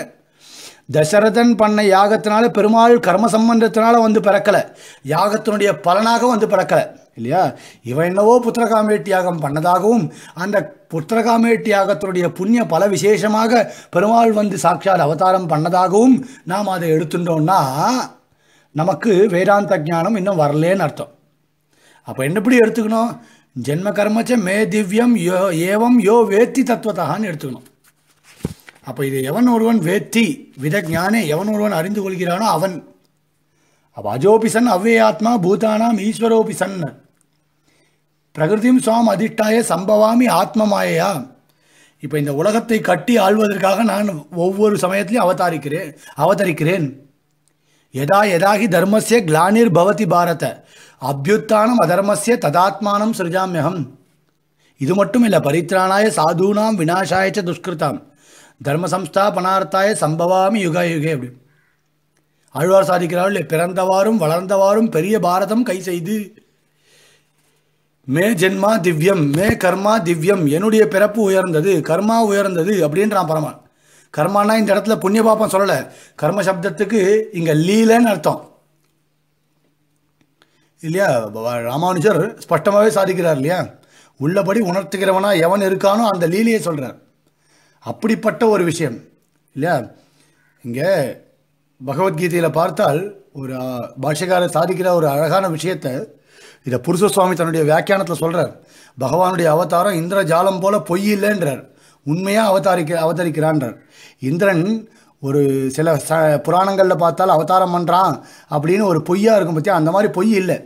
தசரதன் பண்ண யாகத்தினால பெருமாள் கர்ம சம்பந்தத்தினால வந்து பிறக்கலை யாகத்தினுடைய பலனாக வந்து பிறக்கலை இல்லையா இவன் என்னவோ புத்திரகாமேட்டி யாகம் பண்ணதாகவும் அந்த புத்திரகாமேட்டி யாகத்தினுடைய புண்ணிய பல விசேஷமாக பெருமாள் வந்து சாட்சாத் அவதாரம் பண்ணதாகவும் நாம் அதை எடுத்துட்டோம்னா நமக்கு வேதாந்த ஞானம் இன்னும் வரலேன்னு அர்த்தம் அப்போ என்னப்படி எடுத்துக்கணும் ஜென்ம கர்மச்ச மே திவ்யம் யோ ஏவம் யோ வேத்தி தத்துவத்தான்னு எடுத்துக்கணும் அப்போ இது எவன் ஒருவன் வேத்தி வித ஞானே எவன் ஒருவன் அறிந்து கொள்கிறானோ அவன் அப்போ அஜோபி சன் அவ்வேயாத்மா பூதானாம் ஈஸ்வரோபி சன் பிரகிருதியும் சுவாம் அதிஷ்டாய சம்பவாமி ஆத்மமாயா இப்போ இந்த உலகத்தை கட்டி ஆள்வதற்காக நான் ஒவ்வொரு சமயத்திலையும் அவதாரிக்கிறேன் அவதரிக்கிறேன் யதா யதாகி தர்மஸ்ய கிளானிர் பவதி பாரத அபியுத்தானம் அதர்மஸ்ய ததாத்மானம் சிருஜாமியகம் இது மட்டும் இல்லை பரித்ராணாய சாதுனாம் விநாசாய ச துஷ்கிருதாம் தர்ம சம்ஸ்தாபனார்த்தாய சம்பவாமி யுக யுகே அப்படி ஆழ்வார் சாதிக்கிறார்கள் பிறந்தவாறும் வளர்ந்தவாறும் பெரிய பாரதம் கை செய்து மே ஜென்மா திவ்யம் மே கர்மா திவ்யம் என்னுடைய பிறப்பு உயர்ந்தது கர்மா உயர்ந்தது அப்படின்றான் பரமான் கர்மானா இந்த இடத்துல புண்ணிய பாப்பம் சொல்லலை கர்ம சப்தத்துக்கு இங்கே லீலன்னு அர்த்தம் இல்லையா ப- ராமானுஜர் ஸ்பஷ்டமாகவே சாதிக்கிறார் இல்லையா உள்ளபடி உணர்த்துகிறவனா எவன் இருக்கானோ அந்த லீலையை சொல்கிறார் அப்படிப்பட்ட ஒரு விஷயம் இல்லையா இங்கே பகவத்கீதையில் பார்த்தால் ஒரு ஆ, பாஷ்யக்காரர் சாதிக்கிற ஒரு அழகான விஷயத்தை இதை புருஷ சுவாமி தன்னுடைய வியாக்கியானத்தில் சொல்கிறார் பகவானுடைய அவதாரம் இந்திர ஜாலம் போல பொய் இல்லைன்றார் உண்மையாக அவதாரிக்க அவதரிக்கிறான்றார் இந்திரன் ஒரு சில ச புராணங்களில் பார்த்தால் அவதாரம் பண்ணுறான் அப்படின்னு ஒரு பொய்யா இருக்கும் பற்றியா அந்த மாதிரி பொய் இல்லை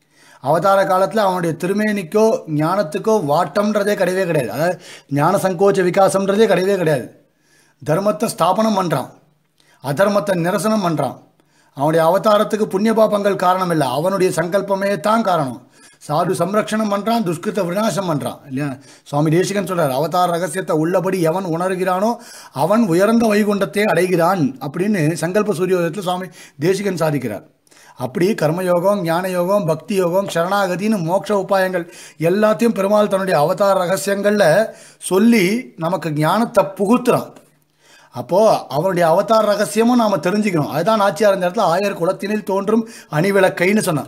அவதார காலத்தில் அவனுடைய திருமேனிக்கோ ஞானத்துக்கோ வாட்டம்ன்றதே கிடையவே கிடையாது அதாவது ஞான சங்கோச்ச விகாசம்ன்றதே கிடையவே கிடையாது தர்மத்தை ஸ்தாபனம் பண்ணுறான் அதர்மத்தை நிரசனம் பண்ணுறான் அவனுடைய அவதாரத்துக்கு புண்ணிய பாபங்கள் காரணம் இல்லை அவனுடைய சங்கல்பமே தான் காரணம் சாது சம்ரக்ஷணம் பண்ணுறான் துஷ்கிருத்த விநாசம் பண்ணுறான் இல்லையா சுவாமி தேசிகன் சொல்றார் அவதார ரகசியத்தை உள்ளபடி எவன் உணர்கிறானோ அவன் உயர்ந்த வைகுண்டத்தை அடைகிறான் அப்படின்னு சங்கல்ப சூரியோதயத்தில் சுவாமி தேசிகன் சாதிக்கிறார் அப்படி கர்மயோகம் ஞான யோகம் பக்தி யோகம் சரணாகதின்னு மோட்ச உபாயங்கள் எல்லாத்தையும் பெருமாள் தன்னுடைய அவதார ரகசியங்களில் சொல்லி நமக்கு ஞானத்தை புகுத்துறான் அப்போது அவருடைய அவதார ரகசியமும் நாம் தெரிஞ்சுக்கணும் அதுதான் ஆச்சியார் இந்த இடத்துல ஆயர் குலத்தினில் தோன்றும் அணிவிளக்கைன்னு சொன்னான்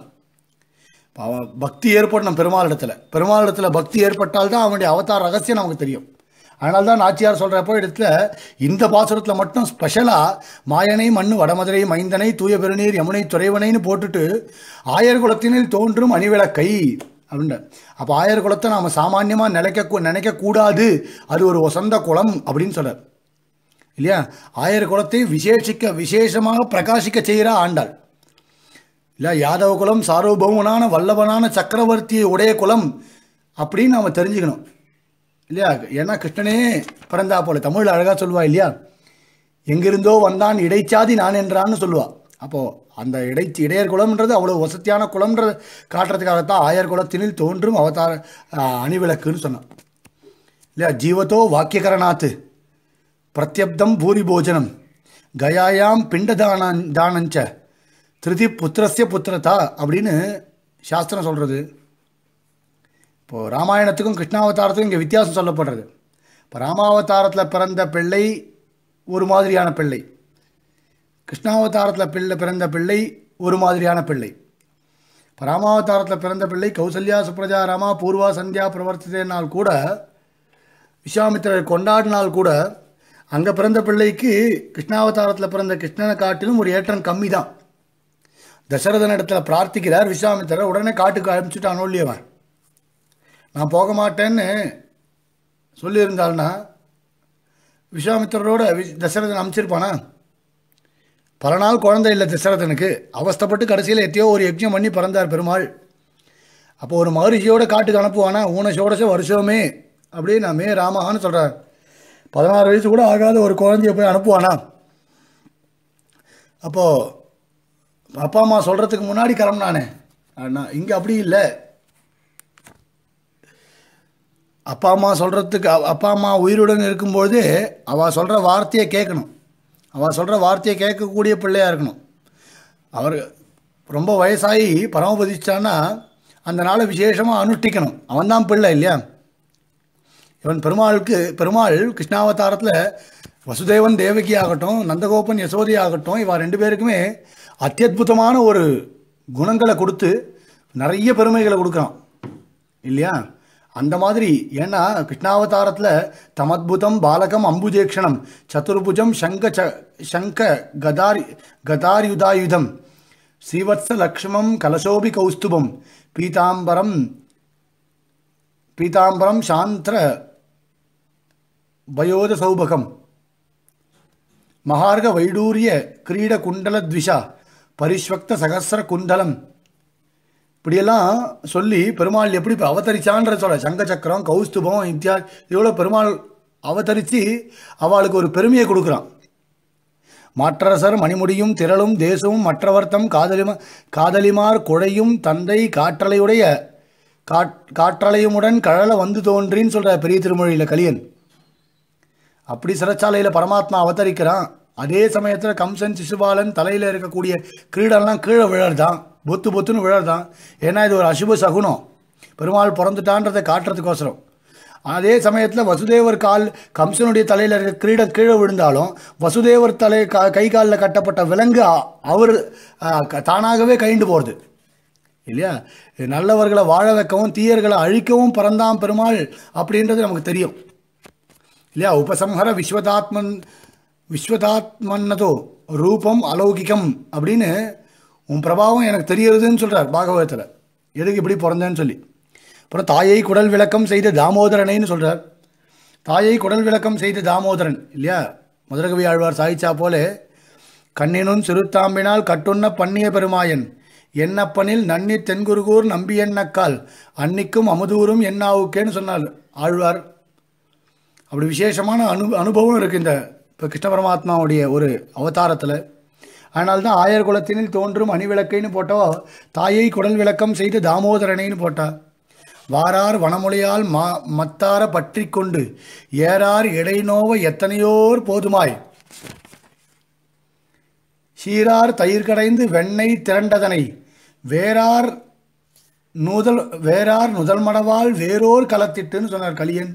இப்ப அவன் பக்தி ஏற்படணும் பெருமாள் இடத்துல பெருமாள் இடத்துல பக்தி ஏற்பட்டால்தான் அவனுடைய அவதார ரகசியம் நமக்கு தெரியும் அதனால தான் நாச்சியார் சொல்கிறப்போ இடத்துல இந்த பாசுரத்தில் மட்டும் ஸ்பெஷலாக மாயனை மண்ணு வடமதுரை மைந்தனை தூய பெருநீர் யமுனை துறைவனைன்னு போட்டுட்டு ஆயர் குலத்தினில் தோன்றும் அணிவிளக்கை அப்படின்ற அப்போ ஆயர் குலத்தை நாம் சாமான்யமாக நினைக்க நினைக்கக்கூடாது அது ஒரு வசந்த குலம் அப்படின்னு சொல்கிறார் இல்லையா ஆயர் குலத்தை விசேஷிக்க விசேஷமாக பிரகாசிக்க செய்கிற ஆண்டாள் இல்லை யாதவ குலம் சார்வபௌமனான வல்லவனான சக்கரவர்த்தி உடைய குலம் அப்படின்னு நாம் தெரிஞ்சுக்கணும் இல்லையா ஏன்னா கிருஷ்ணனே பிறந்தா போல தமிழ் அழகாக சொல்லுவா இல்லையா எங்கிருந்தோ வந்தான் இடைச்சாதி நான் என்றான்னு சொல்லுவா அப்போது அந்த இடை இடையர் குலம்ன்றது அவ்வளோ வசதியான குலம்ன்றது காட்டுறதுக்காகத்தான் ஆயர் குலத்தினில் தோன்றும் அவதார ஆ, அணிவிளக்குன்னு சொன்னான் இல்லையா ஜீவத்தோ வாக்கியகரணாத்து பிரத்யப்தம் பூரி போஜனம் கயாயாம் பிண்டதான தானஞ்ச திருதி புத்திரஸ்ய புத்திரதா அப்படின்னு சாஸ்திரம் சொல்கிறது இப்போது ராமாயணத்துக்கும் கிருஷ்ணாவதாரத்துக்கும் இங்கே வித்தியாசம் சொல்லப்படுறது இப்போ ராமாவதாரத்தில் பிறந்த பிள்ளை ஒரு மாதிரியான பிள்ளை கிருஷ்ணாவதாரத்தில் பிள்ளை பிறந்த பிள்ளை ஒரு மாதிரியான பிள்ளை இப்போ ராமாவதாரத்தில் பிறந்த பிள்ளை கௌசல்யா சுப்ரஜா ராமா பூர்வா சந்தியா பிரவர்த்தித்தேனால் கூட விஸ்வாமித்திரர் கொண்டாடினால் கூட அங்கே பிறந்த பிள்ளைக்கு கிருஷ்ணாவதாரத்தில் பிறந்த கிருஷ்ணனை காட்டிலும் ஒரு ஏற்றம் கம்மி தான் தசரதன் இடத்துல பிரார்த்திக்கிறார் விஸ்வாமித்திரர் உடனே காட்டுக்கு அனுப்பிச்சுட்டான் ஒல்லியவன் நான் போக மாட்டேன்னு சொல்லியிருந்தாள்னா விஸ்வாமித்திரரோட வி- தசரதன் அனுப்பிச்சிருப்பானா பல நாள் குழந்தை இல்லை தசரதனுக்கு அவஸ்தைப்பட்டு கடைசியில் எத்தையோ ஒரு யஜ்ஞம் பண்ணி பிறந்தார் பெருமாள் அப்போ ஒரு மகரிஷியோட காட்டுக்கு அனுப்புவானா ஊன சோடச வருஷமே அப்படியே நான் மே ராமஹான்னு சொல்கிறார் பதினாறு வயசு கூட ஆகாத ஒரு குழந்தைய போய் அனுப்புவானா அப்போது அப்பா அம்மா சொல்கிறதுக்கு முன்னாடி கிளம்புனானே அண்ணா இங்கே அப்படி இல்லை அப்பா அம்மா சொல்கிறதுக்கு அப்பா அம்மா உயிருடன் இருக்கும்போது அவள் சொல்கிற வார்த்தையை கேட்கணும் அவள் சொல்கிற வார்த்தையை கேட்கக்கூடிய பிள்ளையாக இருக்கணும் அவர் ரொம்ப வயசாகி பரமபதிச்சிட்டான்னா அந்த நாளை விசேஷமாக அனுஷ்டிக்கணும் அவன்தான் பிள்ளை இல்லையா இவன் பெருமாளுக்கு பெருமாள் கிருஷ்ணாவதாரத்தில் வசுதேவன் தேவகி ஆகட்டும் நந்தகோபன் யசோதி ஆகட்டும் இவா ரெண்டு பேருக்குமே அத்தியுதமான ஒரு குணங்களை கொடுத்து நிறைய பெருமைகளை கொடுக்குறான் இல்லையா அந்த மாதிரி ஏன்னா கிருஷ்ணாவதாரத்தில் தமத்புதம் பாலகம் அம்புஜேக்ஷணம் சதுர்புஜம் சங்க ச சங்க கதாரி கதாரியுதாயுதம் ஸ்ரீவத்ச லக்ஷ்மம் கலசோபி கௌஸ்துபம் பீதாம்பரம் பீதாம்பரம் சாந்திர வயோத சௌபகம் மகார்க வைடூரிய கிரீட குண்டல த்விஷா பரிஷ்வக்த சகசிர குண்டலம் இப்படியெல்லாம் சொல்லி பெருமாள் எப்படி இப்போ அவதரிச்சான்ற சொல்ல சங்க சக்கரம் கௌஸ்துபம் இத்தியா இவ்வளோ பெருமாள் அவதரித்து அவளுக்கு ஒரு பெருமையை கொடுக்குறான் மாற்றரசர் மணிமுடியும் திரளும் தேசமும் மற்றவர்த்தம் காதலிம காதலிமார் கொடையும் தந்தை காற்றலையுடைய காட் காற்றலையுமுடன் கழல வந்து தோன்றின்னு சொல்கிற பெரிய திருமொழியில் கலியன் அப்படி சிறைச்சாலையில் பரமாத்மா அவதரிக்கிறான் அதே சமயத்தில் கம்சன் சிசுபாலன் தலையில் இருக்கக்கூடிய கிரீடம்லாம் கீழே விழறதான் பொத்து பொத்துன்னு விழறதான் ஏன்னா இது ஒரு அசுப சகுனம் பெருமாள் பிறந்துட்டான்றதை காட்டுறதுக்கோசரம் அதே சமயத்தில் வசுதேவர் கால் கம்சனுடைய தலையில் இருக்க கிரீடம் கீழே விழுந்தாலும் வசுதேவர் தலை கா கை காலில் கட்டப்பட்ட விலங்கு அ- அவர் அ, க- தானாகவே கைண்டு போகிறது இல்லையா இது நல்லவர்களை வாழ வைக்கவும் தீயர்களை அழிக்கவும் பிறந்தான் பெருமாள் அப்படின்றது நமக்கு தெரியும் இல்லையா உபசம்ஹர விஸ்வதாத்மன் விஸ்வதாத்மன்னதோ ரூபம் அலௌகிகம் அப்படின்னு உன் பிரபாவம் எனக்கு தெரியறதுன்னு சொல்கிறார் பாகவதத்தில் எதுக்கு இப்படி பிறந்தேன்னு சொல்லி அப்புறம் தாயை குடல் விளக்கம் செய்த தாமோதரனைன்னு சொல்கிறார் தாயை குடல் விளக்கம் செய்த தாமோதரன் இல்லையா மதுரகவி ஆழ்வார் சாய்ச்சா போல கண்ணினும் சிறுத்தாம்பினால் கட்டுண்ண பண்ணிய பெருமாயன் என்னப்பனில் நன்னி தென்குருகூர் நம்பி எண்ணக்கால் அன்னிக்கும் அமுதூரும் என்னாவுக்கேன்னு சொன்னார் ஆழ்வார் அப்படி விசேஷமான அனு அனுபவம் இருக்குது இந்த இப்போ கிருஷ்ண பரமாத்மாவுடைய ஒரு அவதாரத்தில் அதனால தான் ஆயர் குலத்தினில் தோன்றும் அணிவிளக்கைன்னு போட்டோ தாயை குடல் விளக்கம் செய்து தாமோதரனைன்னு போட்டா வாரார் வனமொழியால் மா மத்தார பற்றி கொண்டு ஏறார் இடைநோவ எத்தனையோர் போதுமாய் சீரார் தயிர் கடைந்து வெண்ணெய் திரண்டதனை வேறார் நுதல் வேறார் நுதல் மடவால் வேறோர் கலத்திட்டுன்னு சொன்னார் கலியன்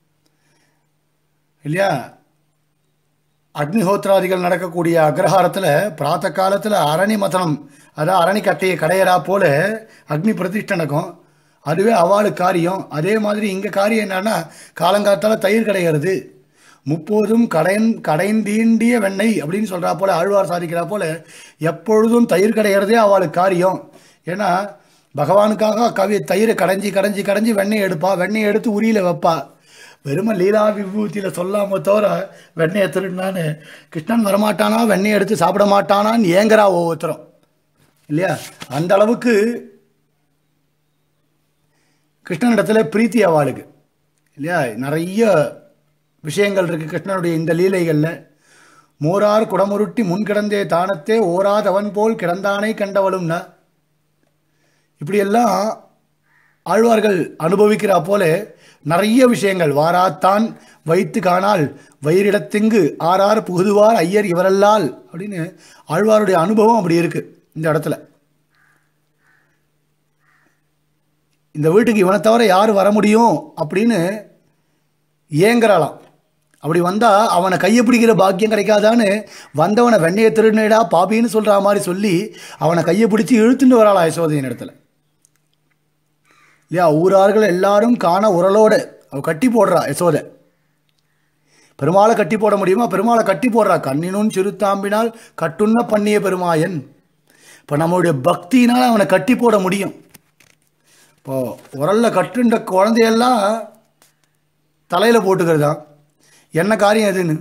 இல்லையா அக்னிஹோத்ராதிகள் நடக்கக்கூடிய அக்ரஹாரத்தில் பிராத்த காலத்தில் அரணி மதனம் அதான் அரணி கட்டையை கடையறா போல அக்னி பிரதிஷ்டை நடக்கும் அதுவே அவாளுக்கு காரியம் அதே மாதிரி இங்கே காரியம் என்னன்னா காலங்காத்தால் தயிர் கடைகிறது முப்போதும் கடைன் கடைந்தீண்டிய வெண்ணெய் அப்படின்னு சொல்கிறா போல ஆழ்வார் சாதிக்கிறா போல எப்பொழுதும் தயிர் கடைகிறதே அவளுக்கு காரியம் ஏன்னா பகவானுக்காக கவி தயிரை கடைஞ்சி கடைஞ்சி கடைஞ்சி வெண்ணெய் எடுப்பா வெண்ணெய் எடுத்து உரியில் வைப்பா வெறும லீலா விபூதியில் சொல்லாம தவிர வெண்ணெயை திருடினான்னு கிருஷ்ணன் வரமாட்டானா வெண்ணெய் எடுத்து சாப்பிட மாட்டானான்னு ஏங்குறா ஒவ்வொருத்தரும் இல்லையா அந்த அளவுக்கு கிருஷ்ணனிடத்துல பிரீத்தி அவளுக்கு இல்லையா நிறைய விஷயங்கள் இருக்குது கிருஷ்ணனுடைய இந்த லீலைகளில் மோரார் குடமுருட்டி முன் கிடந்தே தானத்தே ஓராதவன் போல் கிடந்தானை கண்டவளும்னா இப்படியெல்லாம் ஆழ்வார்கள் அனுபவிக்கிறா போல நிறைய விஷயங்கள் வாராத்தான் வைத்து காணால் வயிறிடத்திங்கு ஆறார் புகுதுவார் ஐயர் இவரல்லால் அப்படின்னு ஆழ்வாருடைய அனுபவம் அப்படி இருக்கு இந்த இடத்துல இந்த வீட்டுக்கு இவனை தவிர யார் வர முடியும் அப்படின்னு ஏங்குறாளாம் அப்படி வந்தால் அவனை கையை பிடிக்கிற பாக்கியம் கிடைக்காதான்னு வந்தவனை வெண்ணையை திருநேடா பாபின்னு சொல்கிற மாதிரி சொல்லி அவனை கையை பிடிச்சி இழுத்துட்டு வராளா யசோதையின் இடத்துல இல்லையா ஊரார்கள் எல்லாரும் காண உரலோட அவ கட்டி போடுறா யசோதை பெருமாளை கட்டி போட முடியுமா பெருமாளை கட்டி போடுறா கண்ணினும் சிறுத்தாம்பினால் கட்டுண்ண பண்ணிய பெருமாயன் இப்போ நம்மளுடைய பக்தியினால் அவனை கட்டி போட முடியும் இப்போ உரல்ல கட்டுன்ற குழந்தையெல்லாம் தலையில் போட்டுக்கிறதா என்ன காரியம் எதுன்னு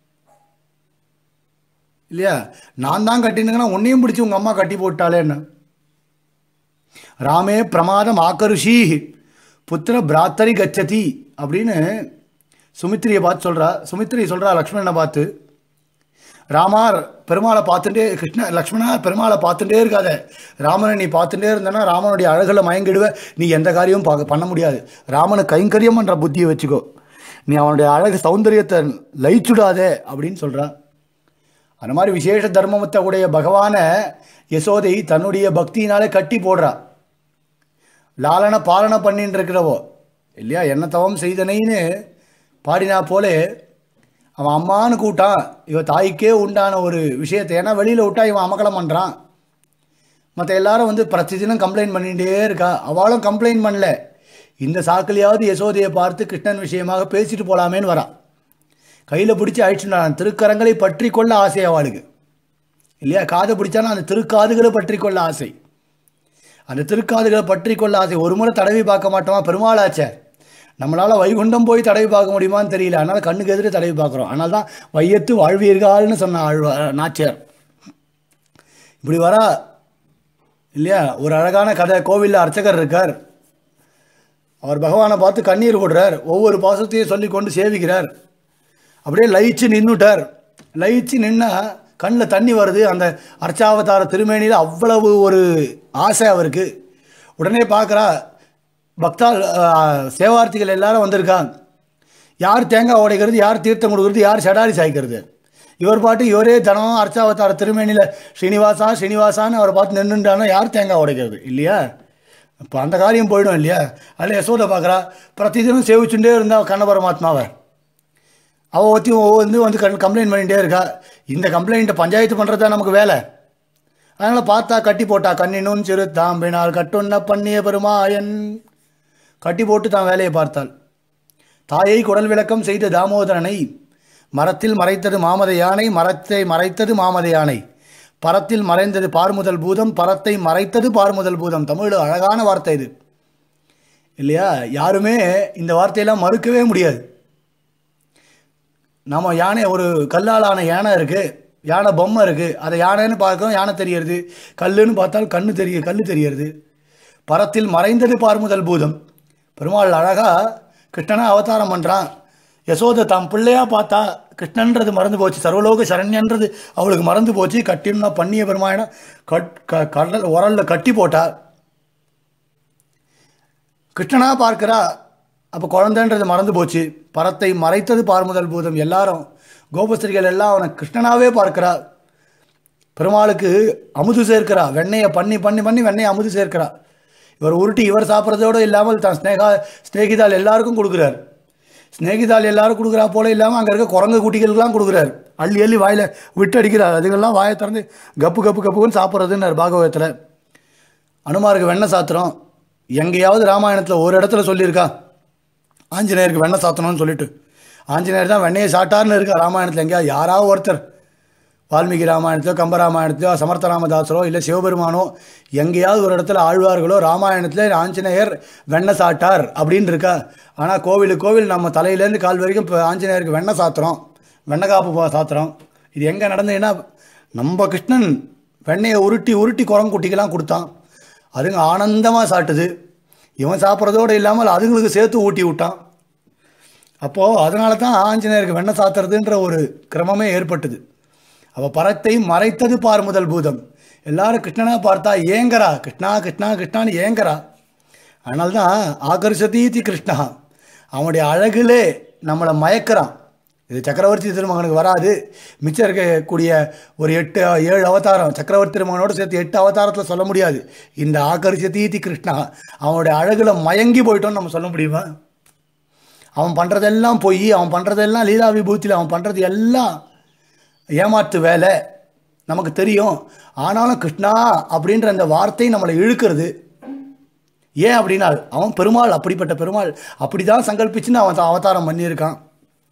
இல்லையா நான் தான் கட்டினுங்கன்னா உன்னையும் பிடிச்சி உங்கள் அம்மா கட்டி போட்டாலே என்ன ராமே பிரமாதம் ஆக்கருஷி புத்திர பிராத்தரி கச்சதி அப்படின்னு சுமித்திரியை பார்த்து சொல்கிறா சுமித்திரி சொல்கிறா லக்ஷ்மணனை பார்த்து ராமார் பெருமாளை பார்த்துட்டே கிருஷ்ண லக்ஷ்மணா பெருமாளை பார்த்துட்டே இருக்காத ராமனை நீ பார்த்துட்டே இருந்தனா ராமனுடைய அழகில் மயங்கிடுவ நீ எந்த காரியமும் பார்க்க பண்ண முடியாது ராமனை கைங்கரியம் என்ற புத்தியை வச்சுக்கோ நீ அவனுடைய அழகு சௌந்தரியத்தை லயிச்சுடாதே அப்படின்னு சொல்கிறா அந்த மாதிரி விசேஷ தர்மத்தை உடைய பகவானை யசோதை தன்னுடைய பக்தியினாலே கட்டி போடுறா லாலன பாலனை பண்ணின்னு இருக்கிறவோ இல்லையா என்ன தவம் செய்தனைன்னு பாடினா போலே அவன் அம்மான்னு கூட்டான் இவ தாய்க்கே உண்டான ஒரு விஷயத்தை ஏன்னா வெளியில் விட்டா இவன் அமக்கலம் பண்ணுறான் மற்ற எல்லாரும் வந்து பிரதி தினம் கம்ப்ளைண்ட் பண்ணிகிட்டே இருக்கா அவளும் கம்ப்ளைண்ட் பண்ணல இந்த சாக்கிலையாவது யசோதையை பார்த்து கிருஷ்ணன் விஷயமாக பேசிட்டு போகலாமேன்னு வரான் கையில் பிடிச்சி அழிச்சுட்டான் திருக்கரங்களை பற்றி கொள்ள ஆசை அவளுக்கு இல்லையா காதை பிடிச்சானா அந்த திருக்காதுகளை பற்றி கொள்ள ஆசை அந்த திருக்காதுகளை பற்றி கொள்ள ஆசை ஒரு முறை தடவி பார்க்க மாட்டோமா பெருமாளாச்சே நம்மளால் வைகுண்டம் போய் தடவி பார்க்க முடியுமான்னு தெரியல அதனால் கண்ணுக்கு எதிரே தடவி பார்க்குறோம் அதனால தான் வையத்து வாழ்வீர்கள்னு சொன்ன ஆழ்வா நாச்சியார் இப்படி வரா இல்லையா ஒரு அழகான கதை கோவிலில் அர்ச்சகர் இருக்கார் அவர் பகவானை பார்த்து கண்ணீர் விடுறார் ஒவ்வொரு பாசத்தையும் சொல்லி கொண்டு சேவிக்கிறார் அப்படியே லயிச்சு நின்றுட்டார் லயிச்சு நின்னா கண்ணில் தண்ணி வருது அந்த அர்ச்சாவதார திருமேனியில் அவ்வளவு ஒரு ஆசை அவருக்கு உடனே பார்க்குறா பக்தால் சேவார்த்திகள் எல்லாரும் வந்திருக்காங்க யார் தேங்காய் உடைக்கிறது யார் தீர்த்தம் கொடுக்குறது யார் சடாரி சாய்க்கிறது இவர் பாட்டு இவரே தினம் அர்ச்சாவதார திருமேனியில் ஸ்ரீனிவாசா ஸ்ரீனிவாசான்னு அவரை பார்த்து நின்றுட்டானா யார் தேங்காய் உடைக்கிறது இல்லையா இப்போ அந்த காரியம் போயிடும் இல்லையா அதில் யசோதை பார்க்குறா பிரதிதினம் சேவிச்சுட்டே இருந்தா கண்ண பரமாத்மாவை அவள் ஒத்தி வந்து வந்து கண் கம்ப்ளைண்ட் பண்ணிகிட்டே இருக்கா இந்த கம்ப்ளைண்ட்டை பஞ்சாயத்து பண்ணுறது தான் நமக்கு வேலை அதனால் பார்த்தா கட்டி போட்டா கண்ணினும் சிறு தாம்பினால் கட்டுண்ண பண்ணிய பெருமாயன் கட்டி போட்டு தான் வேலையை பார்த்தாள் தாயை குடல் விளக்கம் செய்த தாமோதரனை மரத்தில் மறைத்தது மாமத யானை மரத்தை மறைத்தது மாமத யானை பரத்தில் மறைந்தது பார்முதல் பூதம் பரத்தை மறைத்தது பார்முதல் பூதம் தமிழ் அழகான வார்த்தை இது இல்லையா யாருமே இந்த வார்த்தையெல்லாம் மறுக்கவே முடியாது நம்ம யானை ஒரு கல்லாலான யானை இருக்குது யானை பொம்மை இருக்குது அதை யானைன்னு பார்க்கறோம் யானை தெரியறது கல்லுன்னு பார்த்தால் கண்ணு தெரிய கல் தெரியறது பரத்தில் மறைந்தது பார்முதல் பூதம் பெருமாள் அழகாக கிருஷ்ணனை அவதாரம் பண்ணுறான் யசோதை தாம் பிள்ளையாக பார்த்தா கிருஷ்ணன்றது மறந்து போச்சு சர்வலோக சரண்யன்றது அவளுக்கு மறந்து போச்சு கட்டினா பண்ணிய பெருமாயணம் கட் க கடல் உரலில் கட்டி போட்டா கிருஷ்ணனா பார்க்கிறா அப்போ குழந்தைன்றது மறந்து போச்சு பரத்தை மறைத்தது பார்முதல் பூதம் எல்லாரும் கோபஸ்திரிகள் எல்லாம் அவனை கிருஷ்ணனாவே பார்க்கிறா பெருமாளுக்கு அமுது சேர்க்கிறா வெண்ணெயை பண்ணி பண்ணி பண்ணி வெண்ணெயை அமுது சேர்க்கிறா இவர் உருட்டி இவர் சாப்பிட்றதோடு இல்லாமல் தான் ஸ்னேகா ஸ்னேகிதால் எல்லாருக்கும் கொடுக்குறார் ஸ்னேகிதால் எல்லாரும் கொடுக்குறா போல இல்லாமல் அங்கே இருக்க குரங்கு குட்டிகளுக்கெல்லாம் கொடுக்குறாரு அள்ளி அள்ளி வாயில் விட்டு அடிக்கிறார் அதுங்கெல்லாம் வாயை திறந்து கப்பு கப்பு கப்புன்னு சாப்பிட்றதுன்னார் பாகவதத்தில் அனுமாருக்கு வெண்ணெய் சாத்திரம் எங்கேயாவது ராமாயணத்தில் ஒரு இடத்துல சொல்லியிருக்கா ஆஞ்சநேயருக்கு வெண்ணெய் சாத்தணும்னு சொல்லிட்டு ஆஞ்சநேயர் தான் வெண்ணையை சாட்டார்னு இருக்கா ராமாயணத்தில் எங்கேயாவது யாராவது ஒருத்தர் வால்மீகி ராமாயணத்திலோ கம்ப ராமாயணத்திலோ சமர்த்த ராமதாசரோ இல்லை சிவபெருமானோ எங்கேயாவது ஒரு இடத்துல ஆழ்வார்களோ ராமாயணத்தில் ஆஞ்சநேயர் வெண்ணெய் சாட்டார் அப்படின்னு இருக்கா ஆனால் கோவிலுக்கு கோவில் நம்ம தலையிலேருந்து கால் வரைக்கும் இப்போ ஆஞ்சநேயருக்கு வெண்ணெய் சாத்துறோம் வெண்ணெய் காப்பு பா- சாத்துறோம் இது எங்கே நடந்ததுன்னா நம்ம கிருஷ்ணன் வெண்ணெயை உருட்டி உருட்டி குரங்குட்டிக்கெல்லாம் கொடுத்தான் அதுங்க ஆனந்தமாக சாட்டுது இவன் சாப்பிட்றதோடு இல்லாமல் அதுங்களுக்கு சேர்த்து ஊட்டி விட்டான் அப்போது அதனால தான் ஆஞ்சநேயருக்கு வெண்ணெய் சாத்துறதுன்ற ஒரு கிரமமே ஏற்பட்டது அவள் பரத்தை மறைத்தது பார் முதல் பூதம் எல்லாரும் கிருஷ்ணனா பார்த்தா ஏங்கரா கிருஷ்ணா கிருஷ்ணா கிருஷ்ணான்னு ஏங்கரா அதனால தான் ஆகர்ஷதீதி கிருஷ்ணா அவனுடைய அழகிலே நம்மளை மயக்கிறான் இது சக்கரவர்த்தி திருமகனுக்கு வராது மிச்சம் இருக்கக்கூடிய ஒரு எட்டு ஏழு அவதாரம் சக்கரவர்த்தி திருமகனோடு சேர்த்து எட்டு அவதாரத்தில் சொல்ல முடியாது இந்த ஆகர்ஷதீதி கிருஷ்ணா அவனுடைய அழகில் மயங்கி போயிட்டோம்னு நம்ம சொல்ல முடியுமா அவன் பண்ணுறதெல்லாம் பொய் அவன் பண்ணுறதெல்லாம் லீலா விபூத்தியில் அவன் பண்ணுறது எல்லாம் ஏமாற்று வேலை நமக்கு தெரியும் ஆனாலும் கிருஷ்ணா அப்படின்ற அந்த வார்த்தை நம்மளை இழுக்கிறது ஏன் அப்படின்னா அவன் பெருமாள் அப்படிப்பட்ட பெருமாள் அப்படி தான் சங்கல்பிச்சுன்னு அவன் அவதாரம் பண்ணியிருக்கான்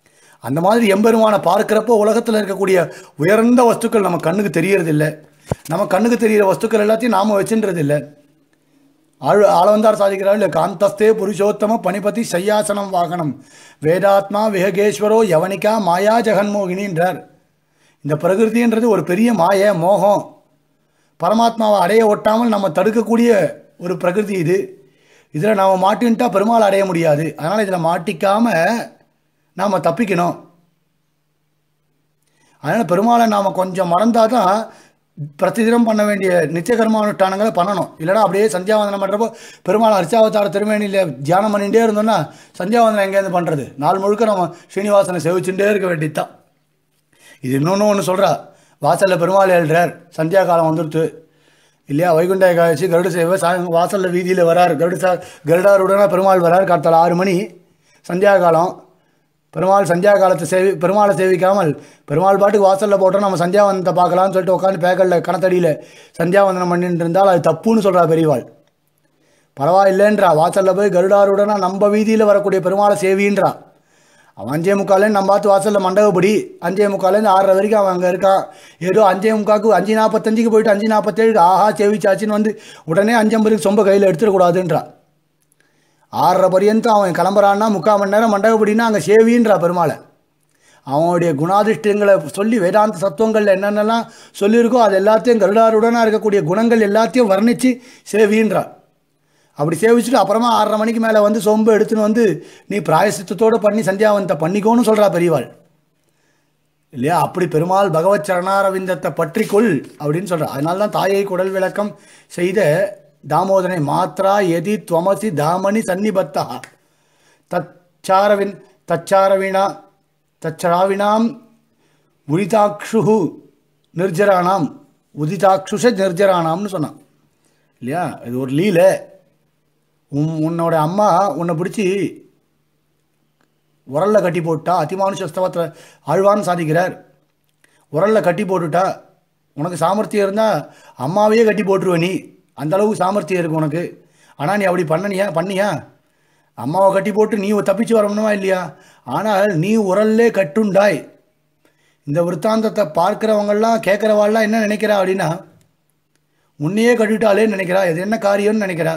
அந்த மாதிரி எம்பெருமானை பார்க்கிறப்போ உலகத்தில் இருக்கக்கூடிய உயர்ந்த வஸ்துக்கள் நம்ம கண்ணுக்கு தெரியறதில்லை நம்ம கண்ணுக்கு தெரிகிற வஸ்துக்கள் எல்லாத்தையும் நாம் வச்சுன்றது இல்லை ஆழ் ஆளவந்தார் சாதிக்கிறார் இல்லை காந்தஸ்தே புருஷோத்தம பணிபதி சையாசனம் வாகனம் வேதாத்மா விஹகேஸ்வரோ யவனிகா மாயா ஜெகன்மோகினின்றார் இந்த பிரகிருதின்றது ஒரு பெரிய மாய மோகம் பரமாத்மாவை அடைய ஒட்டாமல் நம்ம தடுக்கக்கூடிய ஒரு பிரகிருதி இது இதில் நாம் மாட்டின்ட்டா பெருமாள் அடைய முடியாது அதனால் இதில் மாட்டிக்காமல் நாம் தப்பிக்கணும் அதனால் பெருமாளை நாம் கொஞ்சம் மறந்தால் தான் பிரதிதினம் பண்ண வேண்டிய நித்தியகர்மானுஷ்டானங்களை பண்ணணும் இல்லைனா அப்படியே சந்தியாவந்தனம் பண்ணுறப்போ பெருமாள் அர்ச்சாவதார திருமேனியில் தியானம் பண்ணிகிட்டே இருந்தோம்னா சந்தியாவந்தனம் எங்கேருந்து பண்ணுறது நாள் முழுக்க நம்ம ஸ்ரீனிவாசனை செவிச்சுட்டே இருக்க வேண்டியதுதான் இது இன்னொன்று ஒன்று சொல்கிறா வாசலில் பெருமாள் எழுறார் சந்தியா காலம் வந்துடுத்து இல்லையா வைகுண்ட ஏகாதசி கருட சேவை சாயங்க வாசலில் வீதியில் வரார் கருட சா கருடாருடனே பெருமாள் வரார் காத்தால ஆறு மணி சந்தியா காலம் பெருமாள் சந்தியா காலத்தை சேவி பெருமாளை சேவிக்காமல் பெருமாள் பாட்டுக்கு வாசலில் போட்டோம் நம்ம சந்தியாவந்தத்தை பார்க்கலாம்னு சொல்லிட்டு உட்காந்து பேக்கரில் கணத்தடியில் சந்தியாவந்தனம் பண்ணிட்டு இருந்தால் அது தப்புன்னு சொல்கிறா பெரியவாள் பரவாயில்லைன்றா வாசலில் போய் கருடாருடனா நம்ம வீதியில் வரக்கூடிய பெருமாளை சேவின்றா அவன் அஞ்சே முக்காலேருந்து நம்ம பார்த்து வாசலில் மண்டபப்படி அஞ்சே முக்காலேருந்து ஆறரை வரைக்கும் அவன் அங்கே இருக்கான் ஏதோ அஞ்சே முக்காக்கு அஞ்சு நாற்பத்தஞ்சுக்கு போயிட்டு அஞ்சு நாற்பத்தேழுக்கு ஆஹா சேவிச்சாச்சின்னு வந்து உடனே அஞ்சம்பதுக்கு சொம்ப கையில் எடுத்துடக்கூடாதுன்றா ஆறரை பரியந்தம் அவன் கிளம்புறான்னா முக்கால் மணி நேரம் மண்டபப்படினா அங்கே சேவின்றா பெருமாளை அவனுடைய குணாதிஷ்டங்களை சொல்லி வேதாந்த சத்துவங்கள் என்னென்னலாம் சொல்லியிருக்கோ அது எல்லாத்தையும் கருடாருடனாக இருக்கக்கூடிய குணங்கள் எல்லாத்தையும் வர்ணித்து சேவின்றா அப்படி சேவிச்சுட்டு அப்புறமா ஆறரை மணிக்கு மேலே வந்து சொம்பு எடுத்துன்னு வந்து நீ பிராயசித்தத்தோடு பண்ணி சந்தியாவந்தத்தை பண்ணிக்கோன்னு சொல்கிறா பெரியவாள் இல்லையா அப்படி பெருமாள் பகவத் சரணாரவிந்தத்தை பற்றிக்கொள் அப்படின்னு சொல்கிறா அதனால தான் தாயை குடல் விளக்கம் செய்த தாமோதனை மாத்ரா எதி துவமசி தாமணி சன்னிபத்தா தச்சாரவின் தச்சாரவினா தச்சாவினாம் உரிதாக்ஷு நிர்ஜரானாம் உதிதாக்ஷுஷ நிர்ஜரானாம்னு சொன்னான் இல்லையா இது ஒரு லீலை உன் உன்னோட அம்மா உன்னை பிடிச்சி உரல்ல கட்டி போட்டா அதிமானுஷ ஸ்தவத்தில் ஆழ்வான்னு சாதிக்கிறார் உரல்ல கட்டி போட்டுட்டா உனக்கு சாமர்த்தியம் இருந்தால் அம்மாவையே கட்டி போட்டுருவ நீ அந்த அளவுக்கு சாமர்த்தியம் இருக்கு உனக்கு ஆனால் நீ அப்படி பண்ணனியா பண்ணியா அம்மாவை கட்டி போட்டு நீ தப்பிச்சு வரணுமா இல்லையா ஆனால் நீ உரல்லே கட்டுண்டாய் இந்த விற்த்தாந்தத்தை பார்க்குறவங்கெல்லாம் கேட்குறவாள்லாம் என்ன நினைக்கிறா அப்படின்னா உன்னையே கட்டிட்டாலேன்னு நினைக்கிறா இது என்ன காரியம்னு நினைக்கிறா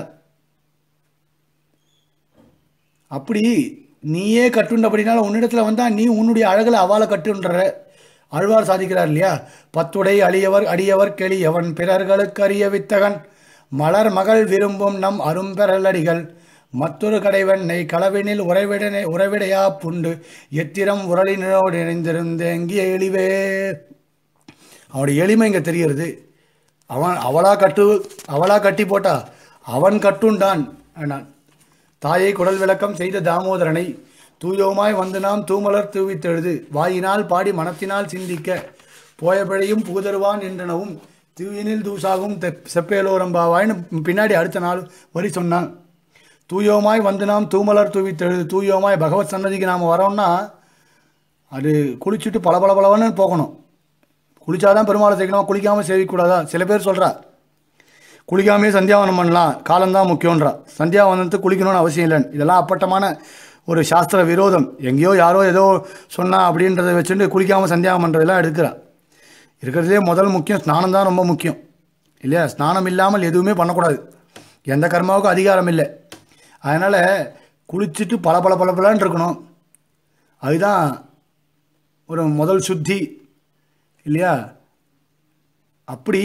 அப்படி நீயே கட்டுண்டபடினால உன்னிடத்துல வந்தால் நீ உன்னுடைய அழகில் அவாளை கட்டுன்ற ஆழ்வார் சாதிக்கிறார் இல்லையா பத்துடை அழியவர் அடியவர் கெளியவன் பிறர்களுக்கு அறிய வித்தகன் மலர் மகள் விரும்பும் நம் அரும்பெறலடிகள் மற்றொரு கடைவெண்ணை களவினில் உறைவிடனை உறைவிடையா புண்டு எத்திரம் உரளினோடு இணைந்திருந்த எங்கிய எளிவே அவனுடைய எளிமை இங்கே தெரிகிறது அவன் அவளா கட்டு அவளா கட்டி போட்டா அவன் கட்டுண்டான் நான் தாயை குடல் விளக்கம் செய்த தாமோதரனை தூயோமாய் வந்து நாம் தூமலர் தூவித்தெழுது வாயினால் பாடி மனத்தினால் சிந்திக்க போய பிழையும் புகுதருவான் என்றனவும் தூயினில் தூசாகும் தெப் செப்பேலோரம்பாவாய்னு பின்னாடி அடுத்த நாள் வரி சொன்னான் தூயோமாய் வந்து நாம் தூமலர் தூவித்தெழுது தூயோமாய் பகவத் சன்னதிக்கு நாம் வரோம்னா அது குளிச்சுட்டு பல பல பலவன்னு போகணும் குளிச்சாதான் பெருமாளை சேர்க்கணும் குளிக்காமல் சேவிக்கூடாதா சில பேர் சொல்கிறா குளிக்காமே சந்தியாவனம் பண்ணலாம் காலம்தான் முக்கியன்றா சந்தியாவனத்துக்கு குளிக்கணும்னு அவசியம் இல்லைன்னு இதெல்லாம் அப்பட்டமான ஒரு சாஸ்திர விரோதம் எங்கேயோ யாரோ ஏதோ சொன்னா அப்படின்றத வச்சுட்டு குளிக்காமல் சந்தியாகம் பண்ணுறதெல்லாம் எடுக்கிறா இருக்கிறதுலே முதல் முக்கியம் ஸ்நானம் தான் ரொம்ப முக்கியம் இல்லையா ஸ்நானம் இல்லாமல் எதுவுமே பண்ணக்கூடாது எந்த கர்மாவுக்கும் அதிகாரம் இல்லை அதனால் குளிச்சுட்டு பல பல பல பலன்னு இருக்கணும் அதுதான் ஒரு முதல் சுத்தி இல்லையா அப்படி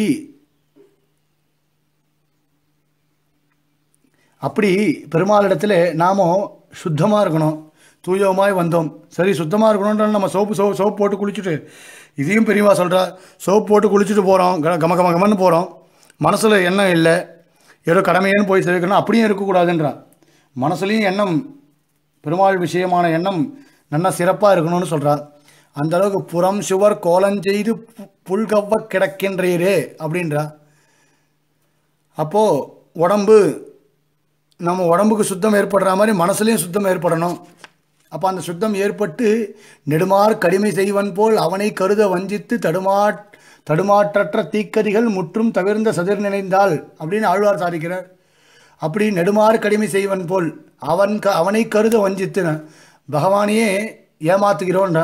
அப்படி பெருமாளிடத்தில் நாமும் சுத்தமாக இருக்கணும் தூயமாய் வந்தோம் சரி சுத்தமாக இருக்கணுன்றாலும் நம்ம சோப்பு சோ சோப்பு போட்டு குளிச்சுட்டு இதையும் பெரியவா சொல்கிறா சோப்பு போட்டு குளிச்சுட்டு போகிறோம் க கம கம கமன்னு போகிறோம் மனசில் எண்ணம் இல்லை ஏதோ கடமையேன்னு போய் சேர்க்கணும் அப்படியும் இருக்கக்கூடாதுன்றா மனசுலேயும் எண்ணம் பெருமாள் விஷயமான எண்ணம் நல்லா சிறப்பாக இருக்கணும்னு சொல்கிறா அந்த அளவுக்கு புறம் சுவர் கோலஞ்செய்து பு- புல்கவ்வ கிடக்கின்றீரே அப்படின்றா அப்போது உடம்பு நம்ம உடம்புக்கு சுத்தம் ஏற்படுற மாதிரி மனசுலையும் சுத்தம் ஏற்படணும் அப்போ அந்த சுத்தம் ஏற்பட்டு நெடுமார் கடிமை செய்வன் போல் அவனை கருத வஞ்சித்து தடுமாட் தடுமாற்றற்ற தீக்கதிகள் முற்றும் தவிர்ந்த சதிர் நினைந்தால் அப்படின்னு ஆழ்வார் சாதிக்கிறார் அப்படி நெடுமாறு கடிமை செய்வன் போல் அவன் க அவனை கருத வஞ்சித்துன பகவானையே ஏமாத்துகிறோன்ற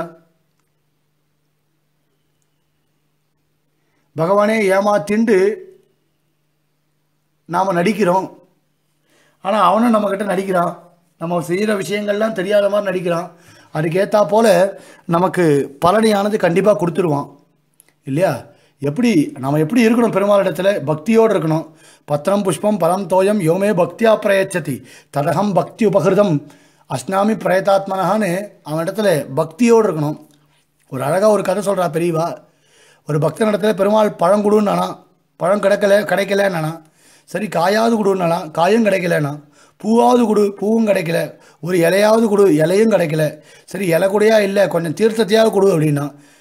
பகவானே ஏமாத்திண்டு நாம் நடிக்கிறோம் ஆனால் அவனும் நம்மக்கிட்ட நடிக்கிறான் நம்ம செய்கிற விஷயங்கள்லாம் தெரியாத மாதிரி நடிக்கிறான் அதுக்கேற்றா போல் நமக்கு பலனையானது கண்டிப்பாக கொடுத்துருவான் இல்லையா எப்படி நம்ம எப்படி இருக்கணும் பெருமாளிடத்தில் பக்தியோடு இருக்கணும் பத்திரம் புஷ்பம் பலம் தோயம் யோமே பக்தியா பிரயச்சதி ததகம் பக்தி உபகிருதம் அஸ்னாமி பிரயதாத்மனஹான்னு அவன் இடத்துல பக்தியோடு இருக்கணும் ஒரு அழகாக ஒரு கதை சொல்கிறா பெரியவா ஒரு பக்தன் இடத்துல பெருமாள் பழம் கொடுன்னானா பழம் கிடைக்கல கிடைக்கலன்னானா சரி காயாவது கொடுன்னானா காயும் கிடைக்கலனா பூவாவது கொடு பூவும் கிடைக்கல ஒரு இலையாவது கொடு இலையும் கிடைக்கல சரி இலை கூடயா இல்லை கொஞ்சம் தீர்த்தத்தையாவது கொடு அப்படின்னா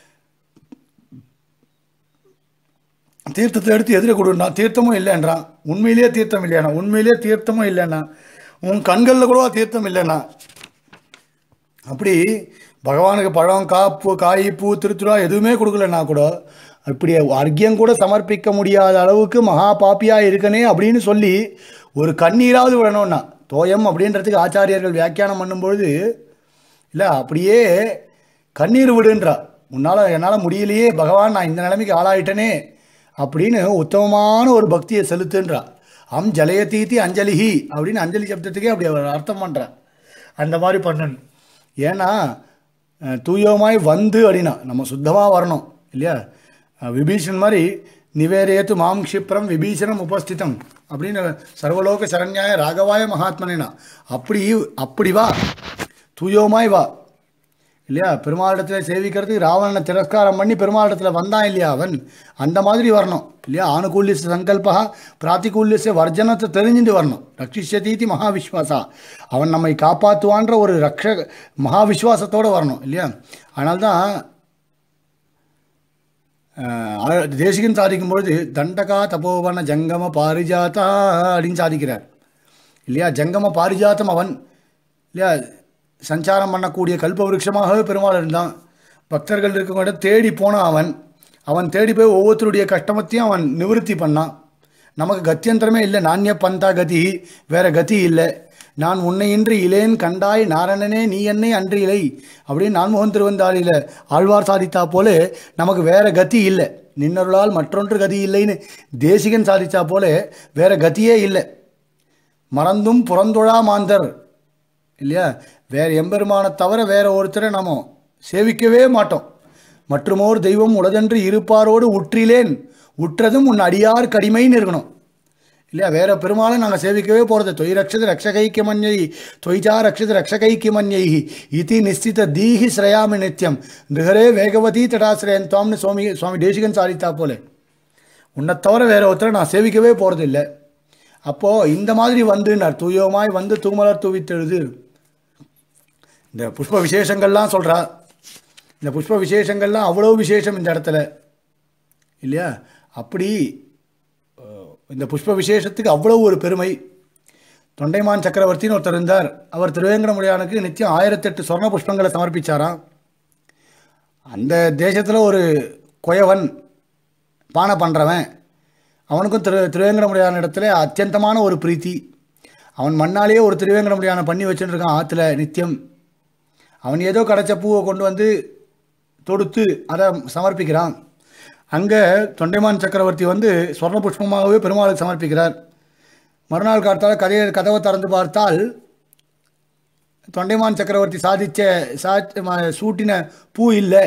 தீர்த்தத்தை எடுத்து எதிர கொடுன்னா தீர்த்தமும் இல்லைன்றான் உண்மையிலேயே தீர்த்தம் இல்லையாண்ணா உண்மையிலேயே தீர்த்தமும் இல்லைண்ணா உன் கண்களில் கூட தீர்த்தம் இல்லைண்ணா அப்படி பகவானுக்கு பழம் காப்பு காய் பூ திருத்துறா எதுவுமே கொடுக்கலன்னா கூட இப்படி அர்க்கியம் கூட சமர்ப்பிக்க முடியாத அளவுக்கு மகா பாப்பியா இருக்கனே அப்படின்னு சொல்லி ஒரு கண்ணீராவது விடணும்னா தோயம் அப்படின்றதுக்கு ஆச்சாரியர்கள் வியாக்கியானம் பண்ணும்பொழுது இல்லை அப்படியே கண்ணீர் விடுன்றா உன்னால் என்னால் முடியலையே பகவான் நான் இந்த நிலைமைக்கு ஆளாயிட்டனே அப்படின்னு உத்தமமான ஒரு பக்தியை செலுத்துன்றா அம் ஜலயதீதி அஞ்சலிஹி அப்படின்னு அஞ்சலி சப்தத்துக்கே அப்படி அவர் அர்த்தம் பண்ணுறா அந்த மாதிரி பண்ணணும் ஏன்னா அஹ், தூயோமாய் வந்து அப்படின்னா நம்ம சுத்தமாக வரணும் இல்லையா அஹ், விபீஷன் மாதிரி நிவேரேத்து மாம் க்ஷிப்ரம் விபீஷணம் உபஸ்திதம் அப்படின்னு சர்வலோக சரண்யாய ராகவாய மகாத்மனா அப்படி அப்படி வா தூயோமாய் வா இல்லையா பெருமாளிடத்துல சேவிக்கிறதுக்கு ராவணனை திரஸ்காரம் பண்ணி பெருமாளிடத்தில் வந்தான் இல்லையா அவன் அந்த மாதிரி வரணும் இல்லையா ஆணுகூல்ய சங்கல்பா பிராத்திகூல்ய வர்ஜனத்தை தெரிஞ்சுட்டு வரணும் ரட்சிஷதீதி மகாவிஸ்வாசா அவன் நம்மை காப்பாற்றுவான்ற ஒரு ரக்ஷ மகாவிஸ்வாசத்தோடு வரணும் இல்லையா அதனால தான் ஆஹ், தேசிகன் சாதிக்கும் பொழுது தண்டகா தபோவன ஜங்கம பாரிஜாதா அப்படின்னு சாதிக்கிறார் இல்லையா ஜங்கம பாரிஜாத்தம் அவன் இல்லையா சஞ்சாரம் பண்ணக்கூடிய கல்பவருஷமாகவே பெருமாள் இருந்தான் பக்தர்கள் இருக்கவங்க தேடி போனான் அவன் அவன் தேடி போய் ஒவ்வொருத்தருடைய கஷ்டமத்தையும் அவன் நிவர்த்தி பண்ணான் நமக்கு கத்தியந்தரமே இல்லை நானிய பந்தா கதி வேற கதி இல்லை நான் உன்னை இன்றி இலேன் கண்டாய் நாரணனே நீ என்னை அன்று இலை அப்படின்னு நான்முகன் திருவந்தாளியில் ஆழ்வார் சாதித்தா போல நமக்கு வேற கதி இல்லை நின்னருளால் மற்றொன்று கதி இல்லைன்னு தேசிகன் சாதித்தா போல வேற கதியே இல்லை மறந்தும் புறந்தொழா மாந்தர் இல்லையா வேற எம்பெருமானை தவிர வேற ஒருத்தரை நாம சேவிக்கவே மாட்டோம் மற்றுமோர் தெய்வம் உலதென்று இருப்பாரோடு உற்றிலேன் உற்றதும் உன் அடியார் கடிமைன்னு இருக்கணும் இல்லையா வேற பெருமாளை நாங்கள் சேவிக்கவே போகிறது தொய் ரக்ஷது ரக்ஷகைக்கு மன்யை தொய்ச்சா ரக்ஷது ரக்ஷகைக்கு மன்யை இதி நிச்சித தீஹி ஸ்ரயாமி நித்தியம் நிகரே வேகவதி தடாசிரயன் துவாம்னு சுவாமி சுவாமி தேசிகன் சாதித்தா போல உன்னை தவிர வேற ஒருத்தரை நான் சேவிக்கவே போகிறது இல்லை அப்போது இந்த மாதிரி வந்து நான் தூயோமாய் வந்து தூமலர் தூவித்தெழுது இந்த புஷ்ப விசேஷங்கள்லாம் சொல்கிறா இந்த புஷ்ப விசேஷங்கள்லாம் அவ்வளோ விசேஷம் இந்த இடத்துல இல்லையா அப்படி அஹ், இந்த புஷ்ப விசேஷத்துக்கு அவ்வளோ ஒரு பெருமை தொண்டைமான் சக்கரவர்த்தின்னு ஒருத்தர் இருந்தார் அவர் திருவேங்கடமுடியானுக்கு நித்தியம் ஆயிரத்தெட்டு சொர்ண புஷ்பங்களை சமர்ப்பிச்சாராம் அந்த தேசத்தில் ஒரு குயவன் பானை பண்ணுறவன் அவனுக்கும் திரு திருவேங்கடமுடியான இடத்துல அத்தியந்தமான ஒரு பிரீத்தி அவன் மண்ணாலேயே ஒரு திருவேங்கடமுடியான பண்ணி வச்சுட்டு இருக்கான் ஆற்றுல நித்தியம் அவன் ஏதோ கிடைச்ச பூவை கொண்டு வந்து தொடுத்து அதை சமர்ப்பிக்கிறான் அங்கே தொண்டைமான் சக்கரவர்த்தி வந்து சொர்ண புஷ்பமாகவே பெருமாளுக்கு சமர்ப்பிக்கிறார் மறுநாள் காலத்தால் கதையை கதவை திறந்து பார்த்தால் தொண்டைமான் சக்கரவர்த்தி சாதிச்ச சா ம- சூட்டின பூ இல்லை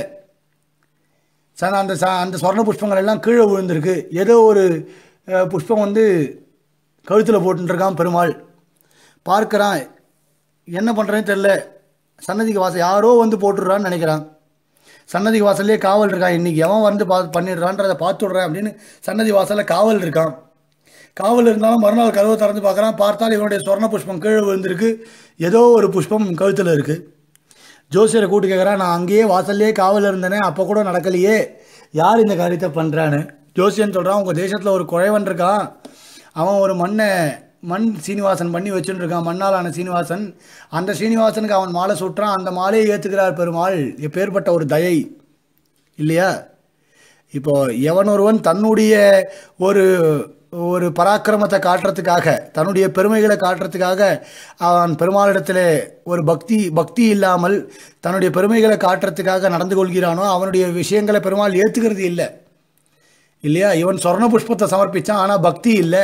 சார் அந்த சா அந்த சொர்ண புஷ்பங்கள் எல்லாம் கீழே விழுந்திருக்கு ஏதோ ஒரு அஹ், புஷ்பம் வந்து கழுத்தில் போட்டுருக்கான் பெருமாள் பார்க்கறான் என்ன பண்ணுறேன்னு தெரில சன்னதிக்கு வாசல் யாரோ வந்து போட்டுடுறான்னு நினைக்கிறான் சன்னதி வாசல்லே காவல் இருக்கான் இன்னைக்கு எவன் வந்து பா பண்ணிடுறான்றதை பார்த்துடுறேன் அப்படின்னு சன்னதி வாசலில் காவல் இருக்கான் காவல் இருந்தாலும் மறுநாள் கதவை திறந்து பார்க்குறான் பார்த்தால் இவனுடைய சொர்ண புஷ்பம் கீழே விழுந்திருக்கு ஏதோ ஒரு புஷ்பம் கழுத்தில் இருக்குது ஜோசியரை கூட்டு கேட்குறான் நான் அங்கேயே வாசல்லே காவல் இருந்தேனே அப்போ கூட நடக்கலையே யார் இந்த காரியத்தை பண்ணுறான்னு ஜோசியன் சொல்கிறான் உங்கள் தேசத்தில் ஒரு குழைவன் இருக்கான் அவன் ஒரு மண்ணை மண் சீனிவாசன் பண்ணி வச்சுட்டு இருக்கான் மண்ணாலான சீனிவாசன் அந்த சீனிவாசனுக்கு அவன் மாலை சுட்டுறான் அந்த மாலையை ஏற்றுக்கிறார் பெருமாள் எப்பேற்பட்ட ஒரு தயை இல்லையா இப்போ எவன் ஒருவன் தன்னுடைய ஒரு ஒரு பராக்கிரமத்தை காட்டுறதுக்காக தன்னுடைய பெருமைகளை காட்டுறதுக்காக அவன் பெருமாளிடத்தில் ஒரு பக்தி பக்தி இல்லாமல் தன்னுடைய பெருமைகளை காட்டுறதுக்காக நடந்து கொள்கிறானோ அவனுடைய விஷயங்களை பெருமாள் ஏற்றுக்கிறது இல்லை இல்லையா இவன் சொர்ண புஷ்பத்தை சமர்ப்பித்தான் ஆனால் பக்தி இல்லை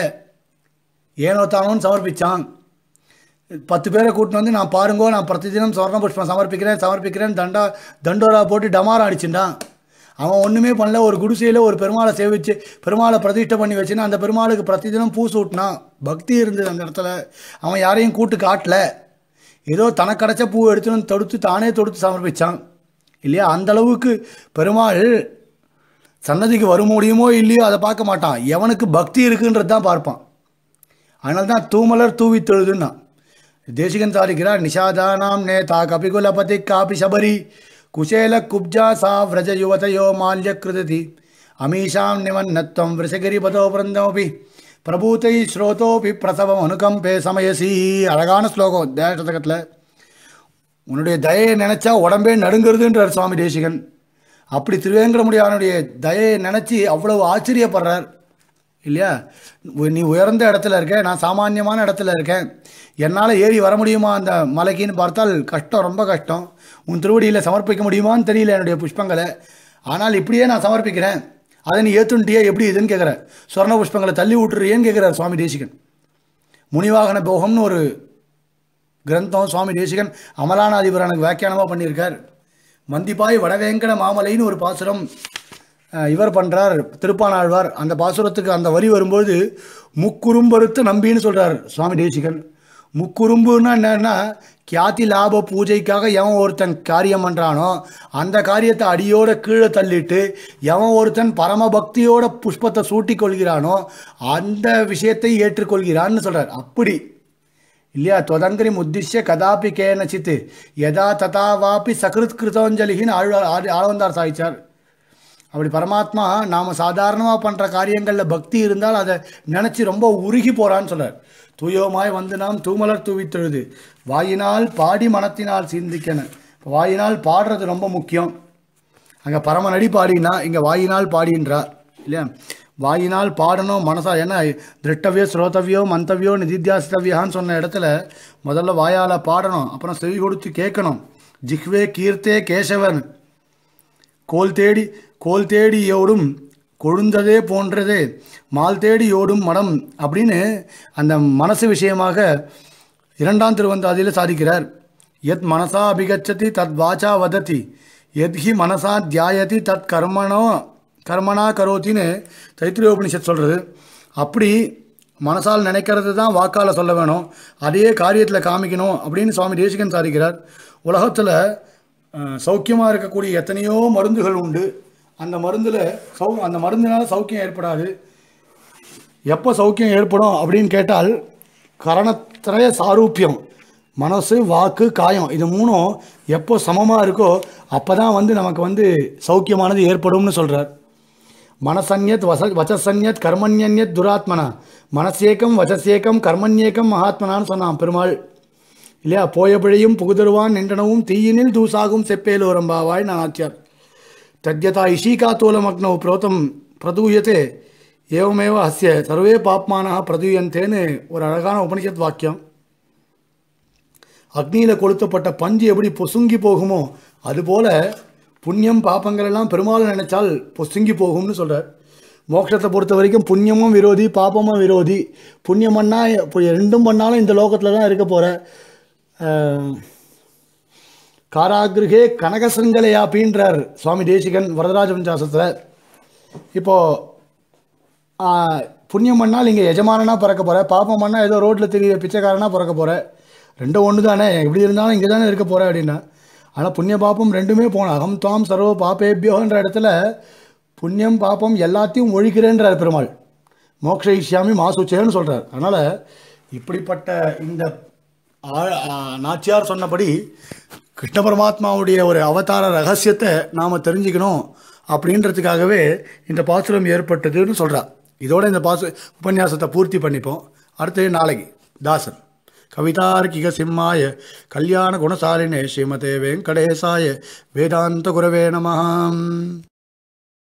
ஏனோ தானோன்னு சமர்ப்பித்தான் பத்து பேரை கூட்டின்னு வந்து நான் பாருங்கோ நான் பிரதி தினம் சொர்ண புஷ்பம் சமர்ப்பிக்கிறேன் சமர்ப்பிக்கிறேன் தண்டா தண்டோரா போட்டு டமாரம் அடிச்சுட்டான் அவன் ஒன்றுமே பண்ணல ஒரு குடிசையில் ஒரு பெருமாளை சேவிச்சு பெருமாளை பிரதிஷ்டை பண்ணி வச்சுன்னா அந்த பெருமாளுக்கு பிரதி தினம் பூ சூட்டினான் பக்தி இருந்தது அந்த இடத்துல அவன் யாரையும் கூட்டு காட்டல ஏதோ தனக்கு கிடைச்ச பூ எடுத்துன்னு வந்து தொடுத்து தானே தொடுத்து சமர்ப்பிச்சான் இல்லையா அந்த அளவுக்கு பெருமாள் சன்னதிக்கு வர முடியுமோ இல்லையோ அதை பார்க்க மாட்டான் எவனுக்கு பக்தி இருக்குன்றது தான் பார்ப்பான் அதனால தான் தூமலர் தூவி தொழுதுன்னா தேசிகன் சாரிக்கிறார் நிஷாதானாம் நேதா கபிகுலபதி காபி சபரி குசேல குப்ஜா சா விரஜ யுவதையோ மால்ய கிருததி அமீஷாம் நிவன்னத்வம் விரசகிரி பதோ பிருந்தமபி பிரபூத்தை ஸ்ரோதோபி பிரசவம் அனுகம்பே சமயசி அழகான ஸ்லோகம் தேசதகத்தில் உன்னுடைய தயையை நினச்சா உடம்பே நடுங்கிறதுன்றார் சுவாமி தேசிகன் அப்படி திருவேங்கடமுடியானுடைய தயையை நினச்சி அவ்வளவு ஆச்சரியப்படுறார் இல்லையா உ- நீ உயர்ந்த இடத்துல இருக்க நான் சாமானியமான இடத்துல இருக்கேன் என்னால் ஏறி வர முடியுமா அந்த மலைக்குன்னு பார்த்தால் கஷ்டம் ரொம்ப கஷ்டம் உன் திருவடியில் சமர்ப்பிக்க முடியுமான்னு தெரியல என்னுடைய புஷ்பங்களை ஆனால் இப்படியே நான் சமர்ப்பிக்கிறேன் அதை நீ ஏற்றுன்ட்டியே எப்படி இதுன்னு கேட்குற சொர்ண புஷ்பங்களை தள்ளி விட்டுறியேன்னு கேட்குறார் சுவாமி தேசிகன் முனிவாகன போகம்னு ஒரு கிரந்தம் சுவாமி தேசிகன் அமலானாதிபர் எனக்கு வியாக்கியானமாக பண்ணியிருக்கார் மந்திப்பாய் வடவேங்கட மாமலைன்னு ஒரு பாசுரம் அஹ், இவர் பண்ணுறார் திருப்பானாழ்வார் அந்த பாசுரத்துக்கு அந்த வரி வரும்போது முக்குறும்பருத்து நம்பின்னு சொல்கிறார் சுவாமி தேசிகன் முக்குறும்புன்னா என்னன்னா கியாதி லாப பூஜைக்காக எவன் ஒருத்தன் காரியம் பண்ணுறானோ அந்த காரியத்தை அடியோட கீழே தள்ளிட்டு எவன் ஒருத்தன் பரமபக்தியோட புஷ்பத்தை சூட்டிக் கொள்கிறானோ அந்த விஷயத்தை ஏற்றுக்கொள்கிறான்னு சொல்கிறார் அப்படி இல்லையா தொதங்கரி உத்திஷ்ய கதாபி கேனச்சித் யதா ததா வாபி சகிருத் கிருதோஞ்சலின்னு ஆழ்வார் ஆழ்- ஆழ்வந்தார் சாதிச்சார் அப்படி பரமாத்மா நாம் சாதாரணமாக பண்ணுற காரியங்களில் பக்தி இருந்தால் அதை நினச்சி ரொம்ப உருகி போகிறான்னு சொல்றார் தூயோமாய் வந்து நாம் தூமலர் தூவித்தெழுது வாயினால் பாடி மனத்தினால் சிந்திக்கணும் இப்ப வாயினால் பாடுறது ரொம்ப முக்கியம் அங்கே பரமநடி பாடினா இங்கே வாயினால் பாடின்றார் இல்லையா வாயினால் பாடணும் மனசா ஏன்னா திருட்டவியோ ஸ்ரோதவியோ மந்தவியோ நிதித்தியாசித்தவியான்னு சொன்ன இடத்துல முதல்ல வாயால் பாடணும் அப்புறம் செவி கொடுத்து கேட்கணும் ஜிஹ்வே கீர்த்தே கேசவன் கோல் தேடி கோல் தேடி ஓடும் கொழுந்ததே போன்றதே மால் தேடி ஓடும் மனம் அப்படின்னு அந்த மனசு விஷயமாக இரண்டாம் திருவந்தாதியில் சாதிக்கிறார் எத் மனசா அபிகச்சதி தத் வாச்சா வதத்தி எத் ஹி மனசா தியாயதி தத் கர்மனோ கர்மனா கரோத்தின்னு தைத்திரியோபனிஷத் சொல்கிறது அப்படி மனசால் நினைக்கிறது தான் வாக்கால் சொல்ல வேணும் அதையே காரியத்தில் காமிக்கணும் அப்படின்னு சுவாமி தேசிகன் சாதிக்கிறார் உலகத்தில் சௌக்கியமாக இருக்கக்கூடிய எத்தனையோ மருந்துகள் உண்டு அந்த மருந்தில் சௌ அந்த மருந்தினால சௌக்கியம் ஏற்படாது எப்போ சௌக்கியம் ஏற்படும் அப்படின்னு கேட்டால் கரணத்திரய சாரூபியம் மனசு வாக்கு காயம் இது மூணும் எப்போ சமமாக இருக்கோ அப்போ தான் வந்து நமக்கு வந்து சௌக்கியமானது ஏற்படும்னு சொல்கிறார் மனசன்யத் வச வச்சசன்யத் கர்மண்யன்யத் துராத்மனா மனசேக்கம் வச்சசேக்கம் கர்மண்யேக்கம் மகாத்மனான்னு சொன்னான் பெருமாள் இல்லையா போய பிழையும் புகுதருவான் நின்றனவும் தீயினில் தூசாகும் செப்பேலோரம்பாவாய் நான் ஆச்சியார் தத்யதா இஷீகாத்தூலமக்னோ புரோத்தம் பிரதூயத்தே ஏவமேவ அஸ்ய சர்வே பாப்மானः பிரதூயந்தேன்னு ஒரு அழகான உபனிஷத் வாக்கியம் அக்னியில் கொளுத்தப்பட்ட பஞ்சு எப்படி பொசுங்கி போகுமோ அதுபோல புண்ணியம் பாப்பங்கள் எல்லாம் பெருமாள் நினைச்சால் பொசுங்கி போகும்னு சொல்கிறார் மோட்சத்தை பொறுத்த வரைக்கும் புண்ணியமும் விரோதி பாப்பமும் விரோதி புண்ணியம் பண்ணா இப்போ ரெண்டும் பண்ணாலும் இந்த லோகத்தில் தான் இருக்க போகிற காராகிருகே கனகசிருங்கலையாப்பின்றார் சுவாமி தேசிகன் வரதராஜ பஞ்சாசத்தில் இப்போது புண்ணியம் பண்ணால் இங்கே எஜமானனாக பிறக்க போகிற பாப்பம் பண்ணால் ஏதோ ரோட்டில் தெரிய பிச்சைக்காரனாக பிறக்க போகிற ரெண்டும் ஒன்று தானே எப்படி இருந்தாலும் இங்கே தானே இருக்க போகிற அப்படின்னா ஆனால் புண்ணிய பாப்பம் ரெண்டுமே போகணும் அகம் துவாம் சர்வ பாப்பேபியோன்ற இடத்துல புண்ணியம் பாப்பம் எல்லாத்தையும் ஒழிக்கிறேன்றார் பெருமாள் மோக்ஷ இஷ்யாமி மாசுச்சேன்னு சொல்கிறார் அதனால் இப்படிப்பட்ட இந்த ஆ- ஆ, நாச்சியார் சொன்னபடி கிருஷ்ண பரமாத்மாவுடைய ஒரு அவதார ரகசியத்தை நாம் தெரிஞ்சுக்கணும் அப்படின்றதுக்காகவே இந்த பாசுரம் ஏற்பட்டதுன்னு சொல்கிறார் இதோட இந்த பாசு உபன்யாசத்தை பூர்த்தி பண்ணிப்போம் அடுத்து நாளைக்கு தாசன் கவிதார்க்கிக சிம்மாய கல்யாண குணசாலினே ஸ்ரீமதே வெங்கடேசாய வேதாந்த குரவே நமஹாம்